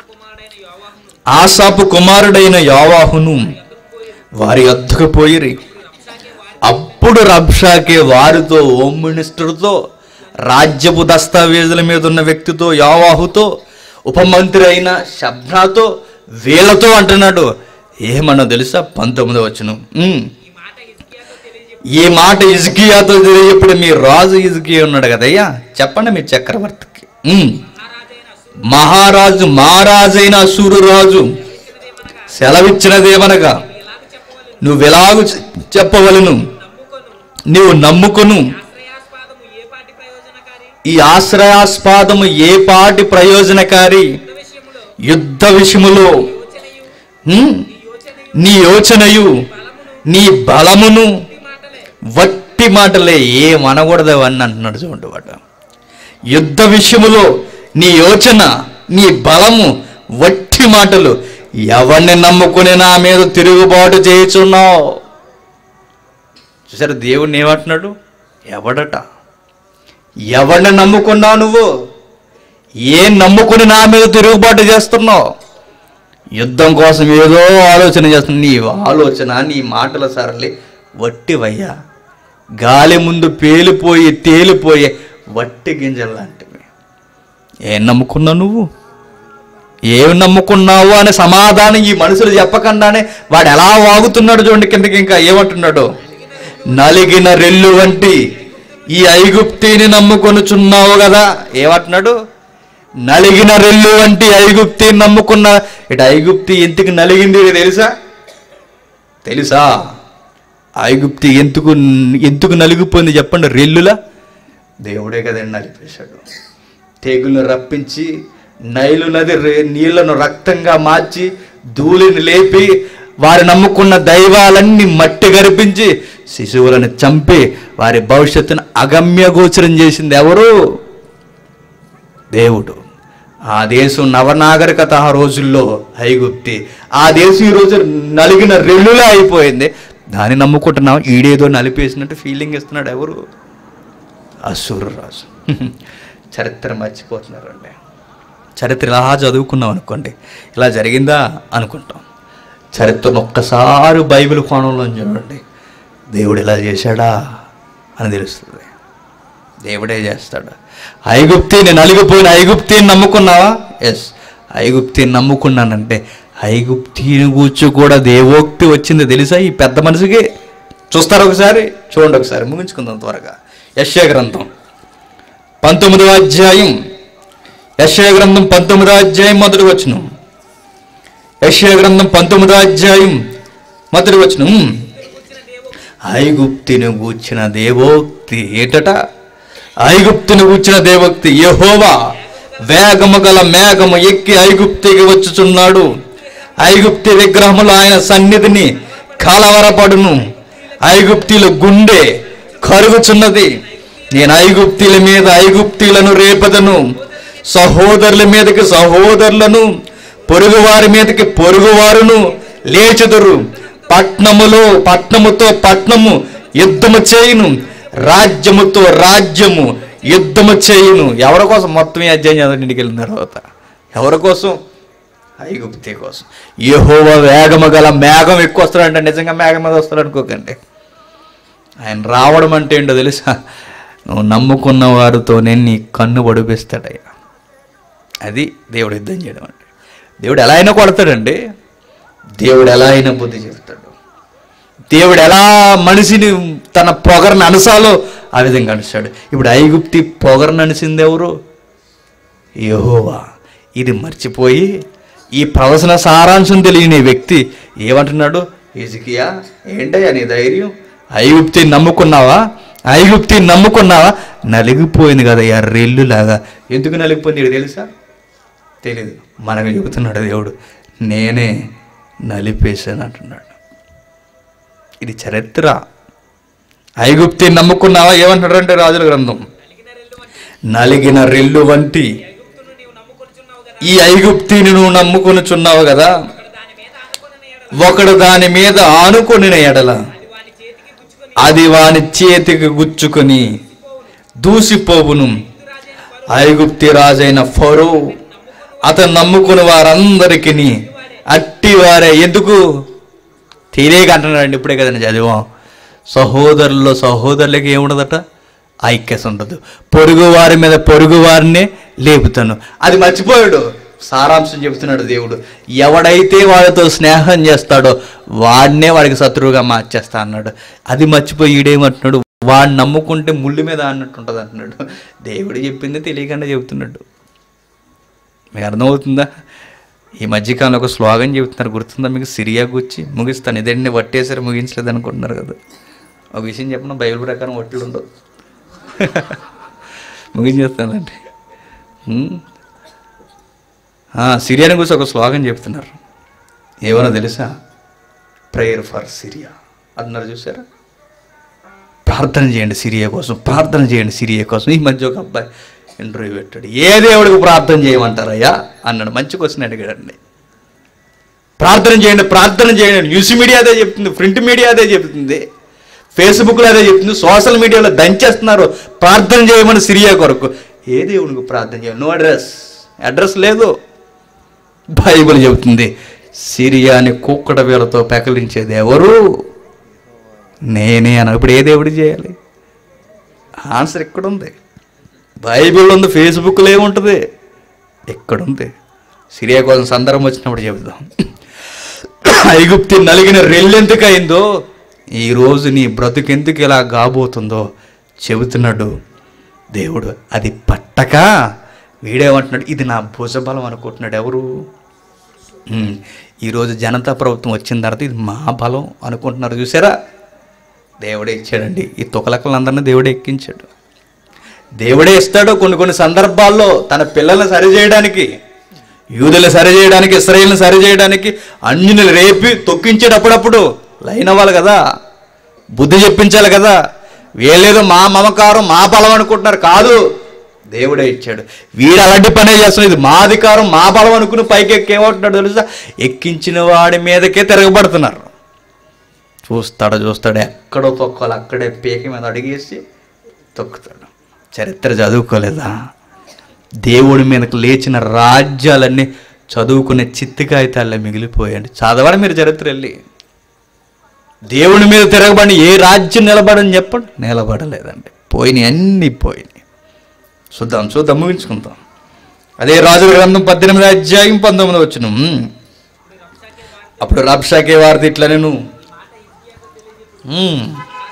ఆసాపు కుమారుడైన యావాహును వారి వద్దకు పోయిరి అప్పుడు రబ్షాకే వారితో హోమ్ మినిస్టర్తో రాజ్యపు దస్తావేజుల మీద ఉన్న వ్యక్తితో యావాహుతో ఉపమంత్రి అయిన షబ్నాతో వీళ్ళతో అంటున్నాడు ఏమన్నా తెలుసా పంతొమ్మిదో వచ్చును ఈ మాట ఇజ్కియాతో తెలియప్పుడు మీ రాజు ఇజ్కియా ఉన్నాడు కదయ్యా చెప్పండి మీ చక్రవర్తికి ఉమ్. మహారాజు మహారాజైన అసూరు రాజు సెలవిచ్చినదేమనగా నువ్వెలాగు చె- చెప్పవలను నీవు నమ్ముకొను ఈ ఆశ్రయాస్పాదము ఏ పాటి ప్రయోజనకారి యుద్ధ విషయములో హ్మ్? నీ యోచనయు నీ బలమును వట్టి మాటలే ఏమనకూడదు అని అంటున్నాడు చూడండి వాడు యుద్ధ విషయములో నీ యోచన నీ బలము వట్టి మాటలు ఎవరిని నమ్ముకుని నా మీద తిరుగుబాటు చేయుచున్నావు చూసారు దేవుడిని ఏమంటున్నాడు ఎవడట ఎవరిని నమ్ముకున్నావు నువ్వు ఏం నమ్ముకుని నా మీద తిరుగుబాటు చేస్తున్నావు యుద్ధం కోసం ఏదో ఆలోచన చేస్తున్నా నీ ఆలోచన నీ మాటల సరళి వట్టివయ్యా గాలి ముందు పేలిపోయి తేలిపోయే వట్టి గింజలు లాంటివి ఏం నమ్ముకున్నావు నువ్వు ఏం నమ్ముకున్నావు అనే సమాధానం ఈ మనుషులు చెప్పకుండానే వాడు ఎలా వాగుతున్నాడు చూడండి కిందకి ఇంకా ఏమంటున్నాడు నలిగిన రెల్లు వంటి ఈ ఐగుప్తిని నమ్ముకొనుచున్నావు కదా ఏమంటున్నాడు నలిగిన రెల్లు వంటి ఐగుప్తిని నమ్ముకున్న ఇటు ఐగుప్తి ఎందుకు నలిగింది తెలుసా తెలుసా ఐగుప్తి ఎందుకు ఎందుకు నలిగిపోయింది చెప్పండి రెల్లులా దేవుడే కదండి నలిపేశాడు తెగులు రప్పించి నైలు నది రే- నీళ్లను రక్తంగా మార్చి ధూళిని లేపి వారు నమ్ముకున్న దైవాలన్నీ మట్టి గరిపించి శిశువులను చంపి వారి భవిష్యత్తును అగమ్య గోచరం చేసింది ఎవరు దేవుడు ఆ దేశం నవనాగరికత ఆ రోజుల్లో ఐగుప్తి ఆ దేశం ఈ రోజు నలిగిన రెల్లులా అయిపోయింది దాన్ని నమ్ముకుంటున్నాం ఈడేదో నలిపేసినట్టు ఫీలింగ్ ఇస్తున్నాడు ఎవరు అసూరు రాజు చరిత్ర మర్చిపోతున్నారండి చరిత్ర ఇలా చదువుకున్నాం అనుకోండి ఇలా జరిగిందా అనుకుంటాం చరిత్రను ఒక్కసారి బైబిల్ కోణంలో చూడండి దేవుడు ఇలా చేశాడా అని తెలుస్తుంది దేవుడే చేస్తాడు ఐగుప్తిని నలిగిపోయిన ఐగుప్తిని నమ్ముకున్నావా ఎస్ ఐగుప్తిని నమ్ముకున్నానంటే ఐగుప్తిని కూర్చో కూడా దేవోక్తి వచ్చింది తెలుసా ఈ పెద్ద మనిషికి చూస్తారు ఒకసారి చూడండి ఒకసారి ముగించుకుందాం త్వరగా యశ్య గ్రంథం పంతొమ్మిదవ అధ్యాయం యశ్య గ్రంథం పంతొమ్మిదవ అధ్యాయం మొదటి వచనం యశ్య గ్రంథం పంతొమ్మిదవ అధ్యాయం మొదటి వచనం ఐగుప్తిని గూర్చిన దేవోక్తి ఏటట ఐగుప్తిని గూర్చిన దేవోక్తి యెహోవా వేగము గల మేఘము ఎక్కి ఐగుప్తికి వచ్చుచున్నాడు ఐగుప్తి విగ్రహములు ఆయన సన్నిధిని కలవరపడును ఐగుప్తిల గుండె కరుగుచున్నది నేను ఐగుప్తిల మీద ఐగుప్తిలను రేపదను సహోదరుల మీదకి సహోదరులను పొరుగువారి మీదకి పొరుగువారును లేచెదరు పట్నములో పట్నముతో పట్నము యుద్ధము చేయును రాజ్యముతో రాజ్యము యుద్ధము చేయును ఎవరి కోసం మొత్తం ఈ అధ్యాయం చదవండి ఇంటికి వెళ్ళిన తర్వాత ఎవరి కోసం ఐగుప్తి కోసం యెహోవా వేగము గల మేఘం ఎక్కువ వస్తాడంటే నిజంగా మేఘం మీద వస్తాడు అనుకోకండి ఆయన రావడం అంటే ఏంటో తెలుసా నువ్వు నమ్ముకున్న వారితోనే నీ కన్ను పడిపిస్తాడయ్యా అది దేవుడు యుద్ధం చేయడం అంటే దేవుడు ఎలా అయినా కొడతాడండి దేవుడు ఎలా అయినా బుద్ధి చెప్తాడు దేవుడు ఎలా మనిషిని తన పొగరను అనసాలో ఆ విధంగా అనిస్తాడు ఇప్పుడు ఐగుప్తి పొగరను అనిసింది ఎవరు యెహోవా ఇది మర్చిపోయి ఈ ప్రవచన సారాంశం తెలియని వ్యక్తి ఏమంటున్నాడు ఇజికియా ఏంటయ్యా నీ ధైర్యం ఐగుప్తి నమ్ముకున్నావా ఐగుప్తి నమ్ముకున్నావా నలిగిపోయింది కదయ్యా రెల్లులాగా ఎందుకు నలిగిపోయింది నీకు తెలుసా తెలీదు మనకు చెబుతున్నాడు దేవుడు నేనే నలిపేశాను అంటున్నాడు ఇది చరిత్ర ఐగుప్తి నమ్ముకున్నావా ఏమంటాడంటే రాజుల గ్రంథం నలిగిన రెల్లు వంటి ఈ ఐగుప్తిని నువ్వు నమ్ముకొనుచున్నావు కదా ఒకడు దాని మీద ఆనుకొనిన ఎడల అది వాని చేతికి గుచ్చుకొని దూసిపోవును ఐగుప్తి రాజైన ఫరో అతను నమ్ముకుని వారందరికీ అట్టి వారే ఎందుకు తెలియక అంటున్నాడండి ఇప్పుడే కదండి చదివాం సహోదరుల్లో సహోదరులకి ఏముండదట ఐక్యత ఉండదు పొరుగు వారి మీద పొరుగు వారినే లేపుతాను అది మర్చిపోయాడు సారాంశం చెబుతున్నాడు దేవుడు ఎవడైతే వాడితో స్నేహం చేస్తాడో వాడినే వాడికి శత్రువుగా మార్చేస్తా అన్నాడు అది మర్చిపోయి ఈడేమంటున్నాడు వాడిని నమ్ముకుంటే ముళ్ళు మీద అన్నట్టు ఉంటుంది అంటున్నాడు దేవుడు చెప్పింది తెలియకుండా చెబుతున్నాడు మీకు అర్థమవుతుందా ఈ మధ్యకాలంలో ఒక స్లోగన్ చెబుతున్నారు గుర్తుందా మీకు సిరియా గుచ్చి ముగిస్తాను ఇదండి వట్టేసరి ముగించలేదు అనుకుంటున్నారు కదా ఒక విషయం చెప్పిన బైబిల్ ప్రకారం వట్లు ఉండవు ముగించేస్తానండి ఉమ్. ఆ, సిరియాని గురించి ఒక స్లోగన్ చెప్తున్నారు ఏమన్నా తెలుసా ప్రేయర్ ఫర్ సిరియా అన్నారు చూసారా ప్రార్థన చేయండి సిరియా కోసం ప్రార్థన చేయండి సిరియా కోసం ఈ మధ్య ఒక అబ్బాయి ఇంటర్వ్యూ పెట్టాడు ఏ దేవుడికి ప్రార్థన చేయమంటారయ్యా అన్నాడు మంచి క్వశ్చన్ అడిగాడండి ప్రార్థన చేయండి ప్రార్థన చేయండి న్యూస్ మీడియా అదే చెప్తుంది ప్రింట్ మీడియా అదే చెప్తుంది ఫేస్బుక్లో అదే చెప్తుంది సోషల్ మీడియాలో దంచేస్తున్నారు ప్రార్థన చేయమని సిరియా కొరకు ఏ దేవునికి ప్రార్థన చేయాలి నో అడ్రస్ అడ్రస్ లేదు బైబిల్ చెబుతుంది సిరియాని కుక్కడ వేలతో పెకలించేది ఎవరు నేనే అన్న ఇప్పుడు ఏ దేవుడు చేయాలి ఆన్సర్ ఎక్కడుంది బైబిల్ ఉంది ఫేస్బుక్లో ఏముంటుంది ఎక్కడుంది సిరియా కోసం సందర్భం వచ్చినప్పుడు చెబుదాం ఐగుప్తి నలిగిన రెల్లెందుకైందో ఈరోజు నీ బ్రతుకెందుకు ఇలా కాబోతుందో చెబుతున్నాడు దేవుడు అది పట్టక వీడేమంటున్నాడు ఇది నా భుజబలం అనుకుంటున్నాడు ఎవరు ఉమ్, ఈరోజు జనతా ప్రభుత్వం వచ్చిన తర్వాత ఇది మా బలం అనుకుంటున్నారు చూసారా దేవుడే ఇచ్చాడండి ఈ తుకలకలందరినీ దేవుడే ఎక్కించాడు దేవుడే ఇస్తాడు కొన్ని కొన్ని సందర్భాల్లో తన పిల్లల్ని సరిచేయడానికి యూదులు సరిచేయడానికి ఇస్రాయిల్ని సరిచేయడానికి అన్యుని రేపి తొక్కించాడు అప్పుడప్పుడు లైన్ అవ్వాలి కదా బుద్ధి చెప్పించాలి కదా వీళ్ళేదో మా మమకారం మా బలం అనుకుంటున్నారు కాదు దేవుడే ఇచ్చాడు వీడు అలాంటి పనే చేస్తున్నాడు ఇది మా అధికారం మా బలం అనుకుని పైకి ఎక్కేమంటున్నాడు తెలుసా ఎక్కించిన వాడి మీదకే తిరగబడుతున్నారు చూస్తాడు చూస్తాడు ఎక్కడో తొక్కాలి అక్కడే పీక మీద అడిగేసి తొక్కుతాడు చరిత్ర చదువుకోలేదా దేవుడి మీదకు లేచిన రాజ్యాలన్నీ చదువుకునే చిత్తి కాగితాల్లో మిగిలిపోయాయండి చదవడం మీరు చరిత్ర వెళ్ళి దేవుడి మీద తిరగబడి ఏ రాజ్యం నిలబడని చెప్పండి నిలబడలేదండి పోయినాయి అన్నీ పోయినాయి చూద్దాం చూద్దాం ముగించుకుందాం అదే రాజుల గ్రంథం పద్దెనిమిది అధ్యాయం పంతొమ్మిది వచ్చిన అప్పుడు రబ్షాకే వారిది ఇట్లా నేను ఉమ్.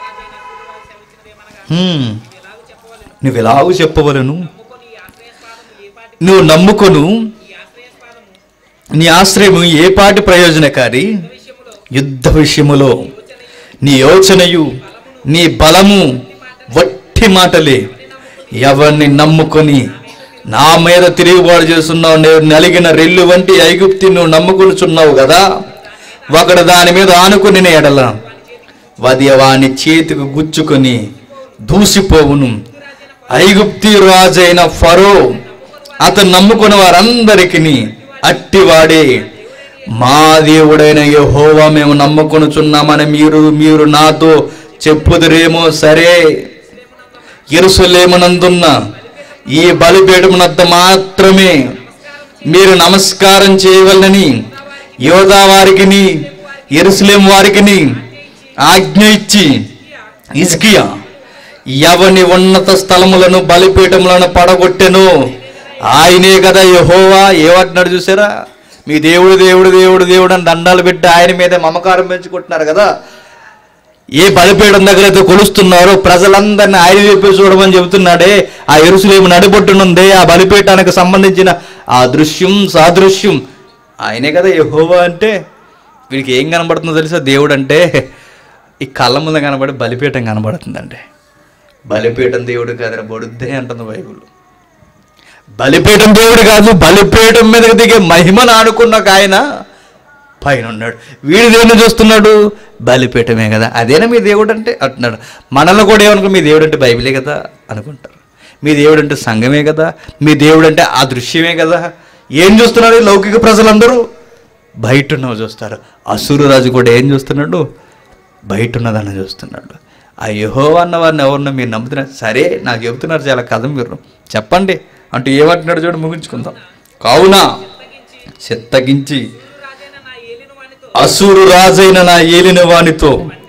ఉమ్. నువ్వు ఎలాగూ చెప్పవలను నువ్వు నమ్ముకొను నీ ఆశ్రయము ఏ పాటి ప్రయోజనకారి యుద్ధ విషయములో నీ యోచనయు నీ బలము వట్టి మాటలే ఎవరిని నమ్ముకొని నా మీద తిరుగుబాటు చేస్తున్నావు నేను నలిగిన రెల్లు వంటి ఐగుప్తి నువ్వు నమ్ముకొనుచున్నావు కదా ఒకడు దాని మీద ఆనుకుని ఎడల వది వాని చేతికి గుచ్చుకొని దూసిపోవును ఐగుప్తి రాజైన ఫరో అతను నమ్ముకున్న వారందరికీ అట్టివాడే మా దేవుడైన యెహోవా మేము నమ్ముకొనుచున్నామని మీరు మీరు నాతో చెప్పుదురేమో సరే ఎరుసలేమునందున్న ఈ బలిపీఠమునంత మాత్రమే మీరు నమస్కారం చేయవలనని యోధా వారికిని ఎరుసలేం వారికిని ఆజ్ఞ ఇచ్చి ఇజ్కియా ఎవని ఉన్నత స్థలములను బలిపీఠములను పడగొట్టెను ఆయనే కదా యహోవా ఏమంటున్నాడు చూసారా మీ దేవుడు దేవుడు దేవుడు దేవుడు అని దండాలు పెట్టి ఆయన మీద మమకారం పెంచుకుంటున్నారు కదా ఏ బలిపీఠం దగ్గర అయితే కొలుస్తున్నారో ప్రజలందరినీ ఆయన వైపు చూడమని చెబుతున్నాడే ఆ ఎరుసలేము నడిబొట్టునుందే ఆ బలిపీఠానికి సంబంధించిన ఆ దృశ్యం సాదృశ్యం ఆయనే కదా యహోవా అంటే వీడికి ఏం కనబడుతుందో తెలుసా దేవుడు అంటే ఈ కళ్ళ ముందు కనబడి బలిపీఠం కనబడుతుందండి బలిపీఠం దేవుడు కాదు బొడుద్దే అంటుంది బైబుల్ బలిపీఠం దేవుడు కాదు బలిపీఠం మీదకి దిగే మహిమను ఆడుకున్న ఒక ఆయన పైన ఉన్నాడు వీడు దేన్ని చూస్తున్నాడు బలిపీఠమే కదా అదేనా మీ దేవుడు అంటే అంటున్నాడు మనల్ని కూడా ఏమనుకో మీ దేవుడు అంటే బైబిలే కదా అనుకుంటారు మీ దేవుడు అంటే సంఘమే కదా మీ దేవుడు అంటే ఆ దృశ్యమే కదా ఏం చూస్తున్నారు ఈ లౌకిక ప్రజలందరూ బయట ఉన్నవి చూస్తారు అసురు రాజు కూడా ఏం చూస్తున్నాడు బయట ఉన్నదాన్ని చూస్తున్నాడు ఆ యహో అన్న వారిని ఎవరినో మీరు నమ్ముతున్నారు సరే నాకు చెబుతున్నారు చాలా కథ మీరు చెప్పండి అంటూ ఏమంటున్నాడు చూడండి ముగించుకుందాం కావున చిత్తగించి అసురు రాజైన నా ఏలిన వానితో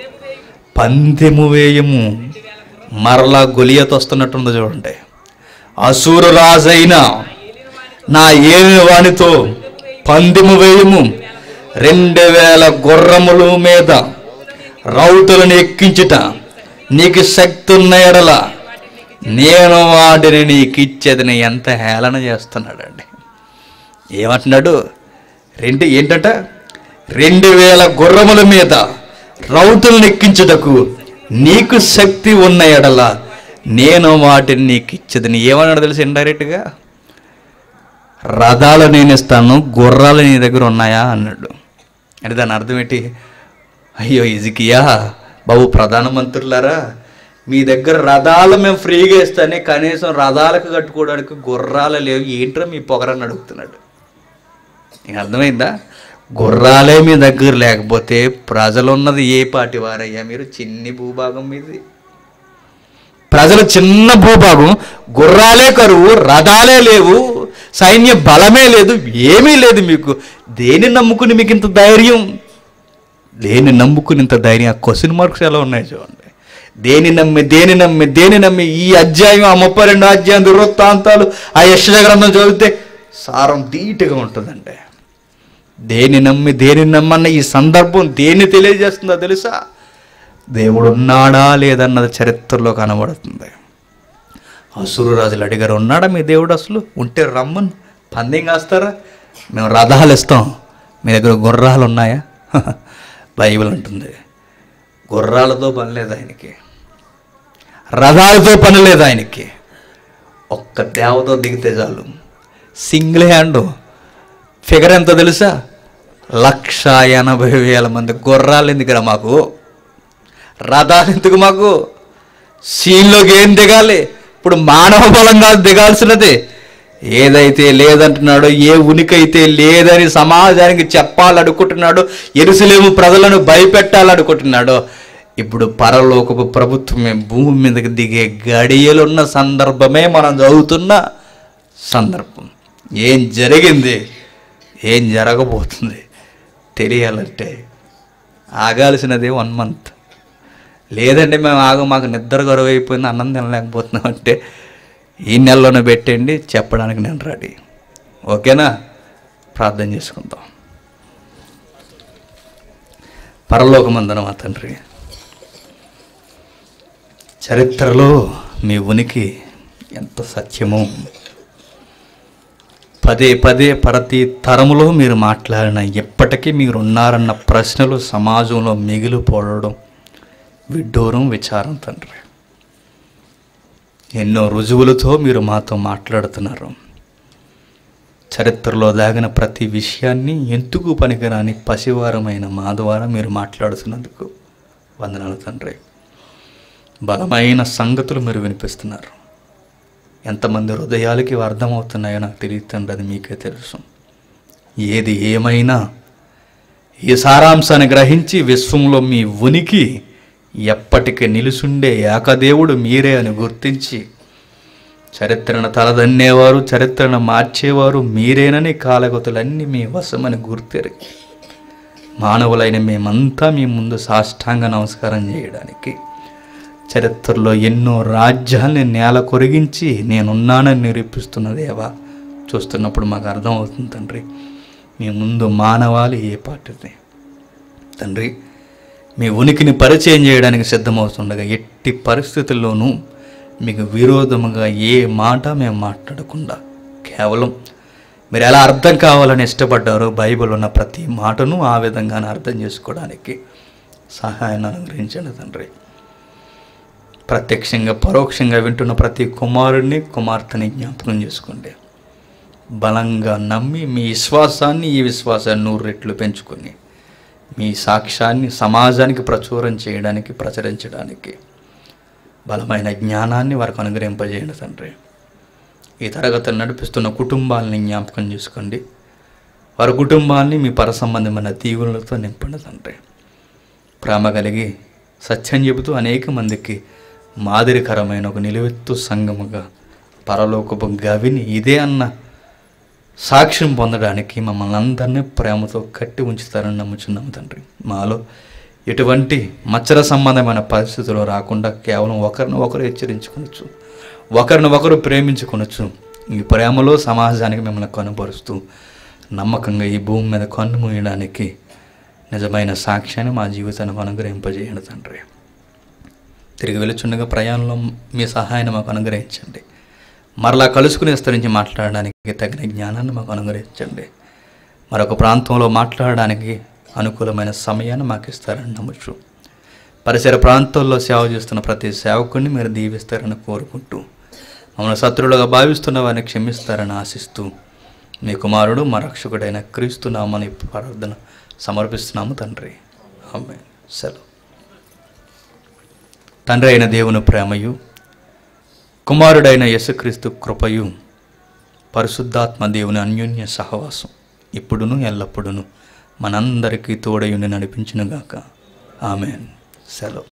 పందెము వేయము మరలా గొలియత వస్తున్నట్టుంది చూడండి అసురు రాజైన నా ఏమి వానితో పందిము వేయము రెండు వేల గుర్రముల మీద రౌతులను ఎక్కించుట నీకు శక్తి ఉన్న ఎడల నేను వాటిని నీకు ఇచ్చేదని ఎంత హేళన చేస్తున్నాడండి ఏమంటున్నాడు రెండు ఏంటంట రెండు వేల గుర్రముల మీద రౌతులను ఎక్కించుటకు నీకు శక్తి ఉన్న ఎడల నేను వాటిని నీకు ఇచ్చేదని ఏమన్నాడు తెలుసు ఇండైరెక్ట్గా రథాలు నేను ఇస్తాను గుర్రాలు నీ దగ్గర ఉన్నాయా అన్నాడు అంటే దాని అర్థం ఏంటి అయ్యో ఇజికియా బాబు ప్రధానమంత్రులారా మీ దగ్గర రథాలు మేము ఫ్రీగా ఇస్తానే కనీసం రథాలకు కట్టుకోవడానికి గుర్రాలు లేవు ఏంట్రా మీ పొగరని అడుగుతున్నాడు నీకు అర్థమైందా గుర్రాలే మీ దగ్గర లేకపోతే ప్రజలు ఉన్నది ఏ పాటి వారయ్యా మీరు చిన్ని భూభాగం మీది ప్రజలు చిన్న భూభాగం గుర్రాలే కరువు రథాలే లేవు సైన్య బలమే లేదు ఏమీ లేదు మీకు దేని నమ్ముకుని మీకు ఇంత ధైర్యం దేని నమ్ముకుని ఇంత ధైర్యం ఆ క్వశ్చన్ మార్క్స్ ఎలా ఉన్నాయి చూడండి దేని నమ్మి దేని నమ్మి దేని నమ్మి ఈ అధ్యాయం ఆ ముప్పై రెండు అధ్యాయం దురవృత్తాంతాలు ఆ యశ గ్రంథం చదివితే సారం ధీటుగా ఉంటుందండి దేని నమ్మి దేని నమ్మన్న ఈ సందర్భం దేన్ని తెలియజేస్తుందో తెలుసా దేవుడు ఉన్నాడా లేదన్నది చరిత్రలో కనబడుతుంది అసురు రాజులు అడిగారు ఉన్నాడా మీ దేవుడు అసలు ఉంటే రమ్మను పందెం కాస్తారా మేము రథాలు ఇస్తాం మీ దగ్గర గుర్రాలు ఉన్నాయా బైబిల్ అంటుంది గుర్రాలతో పని లేదు ఆయనకి రథాలతో పని లేదు ఆయనకి ఒక్క దేవతో దిగితే చాలు సింగిల్ హ్యాండ్ ఫిగర్ ఎంత తెలుసా లక్ష ఎనభై వేల మంది గుర్రాలు ఎందుకురా మాకు రథాలు ఎందుకు మాకు సీన్లోకి ఏం దిగాలి ఇప్పుడు మానవ బలం కాదు దిగాల్సినది ఏదైతే లేదంటున్నాడో ఏ ఉనికి అయితే లేదని సమాజానికి చెప్పాలనుకుంటున్నాడో ఎరుసలేము ప్రజలను భయపెట్టాలనుకుంటున్నాడో ఇప్పుడు పరలోకపు ప్రభుత్వమే భూమి మీదకి దిగే గడియలున్న సందర్భమే మనం చదువుతున్న సందర్భం ఏం జరిగింది ఏం జరగబోతుంది తెలియాలంటే ఆగాల్సినది వన్ మంత్ లేదండి మేము ఆగ మాకు నిద్ర గొడవ అయిపోయింది అన్నం తినలేకపోతున్నాం అంటే ఈ నెలలోనే పెట్టండి చెప్పడానికి నేను రెడీ ఓకేనా ప్రార్థన చేసుకుందాం పరలోకమందన మా తండ్రి చరిత్రలో మీ ఉనికి ఎంత సత్యమో పదే పదే ప్రతి తరములో మీరు మాట్లాడిన ఎప్పటికీ మీరు ఉన్నారన్న ప్రశ్నలు సమాజంలో మిగిలిపోవడం విడ్డూరం విచారం తండ్రి ఎన్నో రుజువులతో మీరు మాతో మాట్లాడుతున్నారు చరిత్రలో దాగిన ప్రతి విషయాన్ని ఎందుకు పనికిరాని పసివారమైన మా ద్వారా మీరు మాట్లాడుతున్నందుకు వందనాలు తండ్రి బలమైన సంగతులు మీరు వినిపిస్తున్నారు ఎంతమంది హృదయాలకి ఇవి అర్థమవుతున్నాయో నాకు తెలియదు తండ్రి అది మీకే తెలుసు ఏది ఏమైనా ఈ సారాంశాన్ని గ్రహించి విశ్వంలో మీ ఉనికి ఎప్పటికీ నిలుసుండే ఏకదేవుడు మీరే అని గుర్తించి చరిత్రను తలదన్నేవారు చరిత్రను మార్చేవారు మీరేనని కాలగతులన్నీ మీ వశమని గుర్తెరిగి మానవులైన మేమంతా మీ ముందు సాష్టాంగ నమస్కారం చేయడానికి చరిత్రలో ఎన్నో రాజ్యాల్ని నేల కొరిగించి నేనున్నానని నిరూపిస్తున్న దేవా చూస్తున్నప్పుడు మాకు అర్థమవుతుంది తండ్రి మీ ముందు మానవాళి ఏ పాటిది తండ్రి మీ ఉనికిని పరిచయం చేయడానికి సిద్ధమవుతుండగా ఎట్టి పరిస్థితుల్లోనూ మీకు విరోధముగా ఏ మాట మేము మాట్లాడకుండా కేవలం మీరు ఎలా అర్థం కావాలని ఇష్టపడ్డారో బైబిల్ ఉన్న ప్రతి మాటను ఆ విధంగానే అర్థం చేసుకోవడానికి సహాయాన్ని అనుగ్రహించండి తండ్రి ప్రత్యక్షంగా పరోక్షంగా వింటున్న ప్రతి కుమారుడిని కుమార్తెని జ్ఞాపకం చేసుకోండి బలంగా నమ్మి మీ విశ్వాసాన్ని ఈ విశ్వాసాన్ని నూరు రెట్లు పెంచుకొని మీ సాక్ష్యాన్ని సమాజానికి ప్రచురం చేయడానికి ప్రచురించడానికి బలమైన జ్ఞానాన్ని వారికి అనుగ్రహింపజేయండి తండ్రి ఈ తరగతులు నడిపిస్తున్న కుటుంబాలని జ్ఞాపకం చేసుకోండి వారి కుటుంబాన్ని మీ పర సంబంధమైన దీవులతో నింపండి తండ్రి ప్రేమ కలిగి సత్యం చెబుతూ అనేక మందికి మాదిరికరమైన ఒక నిలువెత్తు సంఘముగా పరలోకపు గవిని ఇదే అన్న సాక్ష్యం పొందడానికి మమ్మల్ని అందరినీ ప్రేమతో కట్టి ఉంచుతారని నమ్ముచున్నాము తండ్రి మాలో ఎటువంటి మచ్చర సంబంధమైన పరిస్థితులు రాకుండా కేవలం ఒకరిని ఒకరు హెచ్చరించుకొనొచ్చు ఒకరిని ఒకరు ప్రేమించుకొనొచ్చు ఈ ప్రేమలో సమాజానికి మిమ్మల్ని కనుపరుస్తూ నమ్మకంగా ఈ భూమి మీద కన్ను మూయడానికి నిజమైన సాక్ష్యాన్ని మా జీవితానికి అనుగ్రహింపజేయండి తండ్రి తిరిగి వెలుచుండగా ప్రయాణంలో మీ సహాయాన్ని మాకు అనుగ్రహించండి మరలా కలుసుకుని విస్తరించి మాట్లాడడానికి తగిన జ్ఞానాన్ని మాకు అనుగ్రహించండి మరొక ప్రాంతంలో మాట్లాడడానికి అనుకూలమైన సమయాన్ని మాకు ఇస్తారని నమ్మచ్చు పరిసర ప్రాంతాల్లో సేవ చేస్తున్న ప్రతి సేవకుడిని మీరు దీవిస్తారని కోరుకుంటూ మమ్మల్ని శత్రువులుగా భావిస్తున్న వారిని క్షమిస్తారని ఆశిస్తూ మీ కుమారుడు మా రక్షకుడైన క్రీస్తు నామని ప్రార్థన సమర్పిస్తున్నాము తండ్రి ఆమె సెలవు తండ్రి అయిన దేవుని ప్రేమయు కుమారుడైన యేసుక్రీస్తు కృపయు పరిశుద్ధాత్మ దేవుని అన్యోన్య సహవాసం ఇప్పుడును ఎల్లప్పుడును మనందరికీ తోడయుండి నడిపించునుగాక ఆమెన్ సెలవు